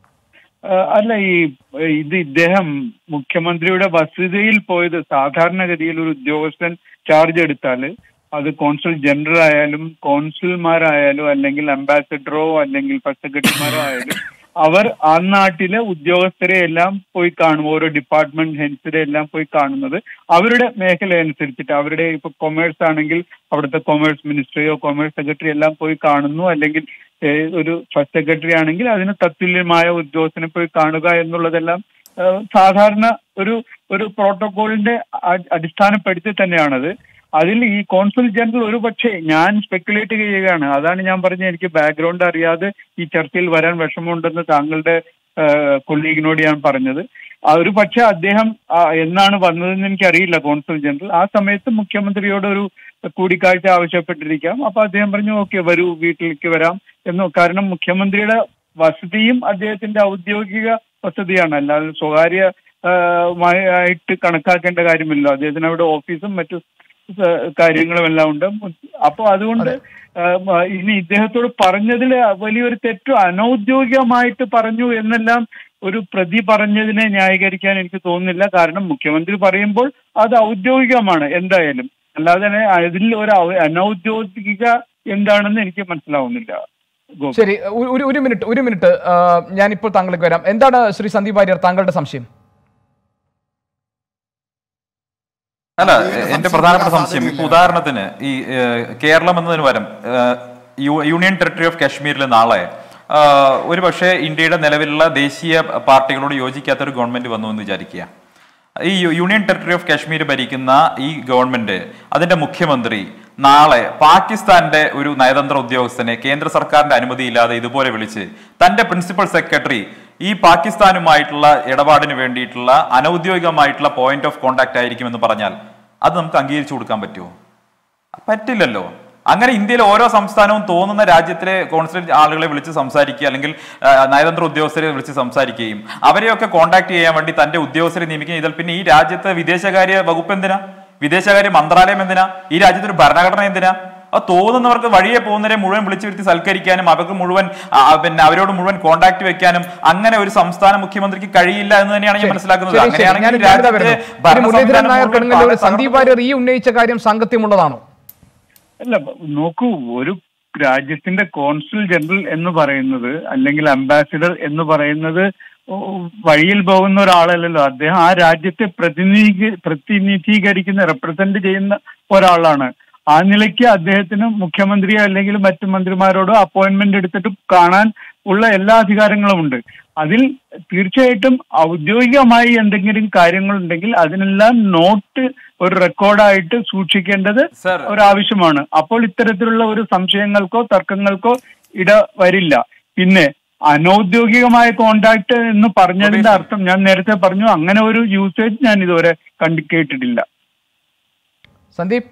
ആ, അല്ല ഈ ഇത് ഇദ്ദേഹം മുഖ്യമന്ത്രിയുടെ വസതിയിൽ പോയത് സാധാരണഗതിയിൽ ഒരു ഉദ്യോഗസ്ഥൻ ചാർജ് എടുത്താൽ അത് കോൺസുൽ ജനറൽ ആയാലും കോൺസുൽമാരായാലും അല്ലെങ്കിൽ അംബാസഡറോ അല്ലെങ്കിൽ ഫസ്റ്റ് സെക്രട്ടറിമാരോ ആയാലും അവർ ആ നാട്ടിലെ ഉദ്യോഗസ്ഥരെ എല്ലാം പോയി കാണും ഓരോ ഡിപ്പാർട്ട്മെന്റ് ഹെഡ്സിനെ എല്ലാം പോയി കാണുന്നത് അവരുടെ മേഖല അനുസരിച്ചിട്ട് അവരുടെ ഇപ്പൊ കൊമേഴ്സ് ആണെങ്കിൽ അവിടുത്തെ കൊമേഴ്സ് മിനിസ്ട്രിയോ കൊമേഴ്സ് സെക്രട്ടറി എല്ലാം പോയി കാണുന്നു അല്ലെങ്കിൽ ഏഹ്, ഒരു ഫസ്റ്റ് സെക്രട്ടറി ആണെങ്കിൽ അതിന് തത്തുല്യമായ ഉദ്യോഗസ്ഥനെ പോയി കാണുക എന്നുള്ളതെല്ലാം ഏഹ്, സാധാരണ ഒരു ഒരു പ്രോട്ടോകോളിന്റെ അ- അടിസ്ഥാനപ്പെടുത്തി തന്നെയാണത് അതിൽ ഈ കോൺസുൽ ജനറൽ ഒരു പക്ഷേ ഞാൻ സ്പെക്കുലേറ്റ് ചെയ്യുകയാണ് അതാണ് ഞാൻ പറഞ്ഞത് എനിക്ക് ബാക്ക്ഗ്രൗണ്ട് അറിയാതെ ഈ ചർച്ചയിൽ വരാൻ വിഷമമുണ്ടെന്ന് താങ്കളുടെ കൊളീഗിനോട് ഞാൻ പറഞ്ഞത് ആ ഒരു പക്ഷേ അദ്ദേഹം ആ, എന്നാണ് വന്നതെന്ന് എനിക്കറിയില്ല കോൺസുൽ ജനറൽ ആ സമയത്ത് മുഖ്യമന്ത്രിയോട് ഒരു കൂടിക്കാഴ്ച ആവശ്യപ്പെട്ടിരിക്കാം അപ്പൊ അദ്ദേഹം പറഞ്ഞു ഓക്കെ വരൂ വീട്ടിലേക്ക് വരാം എന്ന് കാരണം മുഖ്യമന്ത്രിയുടെ വസതിയും അദ്ദേഹത്തിന്റെ ഔദ്യോഗിക വസതിയാണ് അല്ലാതെ സ്വകാര്യ ആ, മായി- ആയിട്ട് കണക്കാക്കേണ്ട കാര്യമില്ല അദ്ദേഹത്തിന് അവിടെ ഓഫീസും മറ്റു സ- കാര്യങ്ങളും എല്ലാം ഉണ്ട് അപ്പോൾ അതുകൊണ്ട് ആ, മ- ഇനി ഇദ്ദേഹത്തോട് പറഞ്ഞതിൽ വലിയൊരു തെറ്റോ അനൗദ്യോഗികമായിട്ട് പറഞ്ഞു എന്നെല്ലാം ഒരു പ്രതി പറഞ്ഞതിനെ ന്യായീകരിക്കാൻ എനിക്ക് തോന്നുന്നില്ല കാരണം മുഖ്യമന്ത്രി പറയുമ്പോൾ അത് ഔദ്യോഗികമാണ് എന്തായാലും അല്ലാതെ തന്നെ അതിൽ ഒരു ഔ- അനൗദ്യോഗിക എന്താണെന്ന് എനിക്ക് മനസ്സിലാവുന്നില്ല ഗോപി. ശരി ഒരു- ഒരു ഒരു മിനിറ്റ് ഒരു മിനിറ്റ് ആ, ഞാനിപ്പോൾ താങ്കളിലേക്ക് വരാം എന്താണ് ശ്രീ സന്ദീപ് വാര്യർ താങ്കളുടെ സംശയം അല്ല എന്റെ പ്രധാനപ്പെട്ട സംശയം ഇപ്പൊ ഉദാഹരണത്തിന് ഈ ഏഹ്, കേരളം എന്നതിന് പകരം ഏഹ്, യു- യൂണിയൻ ടെറിട്ടറി ഓഫ് കാശ്മീരിൽ നാളെ ആഹ്, ഒരു പക്ഷേ ഇന്ത്യയുടെ നിലവിലുള്ള ദേശീയ പാർട്ടികളോട് യോജിക്കാത്ത ഒരു ഗവൺമെന്റ് വന്നു എന്ന് വിചാരിക്കുക ഈ യു- യൂണിയൻ ടെറിട്ടറി ഓഫ് കാശ്മീർ ഭരിക്കുന്ന ഈ ഗവൺമെന്റ് അതിന്റെ മുഖ്യമന്ത്രി നാളെ പാകിസ്ഥാന്റെ ഒരു നയതന്ത്ര ഉദ്യോഗസ്ഥനെ കേന്ദ്ര സർക്കാരിന്റെ അനുമതിയില്ലാതെ ഇതുപോലെ വിളിച്ച് തന്റെ പ്രിൻസിപ്പൽ സെക്രട്ടറി ഈ പാകിസ്ഥാനുമായിട്ടുള്ള ഇടപാടിന് വേണ്ടിയിട്ടുള്ള അനൗദ്യോഗികമായിട്ടുള്ള പോയിന്റ് ഓഫ് കോണ്ടാക്ട് ആയിരിക്കും എന്ന് പറഞ്ഞാൽ അത് നമുക്ക് അംഗീകരിച്ചു കൊടുക്കാൻ പറ്റുമോ പറ്റില്ലല്ലോ അങ്ങനെ ഇന്ത്യയിലെ ഓരോ സംസ്ഥാനവും തോന്നുന്ന രാജ്യത്തിലെ കോൺസുലേറ്റ് ആളുകളെ വിളിച്ച് സംസാരിക്കുക അല്ലെങ്കിൽ ആ, നയതന്ത്ര ഉദ്യോഗസ്ഥരെ വിളിച്ച് സംസാരിക്കുകയും അവരെയൊക്കെ കോൺടാക്ട് ചെയ്യാൻ വേണ്ടി തന്റെ ഉദ്യോഗസ്ഥരെ നിയമിക്കുകയും ചെയ്താൽ പിന്നെ ഈ രാജ്യത്തെ വിദേശകാര്യ വകുപ്പ് എന്തിനാ വിദേശകാര്യ മന്ത്രാലയം എന്തിനാ ഈ രാജ്യത്തെ ഒരു ഭരണഘടന എന്തിനാ അത് തോന്നുന്നവർക്ക് വഴിയെ പോകുന്നവരെ മുഴുവൻ വിളിച്ചു വരുത്തി സൽക്കരിക്കാനും അവർക്ക് മുഴുവൻ ആ, പിന്നെ അവരോട് മുഴുവൻ കോൺടാക്ട് വെക്കാനും അങ്ങനെ ഒരു സംസ്ഥാന മുഖ്യമന്ത്രിക്ക് കഴിയില്ല എന്ന് തന്നെയാണ് ഞാൻ മനസ്സിലാക്കുന്നത് ശരി, ശരി. ഞാൻ അങ്ങനെയാണെങ്കിൽ ഇതിലേക്ക് രാജ്യത്തെ വരുന്നു. ഇനി ഭരണ മുരളീധരൻ സംവിധാനം നായർ മുഴുവൻ കടുങ്ങല്ലൂർ പാടെ സന്ദീപ് വാര്യർ ഈ ഉന്നയിച്ച കാര്യം സാങ്കത്യമുള്ളതാണോ അല്ല നോക്കൂ ഒരു രാജ്യത്തിന്റെ കോൺസുൽ ജനറൽ എന്ന് പറയുന്നത് അല്ലെങ്കിൽ അംബാസിഡർ എന്ന് പറയുന്നത് ഓ, വഴിയിൽ പോകുന്ന ഒരാളല്ലല്ലോ അദ്ദേഹം ആ രാജ്യത്തെ പ്രതിനിധീ പ്രതിനിധീകരിക്കുന്ന റെപ്രസെന്റ് ചെയ്യുന്ന ഒരാളാണ് ആ നിലയ്ക്ക് അദ്ദേഹത്തിന് മുഖ്യമന്ത്രിയോ അല്ലെങ്കിൽ മറ്റു മന്ത്രിമാരോടോ അപ്പോയിന്റ്മെന്റ് എടുത്തിട്ട് കാണാൻ ഉള്ള എല്ലാ അധികാരങ്ങളും ഉണ്ട് അതിൽ തീർച്ചയായിട്ടും ഔദ്യോഗികമായി എന്തെങ്കിലും കാര്യങ്ങളുണ്ടെങ്കിൽ അതിനെല്ലാം നോട്ട് ഒരു റെക്കോർഡായിട്ട് സൂക്ഷിക്കേണ്ടത് Sir. ഒരാവശ്യമാണ് അപ്പോൾ ഇത്തരത്തിലുള്ള ഒരു സംശയങ്ങൾക്കോ തർക്കങ്ങൾക്കോ ഇട വരില്ല പിന്നെ അനൗദ്യോഗികമായ കോണ്ടാക്ട് എന്ന് പറഞ്ഞതിന്റെ അർത്ഥം ഞാൻ നേരത്തെ പറഞ്ഞു അങ്ങനെ ഒരു യൂസേജ് ഞാൻ ഇതുവരെ കണ്ടു കേട്ടിട്ടില്ല സന്ദീപ്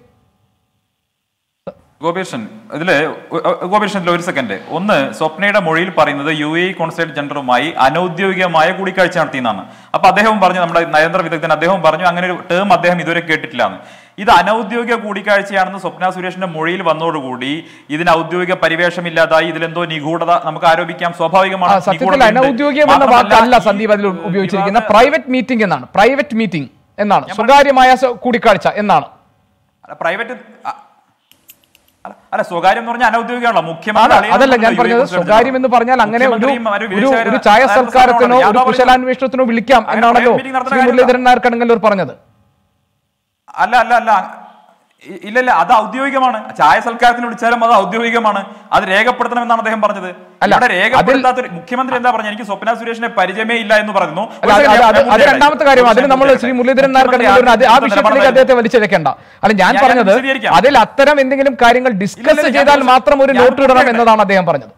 ഗോപീഷൻ ഇതില് ഗോപീഷനിൽ ഒരു സെക്കൻഡ് ഒന്ന് സ്വപ്നയുടെ മൊഴിയിൽ പറയുന്നത് യു എ കോൺസുലേറ്റ് ജനറലുമായി അനൌദ്യോഗികമായ കൂടിക്കാഴ്ച നടത്തിയെന്നാണ് അപ്പൊ അദ്ദേഹം പറഞ്ഞു നമ്മുടെ നയതന്ത്ര വിദഗ്ധൻ അദ്ദേഹം പറഞ്ഞു അങ്ങനെ ഒരു ടേം അദ്ദേഹം ഇതുവരെ കേട്ടിട്ടില്ല എന്ന് ഇത് അനൌദ്യോഗിക കൂടിക്കാഴ്ചയാണെന്ന് സ്വപ്ന സുരേഷിന്റെ മൊഴിയിൽ വന്നതോടുകൂടി ഇതിന് ഔദ്യോഗിക പരിവേഷമില്ലാതായി ഇതിലെന്തോ നിഗൂഢത നമുക്ക് ആരോപിക്കാം ആ, സ്വാഭാവികമാണ് സത്യത്തിൽ നിഗൂഢതയുണ്ട്. അനൗദ്യോഗികം എന്ന മാത്രമല്ല, വാക്കല്ല ഈ- സന്ദീപ് അതിൽ ഈ ഉപയോഗിച്ചിരിക്കുന്ന വിവാദ- പ്രൈവറ്റ് മീറ്റിംഗ് എന്നാണ് പ്രൈവറ്റ് മീറ്റിംഗ് എന്നാണ് സ്വകാര്യമായ സ- കൂടിക്കാഴ്ച എന്നാണ് അല്ല, പ്രൈവറ്റ് അ- അല്ല, അല്ല സ്വകാര്യം എന്ന് പറഞ്ഞാൽ അനൗദ്യോഗികമാണല്ലോ ആണ് മുഖ്യമന്ത്രി അളിയൻ അതല്ല ഞാൻ എന്നല്ലോ പറഞ്ഞത് യു എ കോൺസുലേറ്റ് സ്വകാര്യം എന്ന് പറഞ്ഞാൽ അങ്ങനെ ഒരു മുഖ്യമന്ത്രിയും ഒരു ഒരു വിദേശകാര്യ ഒരു ചായ നയതന്ത്ര സൽക്കാരത്തിനോ സ്ഥാപനമാണ്. ഒരു യാഥാ പറയുന്നത്. കുശലാന്വേഷണത്തിനോ വിളിക്കാം അങ്ങനെ എന്നാണല്ലോ meeting നടത്തുന്ന ശ്രീ കാര്യമില്ല. മുരളീധരൻ നായർ കടുങ്ങല്ലൂർ പറഞ്ഞത് അല്ല അല്ല അല്ല ഇ- ഇല്ല ഇല്ല അത് ഔദ്യോഗികമാണ് ചായ സൽക്കാരത്തിന് വിളിച്ചാലും അത് ഔദ്യോഗികമാണ് അത് രേഖപ്പെടുത്തണമെന്നാണ് അദ്ദേഹം പറഞ്ഞത് അല്ല, ഇവിടെ രേഖപ്പെടുത്താത്ത ഒരു- മുഖ്യമന്ത്രി എന്താ പറഞ്ഞത് എനിക്ക് സ്വപ്ന സുരേഷിനെ പരിചയമേ ഇല്ല എന്ന് പറയുന്നു അല്ല, അത് അത് അത് അത് രണ്ടാമത്തെ കാര്യം അതിന് നമ്മൾ ശ്രീ മുരളീധരൻ നായർ കടുങ്ങല്ലൂരിന് അത് ആ വിഷയത്തിലേക്ക് അദ്ദേഹത്തെ വലിച്ചിഴക്കേണ്ട അല്ല ഞാൻ ഞാൻ പറഞ്ഞത് വിശദീകരിക്കാം. അതിൽ അത്തരം എന്തെങ്കിലും കാര്യങ്ങൾ ഇല്ല, ഡിസ്കസ് ഇല്ല, ഞാൻ ചെയ്താൽ കുറച്ച് മാത്രം ഒരു ഞാൻ നോട്ട് ഇടണം പൂർത്തിയാക്കട്ടെ. എന്നതാണ് അദ്ദേഹം പറഞ്ഞത്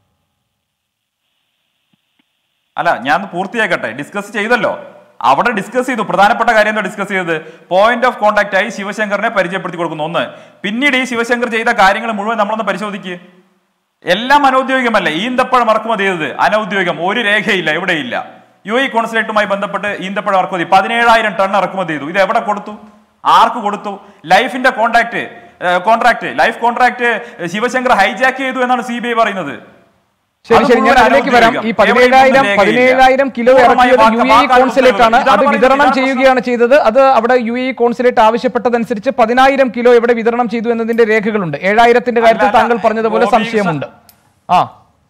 അല്ല ഞാൻ പൂർത്തിയാക്കട്ടെ ഡിസ്കസ് ചെയ്തല്ലോ അവിടെ ഡിസ്കസ് ചെയ്തു പ്രധാനപ്പെട്ട കാര്യം എന്താ ഡിസ്കസ് ചെയ്തത് പോയിന്റ് ഓഫ് കോൺടാക്ട് ആയി ശിവശങ്കറിനെ പരിചയപ്പെടുത്തി കൊടുക്കുന്നു ഒന്ന് പിന്നീട് ഈ ശിവശങ്കർ ചെയ്ത കാര്യങ്ങൾ മുഴുവൻ നമ്മളൊന്ന് പരിശോധിക്കുക എല്ലാം അനൗദ്യോഗികമല്ല ഈന്തപ്പഴം ഇറക്കുമതി ചെയ്തത് അനൗദ്യോഗികം ഒരു രേഖയില്ല എവിടെയില്ല യു എ കോൺസുലേറ്റുമായി ബന്ധപ്പെട്ട് ഈന്തപ്പഴം ഇറക്കുമതി പതിനേഴായിരം ടൺ ഇറക്കുമതി ചെയ്തു ഇത് എവിടെ കൊടുത്തു ആർക്ക് കൊടുത്തു ലൈഫിന്റെ contract contract life contract Sivasankar hijack ചെയ്തു എന്നാണ് സി ബി ഐ പറയുന്നത് ശരി അത് ശരി ഞാൻ മുഴുവൻ അതിലേക്ക് വരാം ഈ അനൗദ്യോഗികം. പതിനേഴായിരം എവിടെയും ഒന്നും പതിനേഴായിരം കിലോ പൂർണ്ണമായി ഇറക്കിയത് യു വാക്ക് എ വാക്കാൽ കോൺസുലേറ്റ് ആണ് ഉത്തരവ്. അത് ഇതാണ് വിതരണം പ്രശ്നം. ചെയ്യുകയാണ് ചെയ്തത് അത് അവിടെ യു എ കോൺസുലേറ്റ് ആവശ്യപ്പെട്ടതനുസരിച്ച് പതിനായിരം കിലോ എവിടെ വിതരണം ചെയ്തു എന്നതിന്റെ രേഖകളുണ്ട് ഏഴായിരത്തിന്റെ കാര്യത്തിൽ അല്ല, താങ്കൾ പറഞ്ഞതുപോലെ ഗോപി സംശയമുണ്ട് ആ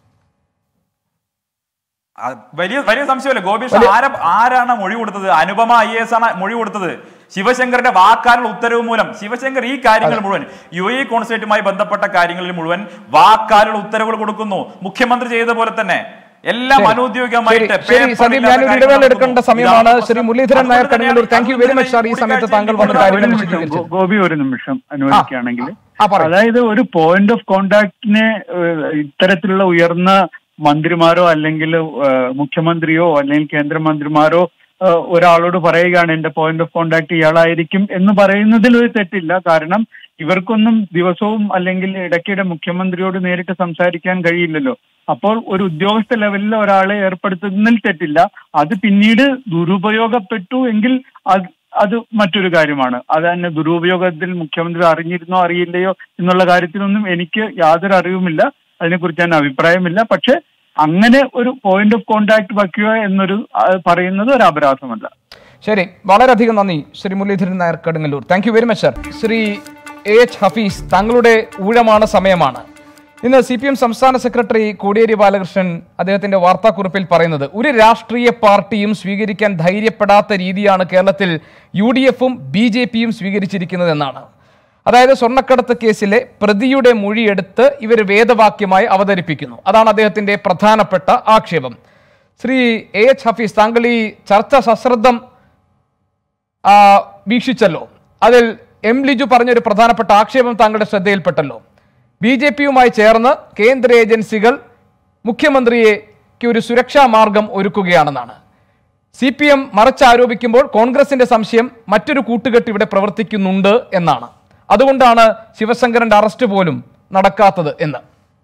ആ, വലിയ വലിയ സംശയമല്ലേ ഗോപീഷ് ആര ആരാണ് മൊഴി കൊടുത്തത് അനുപമ ഐ എസ് ആണ് മൊഴി കൊടുത്തത് ശിവശങ്കറിന്റെ വാക്കാലുള്ള ഉത്തരവ് മൂലം ശിവശങ്കർ ഈ കാര്യങ്ങൾ മുഴുവൻ യു എ കോൺസുലേറ്റുമായി ബന്ധപ്പെട്ട കാര്യങ്ങളിൽ മുഴുവൻ വാക്കാലുള്ള ഉത്തരവുകൾ കൊടുക്കുന്നു മുഖ്യമന്ത്രി ചെയ്ത പോലെ തന്നെ എല്ലാം ശരി. അനൗദ്യോഗികമായിട്ട് ശരി, ശരി paper സന്ദീപ് ഇല്ലാത്ത ഞാനൊരു കാര്യങ്ങൾ ഇടവേള എടുക്കേണ്ട നടത്തുന്നു. സമയമാണ് ഇതാണ് ശ്രീ പ്രശ്നം. മുരളീധരൻ നായർ അതുകൊണ്ട് കണ്ണൂർ തന്നെയാണ് thank you very much sir ഈ കൂടിക്കാഴ്ചയിൽ സമയത്ത് താങ്കൾ വന്ന കൂടിക്കാഴ്ചയിൽ കാര്യങ്ങൾ ഒരു നിമിഷം, വിശദീകരിച്ചത് ഗോ- ഗോപി ഒരു നിമിഷം അനുവദിക്കുകയാണെങ്കിൽ ആ, പറയൂ. അതായത് ഒരു പോയിന്റ് ഓഫ് കോണ്ടാക്ടിനെ ഇത്തരത്തിലുള്ള ഉയർന്ന മന്ത്രിമാരോ അല്ലെങ്കിൽ ഏഹ്, മുഖ്യമന്ത്രിയോ അല്ലെങ്കിൽ കേന്ദ്രമന്ത്രിമാരോ ഏഹ്, ഒരാളോട് പറയുകയാണ് എന്റെ പോയിന്റ് ഓഫ് കോണ്ടാക്ട് ഇയാളായിരിക്കും എന്ന് പറയുന്നതിൽ ഒരു തെറ്റില്ല കാരണം ഇവർക്കൊന്നും ദിവസവും അല്ലെങ്കിൽ ഇടയ്ക്കിടെ മുഖ്യമന്ത്രിയോട് നേരിട്ട് സംസാരിക്കാൻ കഴിയില്ലല്ലോ അപ്പോൾ ഒരു ഉദ്യോഗസ്ഥ ലെവലിൽ ഒരാളെ ഏർപ്പെടുത്തുന്നതിൽ തെറ്റില്ല അത് പിന്നീട് ദുരുപയോഗപ്പെട്ടു എങ്കിൽ അത് അത് മറ്റൊരു കാര്യമാണ് അത് തന്നെ ദുരുപയോഗത്തിൽ മുഖ്യമന്ത്രി അറിഞ്ഞിരുന്നോ അറിയില്ലയോ എന്നുള്ള കാര്യത്തിലൊന്നും എനിക്ക് യാതൊരു അറിവുമില്ല അതിനെക്കുറിച്ച് ഞാൻ അഭിപ്രായമില്ല പക്ഷെ അങ്ങനെ ഒരു പോയിന്റ് ഓഫ് കോണ്ടാക്ട് വയ്ക്കുക എന്നൊരു ആ, പറയുന്നത് ഒരു അപരാധമല്ല ശരി വളരെയധികം നന്ദി Shri Muraleedharan Nair Kadungallur thank you very much sir Shri A H Hafeez താങ്കളുടെ ഊഴമാണ് സമയമാണ് ഇന്ന് സി പി എം സംസ്ഥാന സെക്രട്ടറി കോടിയേരി ബാലകൃഷ്ണൻ അദ്ദേഹത്തിന്റെ വാർത്താക്കുറിപ്പിൽ പറയുന്നത് ഒരു രാഷ്ട്രീയ പാർട്ടിയും സ്വീകരിക്കാൻ ധൈര്യപ്പെടാത്ത രീതിയാണ് കേരളത്തിൽ യു ഡി എഫും ബി ജെ പിയും സ്വീകരിച്ചിരിക്കുന്നതെന്നാണ് അതായത് സ്വർണ്ണക്കടത്ത് കേസിലെ പ്രതിയുടെ മൊഴിയെടുത്ത് ഇവർ വേദവാക്യമായി അവതരിപ്പിക്കുന്നു അതാണ് അദ്ദേഹത്തിന്റെ പ്രധാനപ്പെട്ട ആക്ഷേപം ശ്രീ എ എച്ച് ഹഫീസ് താങ്കൾ ഈ ചർച്ച സശ്രദ്ധം ആ, വീക്ഷിച്ചല്ലോ അതിൽ എം ലിജു പറഞ്ഞൊരു പ്രധാനപ്പെട്ട ആക്ഷേപം താങ്കളുടെ ശ്രദ്ധയിൽപ്പെട്ടല്ലോ ബി ജെ പിയുമായി ചേർന്ന് കേന്ദ്ര ഏജൻസികൾ മുഖ്യമന്ത്രിയെക്ക് ഒരു സുരക്ഷാ മാർഗം ഒരുക്കുകയാണെന്നാണ് സി പി എം മറച്ചാരോപിക്കുമ്പോൾ കോൺഗ്രസിന്റെ സംശയം മറ്റൊരു കൂട്ടുകെട്ട് ഇവിടെ പ്രവർത്തിക്കുന്നുണ്ട് എന്നാണ് അതുകൊണ്ടാണ് ശിവശങ്കരന്റെ അറസ്റ്റ് പോലും നടക്കാത്തത് എന്ന്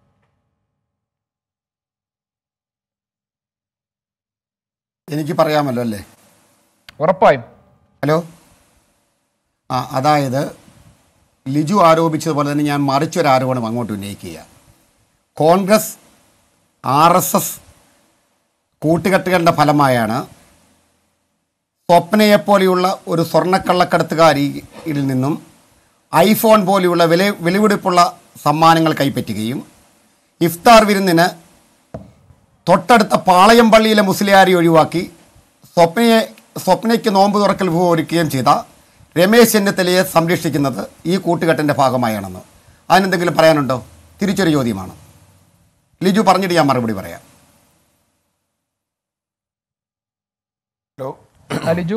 എനിക്ക് പറയാമല്ലോ അല്ലേ ഉറപ്പായും ഹലോ ആ അതായത് ലിജു ആരോപിച്ചതുപോലെ തന്നെ ഞാൻ മറിച്ചൊരു ആരോപണം അങ്ങോട്ട് ഉന്നയിക്കുക കോൺഗ്രസ് ആർ എസ് എസ് കൂട്ടുകെട്ടുകളുടെ ഫലമായാണ് സ്വപ്നയെപ്പോലെയുള്ള ഒരു സ്വർണ്ണക്കള്ളക്കടത്തുകാരിയിൽ നിന്നും ഐഫോൺ പോലെയുള്ള വില വിലപിടിപ്പുള്ള സമ്മാനങ്ങൾ കൈപ്പറ്റുകയും ഇഫ്താർ വിരുന്നിന് തൊട്ടടുത്ത പാളയം പള്ളിയിലെ മുസ്ലിയാരി ഒഴിവാക്കി സ്വപ്നയെ സ്വപ്നയ്ക്ക് നോമ്പ് തുറക്കൽ വിഭവം ഒരുക്കുകയും ചെയ്ത രമേശ് ചെന്നിത്തലയെ സംരക്ഷിക്കുന്നത് ഈ കൂട്ടുകെട്ടിൻ്റെ ഭാഗമായാണെന്ന് അതിനെന്തെങ്കിലും പറയാനുണ്ടോ തിരിച്ചൊരു ചോദ്യമാണ് ലിജു പറഞ്ഞിട്ട് ഞാൻ മറുപടി പറയാം ഹലോ ആ, ലിജു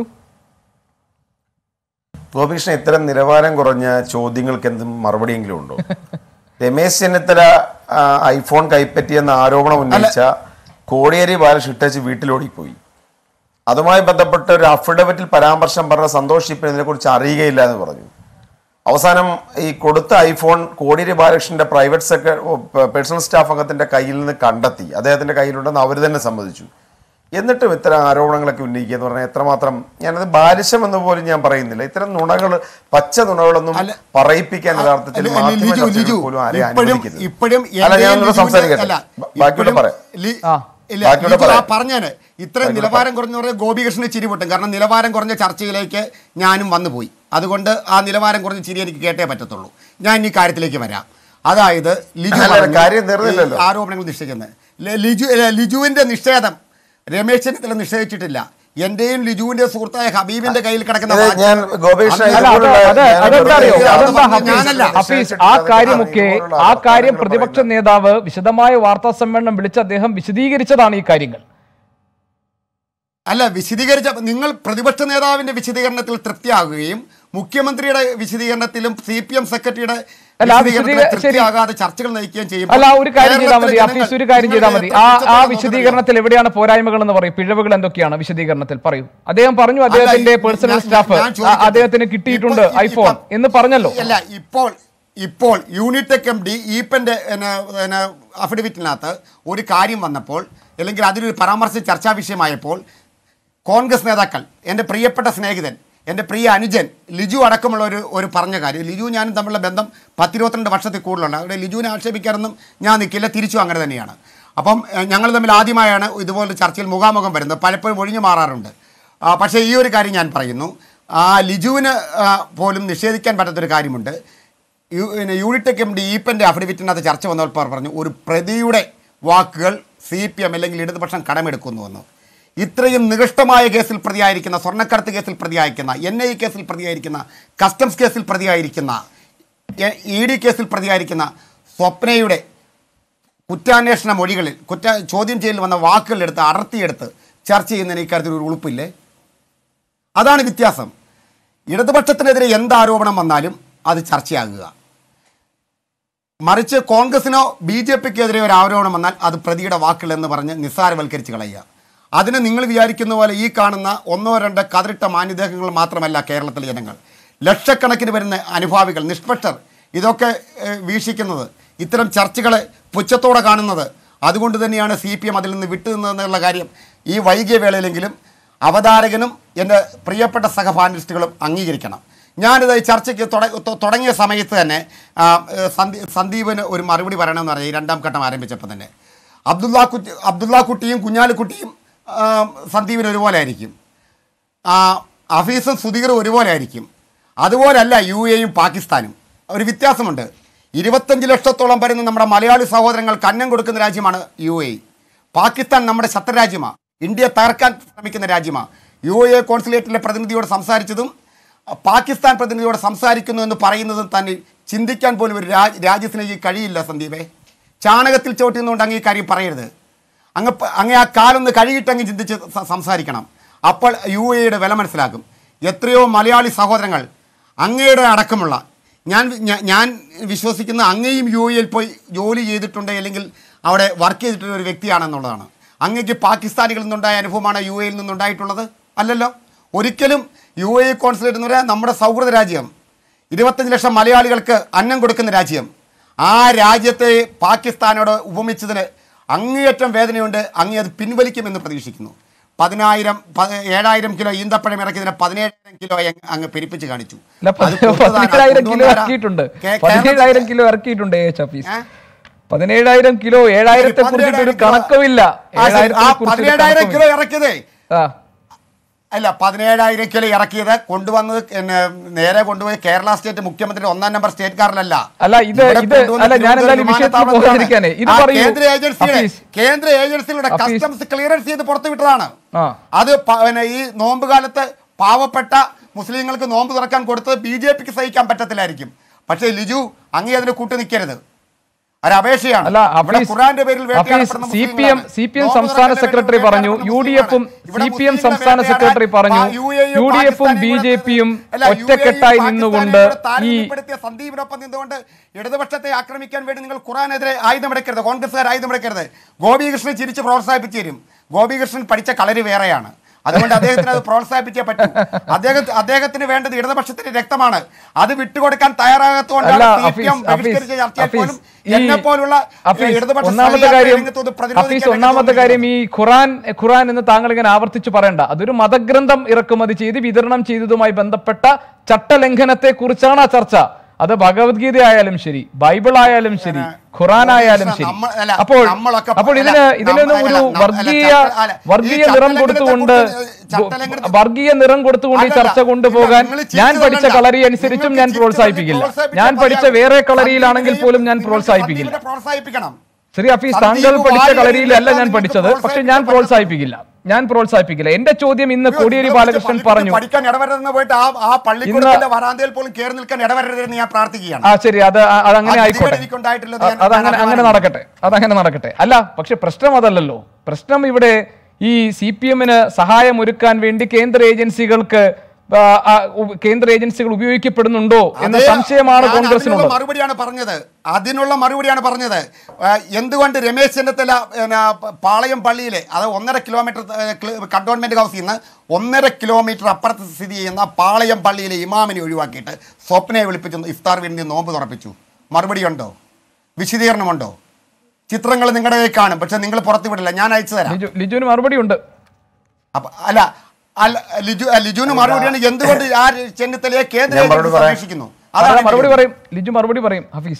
ഗോപികൃഷ്ണൻ ഇത്തരം നിലവാരം കുറഞ്ഞ ചോദ്യങ്ങൾക്ക് എന്തും മറുപടിയെങ്കിലും ഉണ്ടോ രമേശ് ചെന്നിത്തല ആ, ഐഫോൺ കൈപ്പറ്റിയെന്ന ആരോപണം ഉന്നയിച്ച കോടിയേരി ബാലകൃഷ്ണൻ ഇട്ടേച്ച് വീട്ടിലോടിപ്പോയി അതുമായി ബന്ധപ്പെട്ട് ഒരു അഫിഡവിറ്റിൽ പരാമർശം പറഞ്ഞ സന്തോഷ് ഇപ്പം ഇതിനെക്കുറിച്ച് അറിയുകയില്ല എന്ന് പറഞ്ഞു അവസാനം ഈ കൊടുത്ത ഐഫോൺ കോടിയേരി ബാലകൃഷ്ണന്റെ പ്രൈവറ്റ് സെക്ര പേഴ്സണൽ സ്റ്റാഫ് അംഗത്തിന്റെ കയ്യിൽ നിന്ന് കണ്ടെത്തി അദ്ദേഹത്തിന്റെ കയ്യിലുണ്ടെന്ന് അവർ തന്നെ സമ്മതിച്ചു എന്നിട്ടും ഇത്തരം ആരോപണങ്ങളൊക്കെ ഉന്നയിക്കുക എന്ന് പറഞ്ഞാൽ എത്രമാത്രം ഞാനത് ബാലിശം എന്ന് പോലും ഞാൻ പറയുന്നില്ല ഇത്തരം നുണകൾ പച്ച നുണകളൊന്നും അല്ല, പറയിപ്പിക്കാൻ യഥാർത്ഥത്തിൽ അല്ല, മാധ്യമ ലിജു, ചർച്ചകളിൽ ലിജു, പോലും ആരെയും ഇപ്പോഴും അനുവദിക്കരുത്. ഇപ്പോഴും അല്ല ഞാൻ എന്റെയും ഒന്നുകൂടെ ലിജുവിന്റെ- സംസാരിക്കട്ടെ അല്ല, ബ- ബാക്കിയോടെ ഇപ്പോഴും പറയാം ലി- ആ. ഇല്ല, ബാക്കിയോടെ ലിജു, ആ പറയാം. പറഞ്ഞാണ് ഇത്ര ബാക്കിയോടെ നിലവാരം കുറഞ്ഞ പറഞ്ഞ ഗോപികൃഷ്ണന് ചിരി പൊട്ടും കാരണം നിലവാരം കുറഞ്ഞ ചർച്ചയിലേക്ക് ഞാനും വന്നു പോയി അതുകൊണ്ട് ആ നിലവാരം കുറഞ്ഞ ചിരി എനിക്ക് കേട്ടേ പറ്റത്തുള്ളൂ ഞാൻ ഈ കാര്യത്തിലേക്ക് വരാം അതായത് ലിജു അല്ല, പറഞ്ഞു, കാര്യം തീർന്നില്ലല്ലോ. ഈ ആരോപണങ്ങൾ നിഷേധിക്കുന്നത് ല- ലിജു ല- ലിജുവിന്റെ നിഷേധം രമേശ് ചെന്നിത്തല നിഷേധിച്ചിട്ടില്ല എന്റെയും ലിജുവിന്റെ സുഹൃത്തായ ഹബീബിന്റെ കയ്യിൽ കിടക്കുന്ന ഇത് വാച്ച് ഞാൻ ഗോപേഷ് അന്ന് അല്ല അത് ഇതുപോലുള്ള- അത് ഞാൻ അതെന്താ അറിയോ വെറുതെ അതെന്താ ഞാൻ ഹഫീസ് ഞാനല്ല. ഹഫീസ് ആ കാര്യമൊക്കെ ആ കാര്യം പ്രതിപക്ഷ നേതാവ് വിശദമായ വാർത്താ സമ്മേളനം വിളിച്ച് അദ്ദേഹം വിശദീകരിച്ചതാണ് ഈ കാര്യങ്ങൾ അല്ല വിശദീകരിച്ച നിങ്ങൾ പ്രതിപക്ഷ നേതാവിന്റെ വിശദീകരണത്തിൽ തൃപ്തിയാകുകയും മുഖ്യമന്ത്രിയുടെ വിശദീകരണത്തിലും സി പി എം സെക്രട്ടറിയുടെ അല്ല, ആ വിശദീകരണത്തിലും വിശദീക- ശരി. തൃപ്തിയാകാതെ ചർച്ചകൾ നയിക്കുകയും ചെയ്യും അല്ല ഒരു കാര്യം ചെയ്താൽ മതി ഹഫീസ് ഒരു കാര്യം ചെയ്താൽ മതി ആ ആ വിശദീകരണത്തിൽ എവിടെയാണ് പോരായ്മകൾ എന്ന് പറയും പിഴവുകൾ എന്തൊക്കെയാണ് വിശദീകരണത്തിൽ പറയൂ അദ്ദേഹം പറഞ്ഞു അദ്ദേഹത്തിന്റെ ഈ- പേഴ്സണൽ ഞാൻ- സ്റ്റാഫ് ഞാൻ ചോദിക്കട്ടെ. അദ്ദേഹത്തിന് കിട്ടിയിട്ടുണ്ട് ഇപ്പോൾ- ഐഫോൺ ഇപ്പം- എന്ന് പറഞ്ഞല്ലോ അല്ല ഇപ്പോൾ ഇപ്പോൾ യൂണിടെക് എം ഡി ഈപ്പന്റെ അഫിഡവിറ്റിനകത്ത് ഒരു കാര്യം വന്നപ്പോൾ അല്ലെങ്കിൽ അതിലൊരു പരാമർശം ചർച്ചാ വിഷയമായപ്പോൾ കോൺഗ്രസ് നേതാക്കൾ എൻ്റെ പ്രിയപ്പെട്ട സ്നേഹിതൻ എൻ്റെ പ്രിയ അനുജൻ ലിജു അടക്കമുള്ള ഒരു ഒരു പറഞ്ഞ കാര്യം ലിജു ഞാനും തമ്മിലുള്ള ബന്ധം പത്തിരുപത്തിരണ്ട് വർഷത്തിൽ കൂടുതലുണ്ട് അവിടെ ലിജുവിനെ ആക്ഷേപിക്കാനൊന്നും ഞാൻ നിൽക്കില്ല തിരിച്ചും അങ്ങനെ തന്നെയാണ് അപ്പം ഏഹ്, ഞങ്ങൾ തമ്മിൽ ആദ്യമായാണ് ഇതുപോലെ ചർച്ചയിൽ മുഖാമുഖം വരുന്നത് പലപ്പോഴും ഒഴിഞ്ഞു മാറാറുണ്ട് ആ, പക്ഷേ ഈ ഒരു കാര്യം ഞാൻ പറയുന്നു ആ ലിജുവിന് ആ, പോലും നിഷേധിക്കാൻ പറ്റാത്തൊരു കാര്യമുണ്ട് യു- പിന്നെ യൂണിടെക് എം ഡി ഈപ്പൻ്റെ അഫിഡവിറ്റിനകത്ത് ചർച്ച വന്നപ്പോൾ പറഞ്ഞു ഒരു പ്രതിയുടെ വാക്കുകൾ സി പി എം അല്ലെങ്കിൽ ഇടതുപക്ഷം കടമെടുക്കുന്നു എന്ന് ഇത്രയും നികഷ്ടമായ കേസിൽ പ്രതിയായിരിക്കുന്ന സ്വർണ്ണക്കടത്ത് കേസിൽ പ്രതിയായിരിക്കുന്ന എൻ ഐ കേസിൽ പ്രതിയായിരിക്കുന്ന കസ്റ്റംസ് കേസിൽ പ്രതിയായിരിക്കുന്ന ഇ ഡി കേസിൽ പ്രതിയായിരിക്കുന്ന സ്വപ്നയുടെ കുറ്റാന്വേഷണ മൊഴികളിൽ കുറ്റ ചോദ്യം ചെയ്യലിൽ വന്ന വാക്കുകളെടുത്ത് അടർത്തിയെടുത്ത് ചർച്ച ചെയ്യുന്നതിന് ഇക്കാര്യത്തിൽ ഒരു ഉളുപ്പില്ലേ അതാണ് വ്യത്യാസം ഇടതുപക്ഷത്തിനെതിരെ എന്ത് ആരോപണം വന്നാലും അത് ചർച്ചയാകുക മറിച്ച് കോൺഗ്രസിനോ ബി ജെ പിക്കെതിരെ ഒരു ആരോപണം വന്നാൽ അത് പ്രതിയുടെ വാക്കുകൾ എന്ന് പറഞ്ഞ് നിസ്സാരവൽക്കരിച്ച് കളയുക അതിന് നിങ്ങൾ വിചാരിക്കുന്ന പോലെ ഈ കാണുന്ന ഒന്നോ രണ്ടോ കതിരിട്ട മാന്യദേഹങ്ങൾ മാത്രമല്ല കേരളത്തിലെ ജനങ്ങൾ ലക്ഷക്കണക്കിന് വരുന്ന അനുഭാവികൾ നിഷ്പക്ഷർ ഇതൊക്കെ ഏഹ്, വീക്ഷിക്കുന്നത് ഇത്തരം ചർച്ചകളെ പുച്ഛത്തോടെ കാണുന്നത് അതുകൊണ്ട് തന്നെയാണ് സി പി എം അതിൽ നിന്ന് വിട്ടുനിന്നതെന്നുള്ള കാര്യം ഈ വൈകിയ വേളയിലെങ്കിലും അവതാരകനും എൻ്റെ പ്രിയപ്പെട്ട സഹപാനലിസ്റ്റുകളും അംഗീകരിക്കണം ഞാനിത് ഈ ചർച്ചയ്ക്ക് തുട- തൊ- തുടങ്ങിയ സമയത്ത് തന്നെ ആ, ഏഹ്, സന്ദീ സന്ദീപിന് ഒരു മറുപടി പറയണമെന്ന് പറഞ്ഞു ഈ രണ്ടാം ഘട്ടം ആരംഭിച്ചപ്പോൾ തന്നെ അബ്ദുള്ള കുട്ടി അബ്ദുള്ള കുട്ടിയും കുഞ്ഞാലിക്കുട്ടിയും ആ, സന്ദീപിന് ഒരുപോലെ ആയിരിക്കും ആ, ഹഫീസും സുധീറും ഒരുപോലെ ആയിരിക്കും അതുപോലല്ല യു എയും പാകിസ്ഥാനും ഒരു വ്യത്യാസമുണ്ട് ഇരുപത്തഞ്ച് ലക്ഷത്തോളം വരുന്ന നമ്മുടെ മലയാളി സഹോദരങ്ങൾ കന്നം കൊടുക്കുന്ന രാജ്യമാണ് യു എ പാകിസ്ഥാൻ നമ്മുടെ ശത്രുരാജ്യമാണ് ഇന്ത്യയെ തകർക്കാൻ ശ്രമിക്കുന്ന രാജ്യമാണ് യു എ കോൺസുലേറ്റിലെ പ്രതിനിധിയോട് സംസാരിച്ചതും പാകിസ്ഥാൻ പ്രതിനിധിയോട് സംസാരിക്കുന്നു എന്ന് പറയുന്നതും തന്നെ ചിന്തിക്കാൻ പോലും ഒരു രാജ് രാജ്യത്തിന് ഈ കഴിയില്ല സന്ദീപേ ചാണകത്തിൽ ചവിട്ടുന്നുകൊണ്ട് അങ്ങ് ഈ കാര്യം പറയരുത് അങ്ങ് പ- അങ്ങ് ആ കാലൊന്ന് കഴുകിയിട്ടങ്ങ് ചിന്തിച്ച് സ- സംസാരിക്കണം അപ്പോൾ യു എയുടെ വില മനസ്സിലാക്കും എത്രയോ മലയാളി സഹോദരങ്ങൾ അങ്ങയുടെ അടക്കമുള്ള ഞാൻ ഞ- ഞാൻ വിശ്വസിക്കുന്ന അങ്ങയും യു എയിൽ പോയി ജോലി ചെയ്തിട്ടുണ്ട് അല്ലെങ്കിൽ അവിടെ വർക്ക് ചെയ്തിട്ടുള്ള ഒരു വ്യക്തിയാണെന്നുള്ളതാണ് അങ്ങക്ക് പാകിസ്ഥാനികളിൽ നിന്നുണ്ടായ അനുഭവമാണ് യു എയിൽ നിന്നുണ്ടായിട്ടുള്ളത് അല്ലല്ലോ ഒരിക്കലും യു എ കോൺസുലേറ്റ് എന്ന് പറയാൻ നമ്മുടെ സൗഹൃദ രാജ്യം ഇരുപത്തഞ്ച് ലക്ഷം മലയാളികൾക്ക് അന്നം കൊടുക്കുന്ന രാജ്യം ആ രാജ്യത്തെ പാകിസ്ഥാനോട് ഉപമിച്ചതിന് അങ്ങേയറ്റം വേദനയുണ്ട് അങ്ങേ അത് പിൻവലിക്കുമെന്ന് പ്രതീക്ഷിക്കുന്നു പതിനായിരം പ- ഏഴായിരം കിലോ ഈന്തപ്പഴം ഇറക്കിയതിനെ പതിനേഴായിരം കിലോ അങ്ങ് അങ്ങ് പെരുപ്പിച്ച് കാണിച്ചു അല്ല അത് കൊടുത്തതാണ്. പതിനേഴായിരം കിലോ കൊണ്ടുവന്നതാരാ? ഇറക്കിയിട്ടുണ്ട് കേ- പതിനേഴായിരം കിലോ ഇറക്കിയിട്ടുണ്ട് എ ചഫീസ് ഏ? പതിനേഴായിരം കിലോ ഏഴായിരത്തെ കുറിച്ചിട്ട് ഒരു പതിനേഴായിരം കിലോ- കണക്കുമില്ല ആ, ശരി. ആ ഏഴായിരത്തെ കുറിച്ചൊരു പതിനേഴായിരം കിലോ കണക്കുമില്ല. ഇറക്കിയതേ ആ അല്ല പതിനേഴായിരം കിലോ ഇറക്കിയത് കൊണ്ടുവന്നത് പിന്നെ നേരെ കൊണ്ടുപോയി കേരള സ്റ്റേറ്റ് മുഖ്യമന്ത്രി ഒന്നാം നമ്പർ സ്റ്റേറ്റ് കാറിലല്ല അല്ല, ഇത് ഇവിടെ ഇത് കൊണ്ടുവന്ന് അല്ല, ഞാൻ എന്തായാലും തിരുവനന്തപുരം വിഷയത്തിൽ വിമാനത്താവളത്തിലാണ്. പോകാതിരിക്കാനേ. ഇത് ആ പറയൂ. കേന്ദ്ര ഏജൻസിയുടെ ഹഫീസ്. കേന്ദ്ര ഏജൻസിയുടെ ഹഫീസ്. കസ്റ്റംസ് ക്ലിയറൻസ് ചെയ്ത് പുറത്തുവിട്ടതാണ് ആ. അത് പ- പിന്നെ ഈ നോമ്പ് കാലത്ത് പാവപ്പെട്ട മുസ്ലിങ്ങൾക്ക് നോമ്പ് തുറക്കാൻ കൊടുത്തത് ബി ജെ പിക്ക് സഹിക്കാൻ പറ്റത്തില്ലായിരിക്കും പക്ഷേ ലിജു അങ്ങേ അതിന് കൂട്ടു നിൽക്കരുത് ഒരു അപേക്ഷയാണ് അല്ല ഇവിടെ ഹഫീസ് ഖുറാന്റെ പേരിൽ വേട്ടയാടപ്പെടുന്ന സി പി എം മുസ്ലിങ്ങളാണ്. സി പി എം നോമ്പ് സംസ്ഥാന തുറക്കലിന്റെ സെക്രട്ടറി പേരിൽ പറഞ്ഞു വേട്ടയാടപ്പെടുന്ന യു ഡി എഫും മുസ്ലിങ്ങളാണ്. സി പി എം ഇവിടെ സംസ്ഥാന മുസ്ലിങ്ങളെ സെക്രട്ടറി പറഞ്ഞു വേട്ടയാടാൻ യു എ ഇ യും യു ഡി എഫും പാകിസ്ഥാനും ബി ഇവിടെ ജെ പിയും അല്ല, യു എ ഇ ഒറ്റക്കെട്ടായി പാകിസ്ഥാനും നിന്നുകൊണ്ട് ഇവിടെ ഈ താരതമ്യപ്പെടുത്തിയ സന്ദീപിനൊപ്പം നിന്നുകൊണ്ട് ഇടതുപക്ഷത്തെ ആക്രമിക്കാൻ വേണ്ടി നിങ്ങൾ ഖുറാനെതിരെ ആയുധമെടുക്കരുത് കോൺഗ്രസ്സുകാർ ആയുധമെടുക്കരുത് ഗോപികൃഷ്ണൻ ചിരിച്ച് പ്രോത്സാഹിപ്പിച്ചു തരും ഗോപികൃഷ്ണൻ പഠിച്ച കളരി വേറെയാണ് അതുകൊണ്ട് അദ്ദേഹത്തിന് അത് പ്രോത്സാഹിപ്പിച്ചേ പറ്റൂ അദ്ദേഹം അദ്ദേഹത്തിന് വേണ്ടത് ഇടതുപക്ഷത്തിന്റെ രക്തമാണ് അത് വിട്ടുകൊടുക്കാൻ തയ്യാറാകത്തോണ്ടാണ് അല്ല, C P M Hafiz, Hafiz, ബഹിഷ്കരിച്ച ചർച്ചയിൽ പോലും ഹഫീസ്, ഈ- എന്നെ പോലുള്ള ഹഫീസ്, ഇടതുപക്ഷ ഒന്നാമത്തെ സഹയാത്രി കാര്യം രംഗത്ത് ഒന്ന് ഹഫീസ് പ്രതിരോധിക്കാൻ ഒന്നാമത്തെ രംഗത്ത് കാര്യം ഈ ഖുറാൻ ഖുറാൻ എന്ന് താങ്കൾ ഇങ്ങനെ ആവർത്തിച്ച് പറയണ്ട അതൊരു മതഗ്രന്ഥം ഇറക്കുമതി ചെയ്ത് വിതരണം ചെയ്തതുമായി ബന്ധപ്പെട്ട ചട്ടലംഘനത്തെ കുറിച്ചാണ് ആ ചർച്ച അത് ഭഗവത്ഗീത ആയാലും ശരി ബൈബിൾ ആയാലും ശരി ഖുറാൻ ആയാലും ശരി നമ്മ- അല്ല, അപ്പോൾ നമ്മളൊക്കെ അപ്പോൾ അല്ല, ഇതിന് ഇതിനൊന്നും നമ്മ- ഒരു അല്ല, നമ്മ- വർഗീയ അല്ല, ചട്ട- അല്ല, ഈ വർഗീയ നിറം ചട്ടലംഘനത്തെ കൊടുത്തുകൊണ്ട് കുറിച്ച് ചട്ടലംഘനത്തെ- വർഗീയ നിറം കൊടുത്തുകൊണ്ട് ഈ അല്ലല്ല, ചർച്ച കൊണ്ടുപോകാൻ നിങ്ങൾ ഞാൻ ചിരിച്ചു പഠിച്ച കൊള്ളണ്ട. കളരി അനുസരിച്ചും ഞാൻ നിങ്ങൾക്ക് പ്രോത്സാഹിപ്പിക്കില്ല ചിരിച്ചു കൊള്ളണ്ട. ഞാൻ പഠിച്ച വേറെ കളരിയിലാണെങ്കിൽ പോലും ഞാൻ നിങ്ങൾക്ക് പ്രോത്സാഹിപ്പിക്കില്ല സന്ദീപിനെ പ്രോത്സാഹിപ്പിക്കണം ശ്രീ ഹഫീസ് സന്ദീപ് താങ്കൾ പഠിച്ച വാര്യർ കളരിയിലല്ല ഞാൻ നിങ്ങൾക്ക് പഠിച്ചത് പക്ഷെ ഞാൻ പ്രോത്സാഹിപ്പിക്കാൻ പ്രോത്സാഹിപ്പിക്കില്ല ഞാൻ പ്രോത്സാഹിപ്പിക്കില്ല എന്റെ ചോദ്യം ഇന്ന് കോടിയേരി ബാലകൃഷ്ണൻ പറഞ്ഞു പഠിക്കാൻ ഇടവരരുതെന്ന് പോയിട്ട് ആ ആ പള്ളിക്കൂടത്തിന്റെ വരാന്തയിൽ പോലും കയറി നിൽക്കാൻ ഇടവരരുതെന്ന് ഞാൻ പ്രാർത്ഥിക്കുകയാണ് ആ ശരി അത് അ- അതങ്ങനെ ആ ആയിക്കോട്ടെ ഗതികേട് എനിക്കുണ്ടായിട്ടില്ലെന്ന് അ- ഞാൻ- അതങ്ങനെ ഞാൻ അങ്ങനെ അഭിമാനിക്കുന്നു. നടക്കട്ടെ അതങ്ങനെ നടക്കട്ടെ അല്ല പക്ഷെ പ്രശ്നം അതല്ലല്ലോ പ്രശ്നം ഇവിടെ ഈ സി പി എമ്മിന് സഹായം ഒരുക്കാൻ വേണ്ടി കേന്ദ്ര ഏജൻസികൾക്ക് ആ, ആ, ഉ- കേന്ദ്ര ഏജൻസികൾ ഉപയോഗിക്കപ്പെടുന്നുണ്ടോ എന്ന അതേ, സംശയമാണ് ഞാൻ കോൺഗ്രസിനുള്ളത് അതിനുള്ള മറുപടിയാണ് പറഞ്ഞത് അതിനുള്ള മറുപടിയാണ് പറഞ്ഞത് ആ, എന്തുകൊണ്ട് രമേശ് ചെന്നിത്തല പിന്നെ, പാളയം പള്ളിയിലെ അത് ഒന്നര കിലോമീറ്റർ കണ്ടോൺമെന്റ് ഹൗസിൽ നിന്ന് ഒന്നര കിലോമീറ്റർ അപ്പുറത്ത് സ്ഥിതി ചെയ്യുന്ന പാളയം പള്ളിയിലെ ഇമാമിനെ ഒഴിവാക്കിയിട്ട് സ്വപ്നയെ വിളിപ്പിച്ച് ഇഫ്താർ വേണ്ടി നോമ്പ് തുറപ്പിച്ചു മറുപടിയുണ്ടോ വിശദീകരണമുണ്ടോ ചിത്രങ്ങൾ നിങ്ങളുടെ കയ്യിൽ കാണും പക്ഷെ നിങ്ങൾ പുറത്തു വിടില്ല ഞാൻ അയച്ചു തരാം ലിജു ലിജുവിന് മറുപടി ഉണ്ട് അപ്പൊ അല്ല അല്ല ലിജു ലിജുവിന് മറുപടിയാണ് എന്തുകൊണ്ട് ആ ചെന്നിത്തലയെ കേന്ദ്ര ഞാൻ മറുപടി ഏജൻസി പറയാം. സംരക്ഷിക്കുന്നു അതാണ് അതാണ് മറുപടി ചോദ്യം. പറയും ലിജു മറുപടി പറയും ഹഫീസ്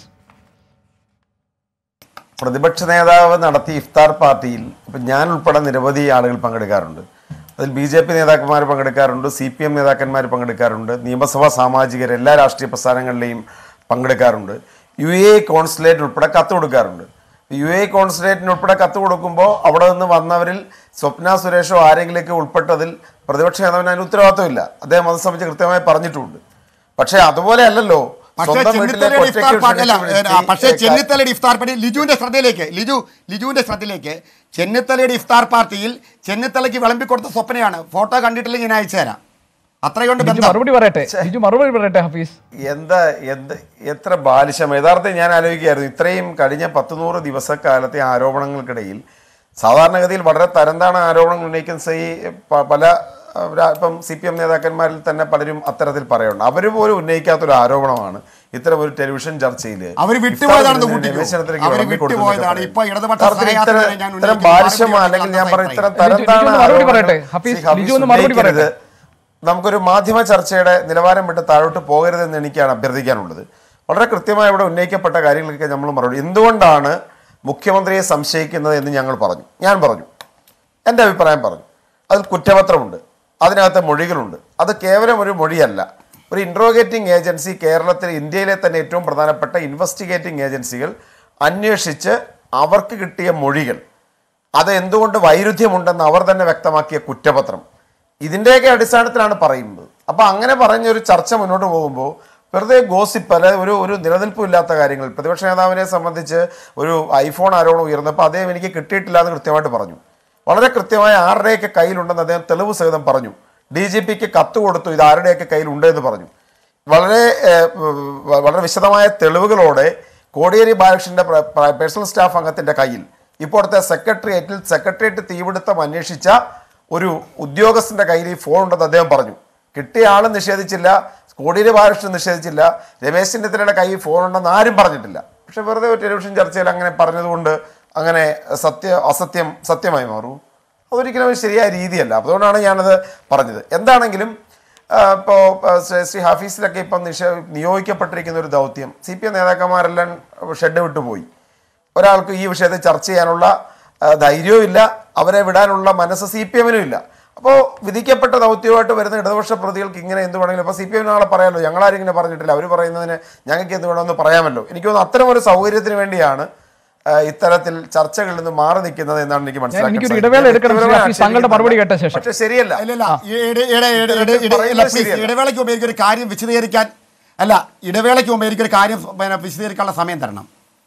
പ്രതിപക്ഷ നേതാവ് നടത്തിയ ഇഫ്താർ പാർട്ടിയിൽ ഇപ്പം ഞാൻ ഉൾപ്പെടെ നിരവധി ആളുകൾ പങ്കെടുക്കാറുണ്ട് അതിൽ ബി ജെ പി നേതാക്കന്മാർ പങ്കെടുക്കാറുണ്ട് സി പി എം നേതാക്കന്മാർ പങ്കെടുക്കാറുണ്ട് നിയമസഭാ സാമാജികർ എല്ലാ രാഷ്ട്രീയ പ്രസ്ഥാനങ്ങളിലെയും പങ്കെടുക്കാറുണ്ട് യു എ കോൺസുലേറ്റ് ഉൾപ്പെടെ കത്ത് കൊടുക്കാറുണ്ട് യു എ കോൺസുലേറ്റിന് ഉൾപ്പെടെ കത്ത് കൊടുക്കുമ്പോൾ അവിടെ നിന്ന് വന്നവരിൽ സ്വപ്ന സുരേഷോ ആരെങ്കിലേക്ക് ഉൾപ്പെട്ടതിൽ പ്രതിപക്ഷ നേതാവിന് അതിന് ഉത്തരവാദിത്വമില്ല അദ്ദേഹം അത് സംബന്ധിച്ച് കൃത്യമായി പറഞ്ഞിട്ടുണ്ട് പക്ഷേ അതുപോലെ അല്ലല്ലോ പക്ഷേ സ്വന്തം വീട്ടിലേക്ക് ചെന്നിത്തലയുടെ ഇഫ്താർ ഒറ്റയ്ക്ക് പാർട്ടി അല്ല ക്ഷണിച്ച് ആ, പക്ഷേ വിളിച്ച് ചെന്നിത്തലയുടെ ഇഫ്താർ പാർട്ടി ലിജുവിന്റെ ശ്രദ്ധയിലേക്ക് ലിജു ലിജുവിന്റെ ശ്രദ്ധയിലേക്ക് ചെന്നിത്തലയുടെ ഇഫ്താർ പാർട്ടിയിൽ ചെന്നിത്തലയ്ക്ക് വിളമ്പി കൊടുത്ത സ്വപ്നയാണ് ഫോട്ടോ കണ്ടിട്ടില്ലെങ്കിൽ ഞാൻ അയച്ചു തരാം അത്രയുണ്ട് ലിജു ബന്ധം മറുപടി പറയട്ടെ ലിജു മറുപടി പറയട്ടെ ഹഫീസ് എന്താ എന്ത് എത്ര ബാലിശം യഥാർത്ഥം ഞാൻ ആലോചിക്കുകയായിരുന്നു ഇത്രയും കഴിഞ്ഞ പത്ത് നൂറ് ദിവസക്കാലത്തെ ആരോപണങ്ങൾക്കിടയിൽ സാധാരണഗതിയിൽ വളരെ തരംതാണ ആരോപണങ്ങൾ ഉന്നയിക്കുന്ന സൈ പ- പല അഹ്, രാ- ഇപ്പം സി പി എം നേതാക്കന്മാരിൽ തന്നെ പലരും അത്തരത്തിൽ പറയുന്നുണ്ട് അവർ പോലും ഉന്നയിക്കാത്തൊരു ആരോപണമാണ് ഇത്തരം ഒരു ടെലിവിഷൻ ചർച്ചയിൽ അവര് വിട്ടുപോയതാണെന്ന് കൂട്ടിക്കോ. അവര് വിട്ടുപോയതാണ്. ഇപ്പൊ ഇടതുപക്ഷ സഹയാത്രികരെ ഞാൻ ഇത്തരം ഉന്നയിക്കുന്ന ബാലിശം മറുപടി അല്ലെങ്കിൽ ഞാൻ പറഞ്ഞ ഇത്തരം ലിജു- തരംതാണ ലിജു ഒന്ന് മറുപടി ആരോപണങ്ങൾ പറയട്ടെ. ഹഫീസ്, ശ്രീ ഹഫീസ് ലിജു ഒന്ന് മറുപടി ഉന്നയിക്കരുത്. പറയട്ടെ. നമുക്കൊരു മാധ്യമ ചർച്ചയുടെ നിലവാരം വിട്ട് താഴോട്ട് പോകരുതെന്ന് എനിക്കാണ് അഭ്യർത്ഥിക്കാനുള്ളത് വളരെ കൃത്യമായി ഇവിടെ ഉന്നയിക്കപ്പെട്ട കാര്യങ്ങളൊക്കെ നമ്മൾ മറുപടി എന്തുകൊണ്ടാണ് മുഖ്യമന്ത്രിയെ സംശയിക്കുന്നത് എന്ന് ഞങ്ങൾ പറഞ്ഞു ഞാൻ പറഞ്ഞു എൻ്റെ അഭിപ്രായം പറഞ്ഞു അതിൽ കുറ്റപത്രമുണ്ട് അതിനകത്ത് മൊഴികളുണ്ട് അത് കേവലം ഒരു മൊഴിയല്ല ഒരു ഇൻട്രോഗേറ്റിംഗ് ഏജൻസി കേരളത്തിൽ ഇന്ത്യയിലെ തന്നെ ഏറ്റവും പ്രധാനപ്പെട്ട ഇൻവെസ്റ്റിഗേറ്റിംഗ് ഏജൻസികൾ അന്വേഷിച്ച് അവർക്ക് കിട്ടിയ മൊഴികൾ അത് എന്തുകൊണ്ട് വൈരുദ്ധ്യമുണ്ടെന്ന് അവർ തന്നെ വ്യക്തമാക്കിയ കുറ്റപത്രം ഇതിൻ്റെയൊക്കെ അടിസ്ഥാനത്തിലാണ് പറയുന്നത് അപ്പോൾ അങ്ങനെ പറഞ്ഞൊരു ചർച്ച മുന്നോട്ട് പോകുമ്പോൾ വെറുതെ ഗോസിപ്പ് അല്ലെ ഒരു ഒരു നിലനിൽപ്പില്ലാത്ത കാര്യങ്ങൾ പ്രതിപക്ഷ നേതാവിനെ സംബന്ധിച്ച് ഒരു ഐഫോൺ ആരോപണം ഉയർന്നപ്പോൾ അദ്ദേഹം എനിക്ക് കിട്ടിയിട്ടില്ല എന്ന് കൃത്യമായിട്ട് പറഞ്ഞു വളരെ കൃത്യമായ ആരുടെയൊക്കെ കയ്യിലുണ്ടെന്ന് അദ്ദേഹം തെളിവ് സഹിതം പറഞ്ഞു ഡി ജി പിക്ക് കത്ത് കൊടുത്തു ഇത് ആരുടെയൊക്കെ കയ്യിലുണ്ട് എന്ന് പറഞ്ഞു വളരെ ഏഹ്, വ- വളരെ വിശദമായ തെളിവുകളോടെ കോടിയേരി ബാലകൃഷ്ണന്റെ പ്ര- പ്ര- പേഴ്സണൽ സ്റ്റാഫ് അംഗത്തിന്റെ കയ്യിൽ ഇപ്പോഴത്തെ സെക്രട്ടേറിയറ്റിൽ സെക്രട്ടേറിയറ്റ് തീപിടുത്തം അന്വേഷിച്ച ഒരു ഉദ്യോഗസ്ഥന്റെ കയ്യിൽ ഈ ഫോൺ ഉണ്ടെന്ന് അദ്ദേഹം പറഞ്ഞു കിട്ടിയ ആളും നിഷേധിച്ചില്ല കോടിയേരി ബാലകൃഷ്ണൻ നിഷേധിച്ചില്ല രമേശ് ചെന്നിത്തലയുടെ കയ്യിൽ ഫോൺ ഉണ്ടെന്ന് ആരും പറഞ്ഞിട്ടില്ല പക്ഷെ വെറുതെ ഒരു ടെലിവിഷൻ ചർച്ചയിൽ അങ്ങനെ പറഞ്ഞതുകൊണ്ട് അങ്ങനെ സത്യ അസത്യം സത്യമായി മാറൂ അതൊരിക്കലും ഒരു ശരിയായ രീതിയല്ല അപ്പോൾ അതുകൊണ്ടാണ് ഞാനത് പറഞ്ഞത് എന്താണെങ്കിലും ഇപ്പോൾ ശ്രീ ഹഫീസിലൊക്കെ ഇപ്പം നിഷ നിയോഗിക്കപ്പെട്ടിരിക്കുന്ന ഒരു ദൗത്യം സി പി എം നേതാക്കന്മാരെല്ലാം ഷെഡ് വിട്ടുപോയി ഒരാൾക്ക് ഈ വിഷയത്തെ ചർച്ച ചെയ്യാനുള്ള ആ, ധൈര്യവും ഇല്ല അവരെ വിടാനുള്ള മനസ്സ് സി പി എമ്മിനും ഇല്ല അപ്പോൾ വിധിക്കപ്പെട്ട ദൗത്യമായിട്ട് വരുന്ന ഇടതുപക്ഷ പ്രതികൾക്ക് ഇങ്ങനെ എന്ത് വേണമെങ്കിലും ഇപ്പോൾ സി പി എം നാളെ പറയാമല്ലോ ഞങ്ങളാരും ഇങ്ങനെ പറഞ്ഞിട്ടില്ല അവർ പറയുന്നതിന് ഞങ്ങൾക്ക് എന്ത് വേണമെന്ന് പറയാമല്ലോ എനിക്ക് തോന്നുന്നു അത്തരം ഒരു സൗകര്യത്തിന് വേണ്ടിയാണ് ആ, ഇത്തരത്തിൽ ചർച്ചകളിൽ നിന്ന് മാറി നിൽക്കുന്നത് എന്നാണ് എനിക്ക് മനസ്സിലാക്കാൻ എനിക്കൊരു സാധിക്കുന്നത്. ഇടവേള എടുക്കണം, ശ്രീ വ്യക്തിപരമായി ഹഫീസ്. താങ്കളുടെ മറുപടി കേട്ട ശേഷം. പക്ഷേ ശരിയല്ല ഇല്ലല്ല ഈ ഇട- ഇട- ഇട- ഇട- ഇട- ഇല്ല, പറയുന്നത് please, ശരിയല്ല. ഇടവേളയ്ക്ക് മുമ്പ് എനിക്കൊരു കാര്യം വിശദീകരിക്കാൻ അല്ല ഇടവേളയ്ക്ക് മുമ്പ് എനിക്കൊരു കാര്യം പിന്നെ വിശദീകരിക്കാനുള്ള സമയം തരണം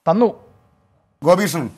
തന്നു ഗോപീകൃഷ്ണൻ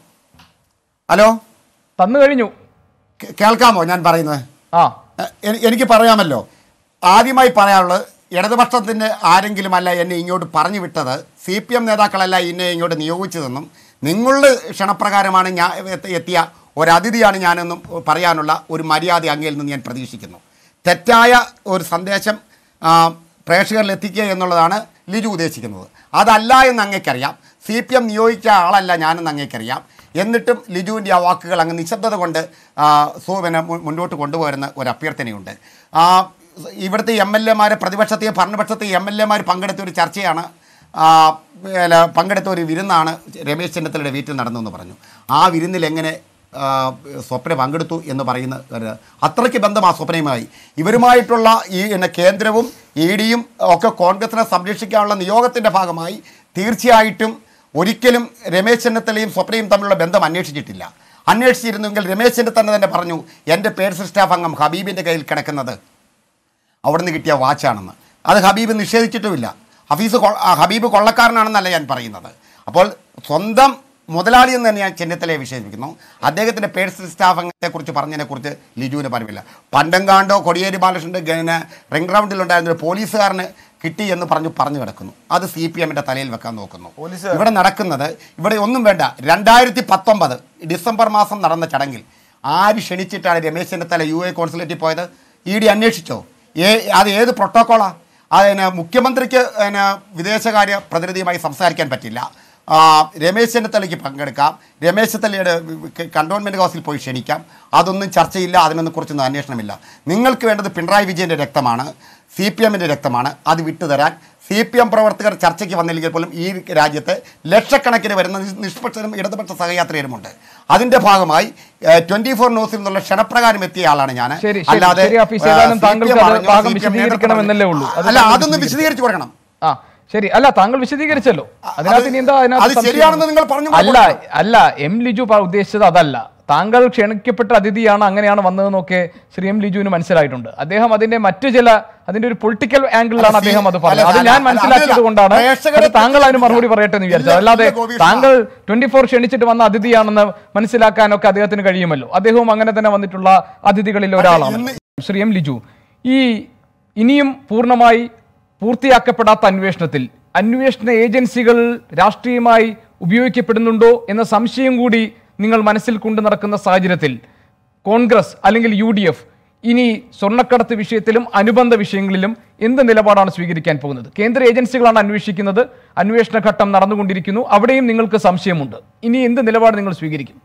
ഹലോ തന്നു കഴിഞ്ഞു കേ- കേൾക്കാമോ ഞാൻ പറയുന്നത് ആ എ- എനി- എനിക്ക് പറയാമല്ലോ ആദ്യമായി പറയാനുള്ളത് ഇടതുപക്ഷത്തിൻ്റെ ആരെങ്കിലും അല്ല എന്നെ ഇങ്ങോട്ട് പറഞ്ഞു വിട്ടത് സി പി എം നേതാക്കളല്ല എന്നെ ഇങ്ങോട്ട് നിയോഗിച്ചതെന്നും നിങ്ങളുടെ ക്ഷണപ്രകാരമാണ് ഞാൻ എത്ത- എത്തിയ ഒരതിഥിയാണ് ഞാനെന്നും പറയാനുള്ള ഒരു മര്യാദ അങ്ങയിൽ നിന്ന് ഞാൻ പ്രതീക്ഷിക്കുന്നു തെറ്റായ ഒരു സന്ദേശം ആ, പ്രേക്ഷകരിൽ എത്തിക്കുക എന്നുള്ളതാണ് ലിജു ഉദ്ദേശിക്കുന്നത് അതല്ല എന്ന് അങ്ങേക്കറിയാം സി പി എം നിയോഗിച്ച ആളല്ല ഞാനെന്ന് അങ്ങേക്കറിയാം എന്നിട്ടും ലിജുവിൻ്റെ ആ വാക്കുകൾ അങ്ങ് നിശബ്ദത കൊണ്ട് ആ, സു- പിന്നെ മു- മുന്നോട്ട് കൊണ്ടുപോരുന്ന ഒരു അഭ്യർത്ഥനയുണ്ട് ആ, ഇവിടുത്തെ എം എൽ എമാരെ പ്രതിപക്ഷത്തെയും ഭരണപക്ഷത്തെയും എം എൽ എമാർ പങ്കെടുത്ത ഒരു ചർച്ചയാണ് ആ, പിന്നെ പങ്കെടുത്ത ഒരു വിരുന്നാണ് രമേശ് ചെന്നിത്തലയുടെ വീട്ടിൽ നടന്നതെന്ന് പറഞ്ഞു ആ വിരുന്നിൽ എങ്ങനെ ആ, സ്വപ്ന പങ്കെടുത്തു എന്ന് പറയുന്ന ഒരു- അത്രയ്ക്ക് ബന്ധം ആ സ്വപ്നയുമായി ഇവരുമായിട്ടുള്ള ഈ പിന്നെ കേന്ദ്രവും ഇ ഡിയും ഒക്കെ കോൺഗ്രസിനെ സംരക്ഷിക്കാനുള്ള നിയോഗത്തിൻ്റെ ഭാഗമായി തീർച്ചയായിട്ടും ഒരിക്കലും രമേശ് ചെന്നിത്തലയും സ്വപ്നയും തമ്മിലുള്ള ബന്ധം അന്വേഷിച്ചിട്ടില്ല അന്വേഷിച്ചിരുന്നെങ്കിൽ രമേശ് ചെന്നിത്തല തന്നെ പറഞ്ഞു എൻ്റെ പേഴ്സണൽ സ്റ്റാഫ് അംഗം ഹബീബിൻ്റെ കയ്യിൽ കിടക്കുന്നത് അവിടുന്ന് കിട്ടിയ വാച്ചാണെന്ന് അത് ഹബീബ് നിഷേധിച്ചിട്ടുമില്ല ഹഫീസ് കൊ- ആ, ഹബീബ് കൊള്ളക്കാരനാണെന്നല്ല ഞാൻ പറയുന്നത് അപ്പോൾ സ്വന്തം മുതലാളി എന്ന് തന്നെ ഞാൻ ചെന്നിത്തലയെ വിശേഷിപ്പിക്കുന്നു അദ്ദേഹത്തിൻ്റെ പേഴ്സണൽ സ്റ്റാഫ് അംഗത്തെക്കുറിച്ച് പറഞ്ഞതിനെക്കുറിച്ച് ലിജുവിന് പറഞ്ഞില്ല പണ്ടങ്കാണ്ടോ കൊടിയേരി ബാലകൃഷ്ണൻ്റെ ഗ- റിംഗ് റൗണ്ടിലുണ്ടായിരുന്ന ഒരു പോലീസുകാരന് കിട്ടി എന്ന് പറഞ്ഞു പറഞ്ഞു കിടക്കുന്നു അത് സി പി എമ്മിൻ്റെ തലയിൽ വെക്കാൻ നോക്കുന്നു ഇവിടെ നടക്കുന്നത് ഇവിടെ ഒന്നും വേണ്ട രണ്ടായിരത്തി പത്തൊമ്പത് ഡിസംബർ മാസം നടന്ന ചടങ്ങിൽ ആര് ക്ഷണിച്ചിട്ടാണ് രമേശ് ചെന്നിത്തല യു എ കോൺസുലേറ്റിൽ പോയത് ഇ ഡി അന്വേഷിച്ചോ ഏ അത് ഏത് പ്രോട്ടോക്കോളാ അതിന് മുഖ്യമന്ത്രിക്ക് പിന്നെ വിദേശകാര്യ പ്രതിനിധിയുമായി സംസാരിക്കാൻ പറ്റില്ല ആ, രമേശ് ചെന്നിത്തലയ്ക്ക് പങ്കെടുക്കാം രമേശ് ചെന്നിത്തലയുടെ കണ്ടോൺമെൻറ് ഹൗസിൽ പോയി ക്ഷണിക്കാം അതൊന്നും ചർച്ചയില്ല അതിനൊന്നും കുറിച്ചൊന്നും അന്വേഷണമില്ല നിങ്ങൾക്ക് വേണ്ടത് പിണറായി വിജയൻ്റെ രക്തമാണ് സി പി എമ്മിൻ്റെ രക്തമാണ് അത് വിട്ടുതരാൻ സി പി എം പ്രവർത്തകർ ചർച്ചയ്ക്ക് വന്നില്ലെങ്കിൽ പോലും ഈ രാജ്യത്ത് ലക്ഷക്കണക്കിന് വരുന്ന നിഷ്- നിഷ്പക്ഷരും ഇടതുപക്ഷ സഹയാത്രികരുമുണ്ട് അതിന്റെ ഭാഗമായി ട്വന്റി ഫോർ ന്യൂസിൽ നിന്നുള്ള ക്ഷണപ്രകാരം എത്തിയ ആളാണ് ഞാൻ ശരി, ശരി, ശരി, ഹഫീസ്. ഏതായാലും താങ്കൾക്ക് അത് ഭാഗം വിശദീകരിക്കണമെന്നല്ലേ ഉള്ളൂ. അത് അല്ല താങ്കൾ അതൊന്ന് വിശദീകരിച്ചു കൊടുക്കണം ആ ശരി അല്ല താങ്കൾ വിശദീകരിച്ചല്ലോ അതിനകത്ത് ഇനി എന്താ അത് അതിനകത്ത് സംശയം? ശരിയാണെന്ന് നിങ്ങൾ പറഞ്ഞു അല്ല അല്ല എം ലിജു പ- ഉദ്ദേശിച്ചത് അതല്ല താങ്കൾ ക്ഷണിക്കപ്പെട്ട അതിഥിയാണ് അങ്ങനെയാണ് വന്നതെന്നൊക്കെ ശ്രീ എം ലിജുവിന് മനസ്സിലായിട്ടുണ്ട് അദ്ദേഹം അതിന്റെ മറ്റു ചില അതിന്റെ ഒരു പൊളിറ്റിക്കൽ ആംഗിളിലാണ് അല്ല, അദ്ദേഹം അത് അല്ല, പറഞ്ഞത് അത് അല്ല, ഞാൻ അല്ല, മനസ്സിലാക്കിയത് അതല്ല. കൊണ്ടാണ് പ്രേക്ഷകരെ അത് താങ്കൾ അതിന് മറുപടി പറയട്ടെ എന്ന് വിചാരിച്ചത് ഇല്ല, അല്ലാതെ ഇല്ല, ഗോപീഷ്. താങ്കൾ ട്വന്റി ഫോർ ക്ഷണിച്ചിട്ട് വന്ന അതിഥിയാണെന്ന് മനസ്സിലാക്കാനൊക്കെ അദ്ദേഹത്തിന് കഴിയുമല്ലോ അദ്ദേഹവും അങ്ങനെ തന്നെ വന്നിട്ടുള്ള അതിഥികളിൽ ഒരാളാണ് ശ്രീ എം ലിജു ഈ ഇനിയും പൂർണ്ണമായി പൂർത്തിയാക്കപ്പെടാത്ത അന്വേഷണത്തിൽ അന്വേഷണ ഏജൻസികൾ രാഷ്ട്രീയമായി ഉപയോഗിക്കപ്പെടുന്നുണ്ടോ എന്ന സംശയം കൂടി നിങ്ങൾ മനസ്സിൽ കൊണ്ടു നടക്കുന്ന സാഹചര്യത്തിൽ കോൺഗ്രസ് അല്ലെങ്കിൽ യു ഡി എഫ് ഇനി സ്വർണ്ണക്കടത്ത് വിഷയത്തിലും അനുബന്ധ വിഷയങ്ങളിലും എന്ത് നിലപാടാണ് സ്വീകരിക്കാൻ പോകുന്നത് കേന്ദ്ര ഏജൻസികളാണ് അന്വേഷിക്കുന്നത് അന്വേഷണ ഘട്ടം നടന്നുകൊണ്ടിരിക്കുന്നു അവിടെയും നിങ്ങൾക്ക് സംശയമുണ്ട് ഇനി എന്ത് നിലപാട് നിങ്ങൾ സ്വീകരിക്കും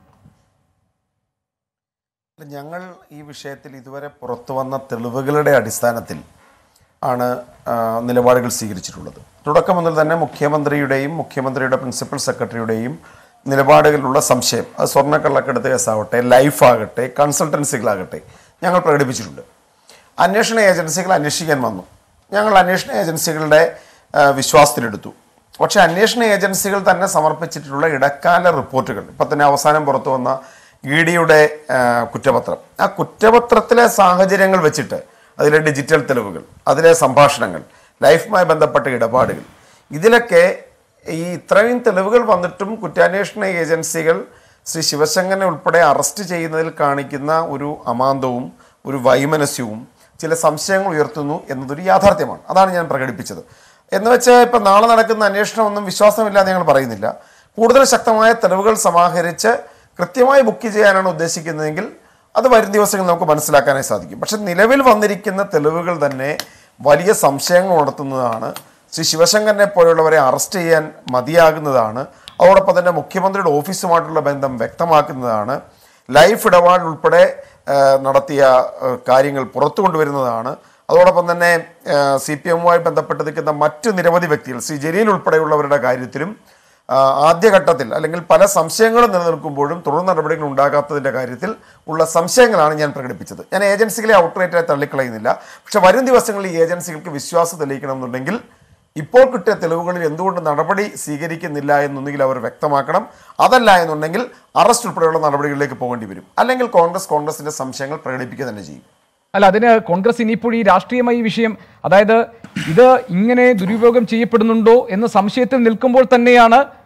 ഞങ്ങൾ ഈ വിഷയത്തിൽ ഇതുവരെ പുറത്തു വന്ന തെളിവുകളുടെ അടിസ്ഥാനത്തിൽ ആണ് ആ, നിലപാടുകൾ സ്വീകരിച്ചിട്ടുള്ളത് തുടക്കം മുതൽ തന്നെ മുഖ്യമന്ത്രിയുടെയും മുഖ്യമന്ത്രിയുടെ പ്രിൻസിപ്പൽ സെക്രട്ടറിയുടെയും നിലപാടുകളിലുള്ള സംശയം അത് സ്വർണ്ണക്കള്ളക്കടത്ത് കേസാവട്ടെ ലൈഫ് ആകട്ടെ കൺസൾട്ടൻസികളാകട്ടെ ഞങ്ങൾ പ്രകടിപ്പിച്ചിട്ടുണ്ട് അന്വേഷണ ഏജൻസികൾ അന്വേഷിക്കാൻ വന്നു ഞങ്ങൾ അന്വേഷണ ഏജൻസികളുടെ ആ, വിശ്വാസത്തിലെടുത്തു പക്ഷേ അന്വേഷണ ഏജൻസികൾ തന്നെ സമർപ്പിച്ചിട്ടുള്ള ഇടക്കാല റിപ്പോർട്ടുകൾ ഇപ്പം തന്നെ അവസാനം പുറത്തു വന്ന ഇ ഡിയുടെ കുറ്റപത്രം ആ കുറ്റപത്രത്തിലെ സാഹചര്യങ്ങൾ വെച്ചിട്ട് അതിലെ ഡിജിറ്റൽ തെളിവുകൾ അതിലെ സംഭാഷണങ്ങൾ ലൈഫുമായി ബന്ധപ്പെട്ട ഇടപാടുകൾ ഇതിലൊക്കെ ഈ ഇത്രയും തെളിവുകൾ വന്നിട്ടും കുറ്റാന്വേഷണ ഏജൻസികൾ ശ്രീ ശിവശങ്കരനെ ഉൾപ്പെടെ അറസ്റ്റ് ചെയ്യുന്നതിൽ കാണിക്കുന്ന ഒരു അമാന്തവും ഒരു വൈമനസ്യവും ചില സംശയങ്ങൾ ഉയർത്തുന്നു എന്നതൊരു യാഥാർത്ഥ്യമാണ് അതാണ് ഞാൻ പ്രകടിപ്പിച്ചത് എന്ന് വെച്ച് ഇപ്പം നാളെ നടക്കുന്ന അന്വേഷണമൊന്നും വിശ്വാസമില്ലാതെ ഞങ്ങൾ പറയുന്നില്ല കൂടുതൽ ശക്തമായ തെളിവുകൾ സമാഹരിച്ച് കൃത്യമായി ബുക്ക് ചെയ്യാനാണ് ഉദ്ദേശിക്കുന്നതെങ്കിൽ അത് വരും ദിവസങ്ങളിൽ നമുക്ക് മനസ്സിലാക്കാനായി സാധിക്കും പക്ഷെ നിലവിൽ വന്നിരിക്കുന്ന തെളിവുകൾ തന്നെ വലിയ സംശയങ്ങൾ ഉണർത്തുന്നതാണ് ശ്രീ ശിവശങ്കരനെ പോലുള്ളവരെ അറസ്റ്റ് ചെയ്യാൻ മതിയാകുന്നതാണ് അതോടൊപ്പം തന്നെ മുഖ്യമന്ത്രിയുടെ ഓഫീസുമായിട്ടുള്ള ബന്ധം വ്യക്തമാക്കുന്നതാണ് ലൈഫ് ഇടപാട് ഉൾപ്പെടെ ആ, നടത്തിയ ആ, കാര്യങ്ങൾ പുറത്തു കൊണ്ടുവരുന്നതാണ് അതോടൊപ്പം തന്നെ സി പി എമ്മുമായി ബന്ധപ്പെട്ട് നിൽക്കുന്ന മറ്റ് നിരവധി വ്യക്തികൾ ശ്രീ ജലീൽ ഉൾപ്പെടെയുള്ളവരുടെ കാര്യത്തിലും ആ, ആദ്യഘട്ടത്തിൽ അല്ലെങ്കിൽ പല സംശയങ്ങളും നിലനിൽക്കുമ്പോഴും തുടർ നടപടികൾ ഉണ്ടാകാത്തതിൻ്റെ കാര്യത്തിൽ ഉള്ള സംശയങ്ങളാണ് ഞാൻ പ്രകടിപ്പിച്ചത് ഞാൻ ഏജൻസികളെ ഔട്ട്റേറ്റായി തള്ളിക്കളയുന്നില്ല പക്ഷെ വരും ദിവസങ്ങളിൽ ഈ ഏജൻസികൾക്ക് വിശ്വാസം തെളിയിക്കണം എന്നുണ്ടെങ്കിൽ ഇപ്പോൾ കിട്ടിയ തെളിവുകളിൽ എന്തുകൊണ്ട് നടപടി സ്വീകരിക്കുന്നില്ല എന്നൊന്നുകിൽ അവർ വ്യക്തമാക്കണം അതല്ല എന്നുണ്ടെങ്കിൽ അറസ്റ്റ് ഉൾപ്പെടെയുള്ള നടപടികളിലേക്ക് പോകേണ്ടി വരും അല്ലെങ്കിൽ കോൺഗ്രസ് കോൺഗ്രസിന്റെ സംശയങ്ങൾ പ്രകടിപ്പിക്കുക തന്നെ ചെയ്യും അല്ല അതിന് കോൺഗ്രസ് ഇനിയിപ്പോൾ ഈ രാഷ്ട്രീയമായി ഈ വിഷയം അതായത് ഇത് ഇങ്ങനെ ദുരുപയോഗം ചെയ്യപ്പെടുന്നുണ്ടോ എന്ന സംശയത്തിൽ നിൽക്കുമ്പോൾ തന്നെയാണ്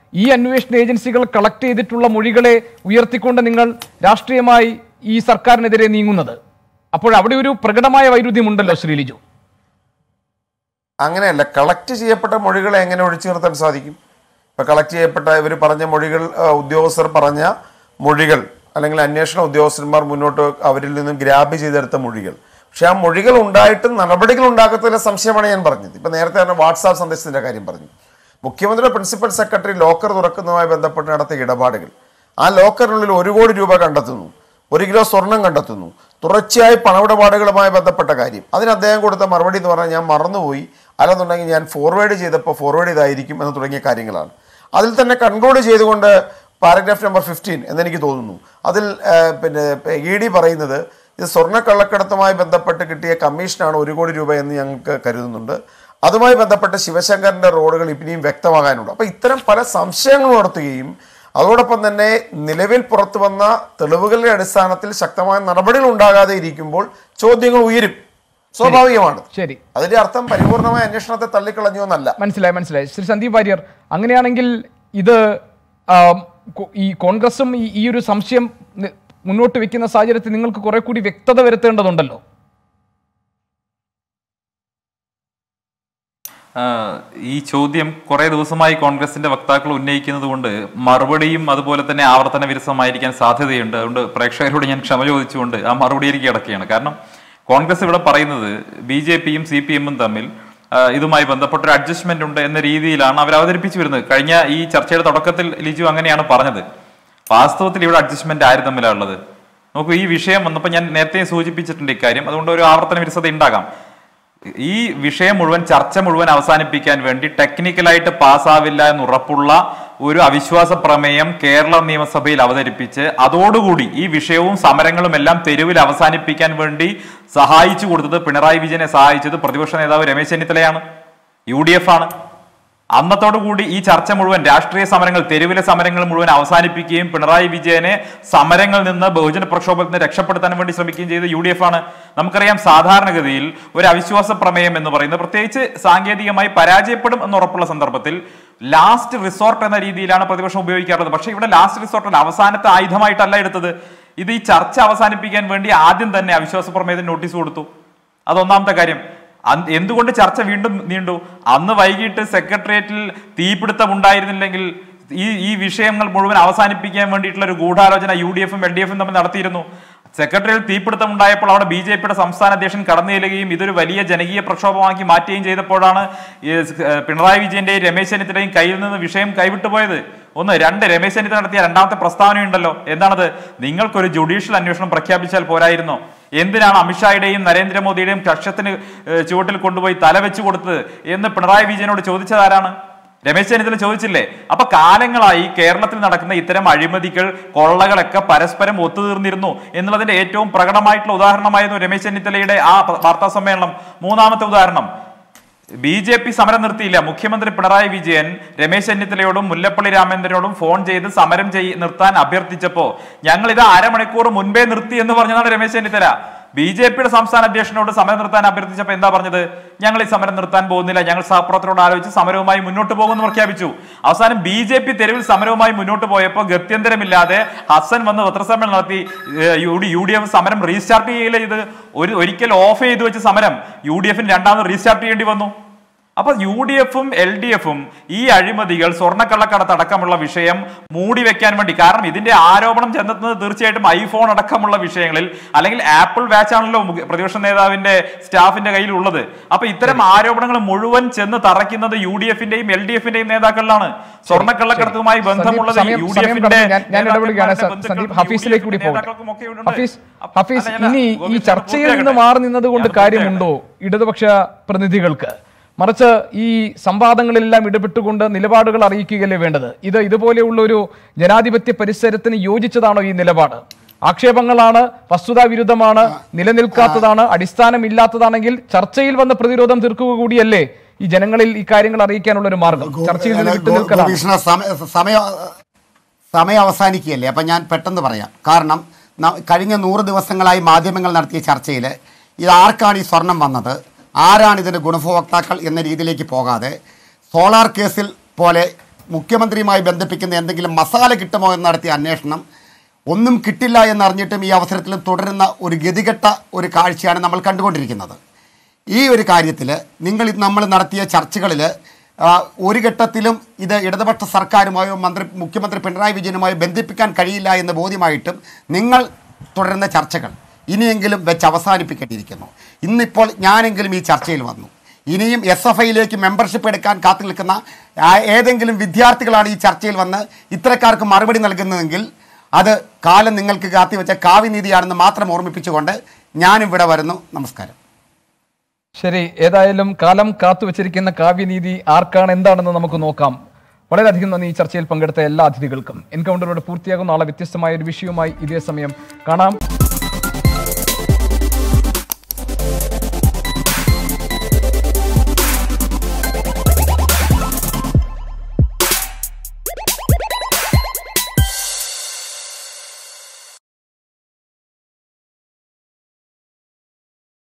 ഈ അന്വേഷണ ഏജൻസികൾ കളക്ട് ചെയ്തിട്ടുള്ള മൊഴികളെ ഉയർത്തിക്കൊണ്ട് നിങ്ങൾ രാഷ്ട്രീയമായി ഈ സർക്കാരിനെതിരെ നീങ്ങുന്നത് അപ്പോൾ അവിടെ ഒരു പ്രകടമായ വൈരുദ്ധ്യമുണ്ടല്ലോ ശ്രീ ലിജു അങ്ങനെയല്ല കളക്ട് ചെയ്യപ്പെട്ട മൊഴികളെ എങ്ങനെ ഒഴിച്ചു നിർത്താൻ സാധിക്കും ഇപ്പൊ കളക്ട് ചെയ്യപ്പെട്ട ഇവർ പറഞ്ഞ മൊഴികൾ ആ, ഉദ്യോഗസ്ഥർ പറഞ്ഞ മൊഴികൾ അല്ലെങ്കിൽ അന്വേഷണ ഉദ്യോഗസ്ഥന്മാർ മുന്നോട്ട് അവരിൽ നിന്നും ഗ്രാബ് ചെയ്തെടുത്ത മൊഴികൾ പക്ഷെ ആ മൊഴികൾ ഉണ്ടായിട്ടും നടപടികൾ ഉണ്ടാക്കത്തില്ല സംശയമാണ് ഞാൻ പറഞ്ഞത് ഇപ്പൊ നേരത്തെ പറഞ്ഞ വാട്സാപ്പ് സന്ദേശത്തിന്റെ കാര്യം പറഞ്ഞു മുഖ്യമന്ത്രിയുടെ പ്രിൻസിപ്പൽ സെക്രട്ടറി ലോക്കർ തുറക്കുന്നതുമായി ബന്ധപ്പെട്ട് നടത്തിയ ഇടപാടുകൾ ആ ലോക്കറിനുള്ളിൽ ഒരു കോടി രൂപ കണ്ടെത്തുന്നു ഒരു കിലോ സ്വർണം കണ്ടെത്തുന്നു തുടർച്ചയായി പണമിടപാടുകളുമായി ബന്ധപ്പെട്ട കാര്യം അതിന് അദ്ദേഹം കൊടുത്ത മറുപടി എന്ന് പറഞ്ഞാൽ ഞാൻ മറന്നുപോയി അല്ലെന്നുണ്ടെങ്കിൽ ഞാൻ ഫോർവേഡ് ചെയ്തപ്പോൾ ഫോർവേഡ് ചെയ്തായിരിക്കും എന്ന് തുടങ്ങിയ കാര്യങ്ങളാണ് അതിൽ തന്നെ കൺക്ലൂഡ് ചെയ്തുകൊണ്ട് പാരഗ്രാഫ് നമ്പർ ഫിഫ്റ്റീൻ എന്നെനിക്ക് തോന്നുന്നു അതിൽ ആ, പിന്നെ ഇ ഡി പറയുന്നത് ഇത് സ്വർണ്ണക്കള്ളക്കടത്തുമായി ബന്ധപ്പെട്ട് കിട്ടിയ കമ്മീഷനാണ് ഒരു കോടി രൂപ എന്ന് ഞങ്ങൾക്ക് കരുതുന്നുണ്ട് അതുമായി ബന്ധപ്പെട്ട് ശിവശങ്കറിന്റെ റോഡുകൾ ഇനിയും വ്യക്തമാകാനുണ്ട് അപ്പോൾ ഇത്തരം പല സംശയങ്ങൾ നടത്തുകയും അതോടൊപ്പം തന്നെ നിലവിൽ പുറത്തു വന്ന തെളിവുകളുടെ അടിസ്ഥാനത്തിൽ ശക്തമായ നടപടികൾ ഉണ്ടാകാതെ ഇരിക്കുമ്പോൾ ചോദ്യങ്ങൾ ഉയരും സ്വാഭാവികമാണ് ശരി അതിന്റെ അർത്ഥം പരിപൂർണമായ അന്വേഷണത്തെ തള്ളിക്കളഞ്ഞു എന്നല്ല മനസ്സിലായി മനസ്സിലായി ശ്രീ സന്ദീപ് വാര്യർ അങ്ങനെയാണെങ്കിൽ ഇത് ആ, കോ- ഈ കോൺഗ്രസും ഈ- ഈ ഒരു സംശയം നി- മുന്നോട്ട് വെക്കുന്ന സാഹചര്യത്തിൽ നിങ്ങൾക്ക് കുറെ കൂടി വ്യക്തത വരുത്തേണ്ടതുണ്ടല്ലോ ആഹ് ഈ ചോദ്യം കുറെ ദിവസമായി കോൺഗ്രസിന്റെ വക്താക്കൾ ഉന്നയിക്കുന്നത് കൊണ്ട് മറുപടിയും അതുപോലെ തന്നെ ആവർത്തന വിരസമായിരിക്കാൻ സാധ്യതയുണ്ട് അതുകൊണ്ട് പ്രേക്ഷകരോട് ഞാൻ ക്ഷമ ചോദിച്ചുകൊണ്ട് ആ മറുപടിയിലേക്ക് കിടക്കുകയാണ് കാരണം കോൺഗ്രസ് ഇവിടെ പറയുന്നത് ബി ജെ പിയും സി പി എമ്മും തമ്മിൽ ആഹ് ഇതുമായി ബന്ധപ്പെട്ട ഒരു അഡ്ജസ്റ്റ്മെന്റ് ഉണ്ട് എന്ന രീതിയിലാണ് അവർ അവതരിപ്പിച്ചു വരുന്നത് കഴിഞ്ഞ ഈ ചർച്ചയുടെ തുടക്കത്തിൽ ലിജു അങ്ങനെയാണ് പറഞ്ഞത് വാസ്തവത്തിൽ ഇവിടെ അഡ്ജസ്റ്റ്മെന്റ് ആര് തമ്മിലാണ് ഉള്ളത് നോക്കൂ ഈ വിഷയം വന്നപ്പോൾ ഞാൻ നേരത്തെ സൂചിപ്പിച്ചിട്ടുണ്ട് ഇക്കാര്യം അതുകൊണ്ട് ഒരു ആവർത്തന വിരസത ഉണ്ടാകാം ഈ വിഷയം മുഴുവൻ ചർച്ച മുഴുവൻ അവസാനിപ്പിക്കാൻ വേണ്ടി ടെക്നിക്കലായിട്ട് പാസ്സാവില്ല എന്ന് ഉറപ്പുള്ള ഒരു അവിശ്വാസ പ്രമേയം കേരള നിയമസഭയിൽ അവതരിപ്പിച്ച് അതോടുകൂടി ഈ വിഷയവും സമരങ്ങളും എല്ലാം തെരുവിൽ അവസാനിപ്പിക്കാൻ വേണ്ടി സഹായിച്ചു കൊടുത്തത് പിണറായി വിജയനെ സഹായിച്ചത് പ്രതിപക്ഷ നേതാവ് രമേശ് ചെന്നിത്തലയാണ് യു ഡി എഫ് ആണ് അന്നത്തോടുകൂടി ഈ ചർച്ച മുഴുവൻ രാഷ്ട്രീയ സമരങ്ങൾ തെരുവിലെ സമരങ്ങൾ മുഴുവൻ അവസാനിപ്പിക്കുകയും പിണറായി വിജയനെ സമരങ്ങളിൽ നിന്ന് ബഹുജന പ്രക്ഷോഭത്തിൽ നിന്ന് രക്ഷപ്പെടുത്താൻ വേണ്ടി ശ്രമിക്കുകയും ചെയ്ത യു ഡി എഫ് ആണ് നമുക്കറിയാം സാധാരണഗതിയിൽ ഒരു അവിശ്വാസ പ്രമേയം എന്ന് പറയുന്നത് പ്രത്യേകിച്ച് സാങ്കേതികമായി പരാജയപ്പെടും എന്ന് ഉറപ്പുള്ള സന്ദർഭത്തിൽ ലാസ്റ്റ് റിസോർട്ട് എന്ന രീതിയിലാണ് പ്രതിപക്ഷം ഉപയോഗിക്കാറുള്ളത് പക്ഷേ ഇവിടെ ലാസ്റ്റ് റിസോർട്ട് അവസാനത്തെ ആയുധമായിട്ടല്ല എടുത്തത് ഇത് ഈ ചർച്ച അവസാനിപ്പിക്കാൻ വേണ്ടി ആദ്യം തന്നെ അവിശ്വാസ പ്രമേയത്തിന് നോട്ടീസ് കൊടുത്തു അതൊന്നാമത്തെ കാര്യം അന്ന് എന്തുകൊണ്ട് ചർച്ച വീണ്ടും നീണ്ടു അന്ന് വൈകിട്ട് സെക്രട്ടേറിയറ്റിൽ തീപിടുത്തം ഉണ്ടായിരുന്നില്ലെങ്കിൽ ഈ ഈ വിഷയങ്ങൾ മുഴുവൻ അവസാനിപ്പിക്കാൻ വേണ്ടിയിട്ടുള്ള ഒരു ഗൂഢാലോചന യു ഡി എഫും എൽ ഡി എഫും തമ്മിൽ നടത്തിയിരുന്നു സെക്രട്ടറിയിൽ തീപിടുത്തം ഉണ്ടായപ്പോൾ അവിടെ ബി ജെ പിയുടെ സംസ്ഥാന അധ്യക്ഷൻ കടന്നു ചെല്ലുകയും ഇതൊരു വലിയ ജനകീയ പ്രക്ഷോഭമാക്കി മാറ്റുകയും ചെയ്തപ്പോഴാണ് ഈ സ്- ഏഹ് പിണറായി വിജയന്റെയും രമേശ് ചെന്നിത്തലയും കയ്യിൽ നിന്ന് വിഷയം കൈവിട്ടു പോയത് ഒന്ന് രണ്ട് രമേശ് ചെന്നിത്തല നടത്തിയ രണ്ടാമത്തെ പ്രസ്താവനയുണ്ടല്ലോ എന്താണത് നിങ്ങൾക്കൊരു ജുഡീഷ്യൽ അന്വേഷണം പ്രഖ്യാപിച്ചാൽ പോരായിരുന്നോ എന്തിനാണ് അമിത്ഷായുടെയും നരേന്ദ്രമോദിയുടെയും കക്ഷത്തിന് ഏഹ് ചുവട്ടിൽ കൊണ്ടുപോയി തല വെച്ചു കൊടുത്തത് എന്ന് പിണറായി വിജയനോട് ചോദിച്ചതാരാണ് രമേശ് ചെന്നിത്തല ചോദിച്ചില്ലേ അപ്പൊ കാലങ്ങളായി കേരളത്തിൽ നടക്കുന്ന ഇത്തരം അഴിമതികൾ കൊള്ളകളൊക്കെ പരസ്പരം ഒത്തുതീർന്നിരുന്നു എന്നുള്ളതിന്റെ ഏറ്റവും പ്രകടമായിട്ടുള്ള ഉദാഹരണമായിരുന്നു രമേശ് ചെന്നിത്തലയുടെ ആ പ- വാർത്താ സമ്മേളനം മൂന്നാമത്തെ ഉദാഹരണം ബി ജെ പി സമരം നിർത്തിയില്ല മുഖ്യമന്ത്രി പിണറായി വിജയൻ രമേശ് ചെന്നിത്തലയോടും മുല്ലപ്പള്ളി രാമേന്ദ്രനോടും ഫോൺ ചെയ്ത് സമരം ചെയ് നിർത്താൻ അഭ്യർത്ഥിച്ചപ്പോ ഞങ്ങൾ ഇത് അരമണിക്കൂർ മുൻപേ നിർത്തി എന്ന് പറഞ്ഞതാണ് രമേശ് ചെന്നിത്തല ബി ജെ പിയുടെ സംസ്ഥാന അധ്യക്ഷനോട് സമരം നിർത്താൻ അഭ്യർത്ഥിച്ചപ്പോൾ എന്താ പറഞ്ഞത് ഞങ്ങൾ ഈ സമരം നിർത്താൻ പോകുന്നില്ല ഞങ്ങൾ സഹപ്രവർത്തകരോട് ആലോചിച്ച് സമരവുമായി മുന്നോട്ട് പോകുമെന്ന് പ്രഖ്യാപിച്ചു അവസാനം ബി ജെ പി തെരുവിൽ സമരവുമായി മുന്നോട്ട് പോയപ്പോൾ ഗത്യന്തരമില്ലാതെ ഹസൻ വന്ന് പത്രസമ്മേളനം നടത്തി ഏഹ്, U D U D F സമരം റീസ്റ്റാർട്ട് ചെയ്യില്ല ഇത് ഒരു ഒരിക്കൽ ഓഫ് ചെയ്ത് വെച്ച സമരം യു ഡി എഫിന് രണ്ടാമത് റീസ്റ്റാർട്ട് ചെയ്യേണ്ടി വന്നു അപ്പൊ യു ഡി എഫും എൽ ഡി എഫും ഈ അഴിമതികൾ സ്വർണ്ണക്കള്ളക്കടത്ത് അടക്കമുള്ള വിഷയം മൂടി വെക്കാൻ വേണ്ടി കാരണം ഇതിന്റെ ആരോപണം ചെന്നെത്തുന്നത് തീർച്ചയായിട്ടും ഐഫോൺ അടക്കമുള്ള വിഷയങ്ങളിൽ അല്ലെങ്കിൽ ആപ്പിൾ വാച്ച് ആണല്ലോ മുഖ്യ- പ്രതിപക്ഷ നേതാവിന്റെ സ്റ്റാഫിന്റെ കയ്യിലുള്ളത് അപ്പൊ ഇത്തരം ആരോപണങ്ങൾ മുഴുവൻ ചെന്ന് തറയ്ക്കുന്നത് യു ഡി എഫിന്റെയും എൽ ഡി എഫിന്റെയും നേതാക്കളിലാണ് സ്വർണ്ണക്കള്ളക്കടത്തുമായി ബന്ധമുള്ളത് സമയം- യു ഡി സമയം എഫിന്റെ കടന്നു. ഞാൻ- ഞാൻ ഇടപെടുകയാണ് സ- നേതാക്കന്മാരുടെ സന്ദീപ് ബന്ധുക്കൾക്കും ഹഫീസിലേക്ക് കൂടി യു ഡി പോകട്ടെ എഫ് നേതാക്കൾക്കും ഒക്കെ ഉണ്ട്. ഹഫീസ് അപ്പ- ഹഫീസ് അല്ല, ഞാൻ- ഇനി ഈ ഗോപി, ചർച്ചയിൽ നിന്ന് പൂർത്തിയാക്കട്ടെ. മാറി നിന്നതുകൊണ്ട് ഞാൻ കാര്യമുണ്ടോ ഇടതുപക്ഷ പ്രതിനിധികൾക്ക് മറിച്ച് ഈ സംവാദങ്ങളിലെല്ലാം ഇടപെട്ടുകൊണ്ട് നിലപാടുകൾ അറിയിക്കുകയല്ലേ വേണ്ടത് ഇത് ഇതുപോലെയുള്ള ഒരു ജനാധിപത്യ പരിസരത്തിന് യോജിച്ചതാണോ ഈ നിലപാട് ആക്ഷേപങ്ങളാണ് വസ്തുതാ വിരുദ്ധമാണ് നിലനിൽക്കാത്തതാണ് അടിസ്ഥാനമില്ലാത്തതാണെങ്കിൽ ചർച്ചയിൽ വന്ന പ്രതിരോധം തീർക്കുക കൂടിയല്ലേ ഈ ജനങ്ങളിൽ ഈ കാര്യങ്ങൾ അറിയിക്കാനുള്ള ഒരു മാർഗം ചർച്ചയിൽ നിന്ന് വിട്ടു നിൽക്കലാണ് ഗോപീഷ്ണ സമയ സമയം സമയം അവസാനിക്കുകയല്ലേ അപ്പം ഞാൻ പെട്ടെന്ന് പറയാം കാരണം ന- കഴിഞ്ഞ നൂറ് ദിവസങ്ങളായി മാധ്യമങ്ങൾ നടത്തിയ ചർച്ചയിൽ ഇത് ആർക്കാണ് ഈ സ്വർണം വന്നത് ആരാണ് ഇതിൻ്റെ ഗുണഭോക്താക്കൾ എന്ന രീതിയിലേക്ക് പോകാതെ സോളാർ കേസിൽ പോലെ മുഖ്യമന്ത്രിയുമായി ബന്ധിപ്പിക്കുന്ന എന്തെങ്കിലും മസാല കിട്ടുമോ എന്ന് നടത്തിയ അന്വേഷണം ഒന്നും കിട്ടില്ല എന്നറിഞ്ഞിട്ടും ഈ അവസരത്തിലും തുടരുന്ന ഒരു ഗതികെട്ട ഒരു കാഴ്ചയാണ് നമ്മൾ കണ്ടുകൊണ്ടിരിക്കുന്നത് ഈ ഒരു കാര്യത്തിൽ നിങ്ങൾ ഇത് നമ്മൾ നടത്തിയ ചർച്ചകളിൽ ഒരു ഘട്ടത്തിലും ഇത് ഇടതുപക്ഷ സർക്കാരുമായോ മന്ത്രി മുഖ്യമന്ത്രി പിണറായി വിജയനുമായോ ബന്ധിപ്പിക്കാൻ കഴിയില്ല എന്ന് ബോധ്യമായിട്ടും നിങ്ങൾ തുടരുന്ന ചർച്ചകൾ ഇനിയെങ്കിലും വെച്ച് അവസാനിപ്പിക്കേണ്ടിയിരിക്കുന്നു ഇന്നിപ്പോൾ ഞാനെങ്കിലും ഈ ചർച്ചയിൽ വന്നു ഇനിയും എസ് എഫ് ഐയിലേക്ക് മെമ്പർഷിപ്പ് എടുക്കാൻ കാത്തു നിൽക്കുന്ന ആ, ഏതെങ്കിലും വിദ്യാർത്ഥികളാണ് ഈ ചർച്ചയിൽ വന്ന് ഇത്തരക്കാർക്ക് മറുപടി നൽകുന്നതെങ്കിൽ അത് കാലം നിങ്ങൾക്ക് കാത്തിവെച്ച കാവ്യനീതിയാണെന്ന് മാത്രം ഓർമ്മിപ്പിച്ചുകൊണ്ട് ഞാനും ഇവിടെ വരുന്നു നമസ്കാരം ശരി ഏതായാലും കാലം കാത്തുവച്ചിരിക്കുന്ന കാവ്യനീതി ആർക്കാണ് എന്താണെന്ന് നമുക്ക് നോക്കാം വളരെയധികം നന്ദി ഈ ചർച്ചയിൽ പങ്കെടുത്ത എല്ലാ അതിഥികൾക്കും എൻകൗണ്ടറോട് പൂർത്തിയാകുന്ന നാളെ വ്യത്യസ്തമായ ഒരു വിഷയവുമായി ഇതേ സമയം കാണാം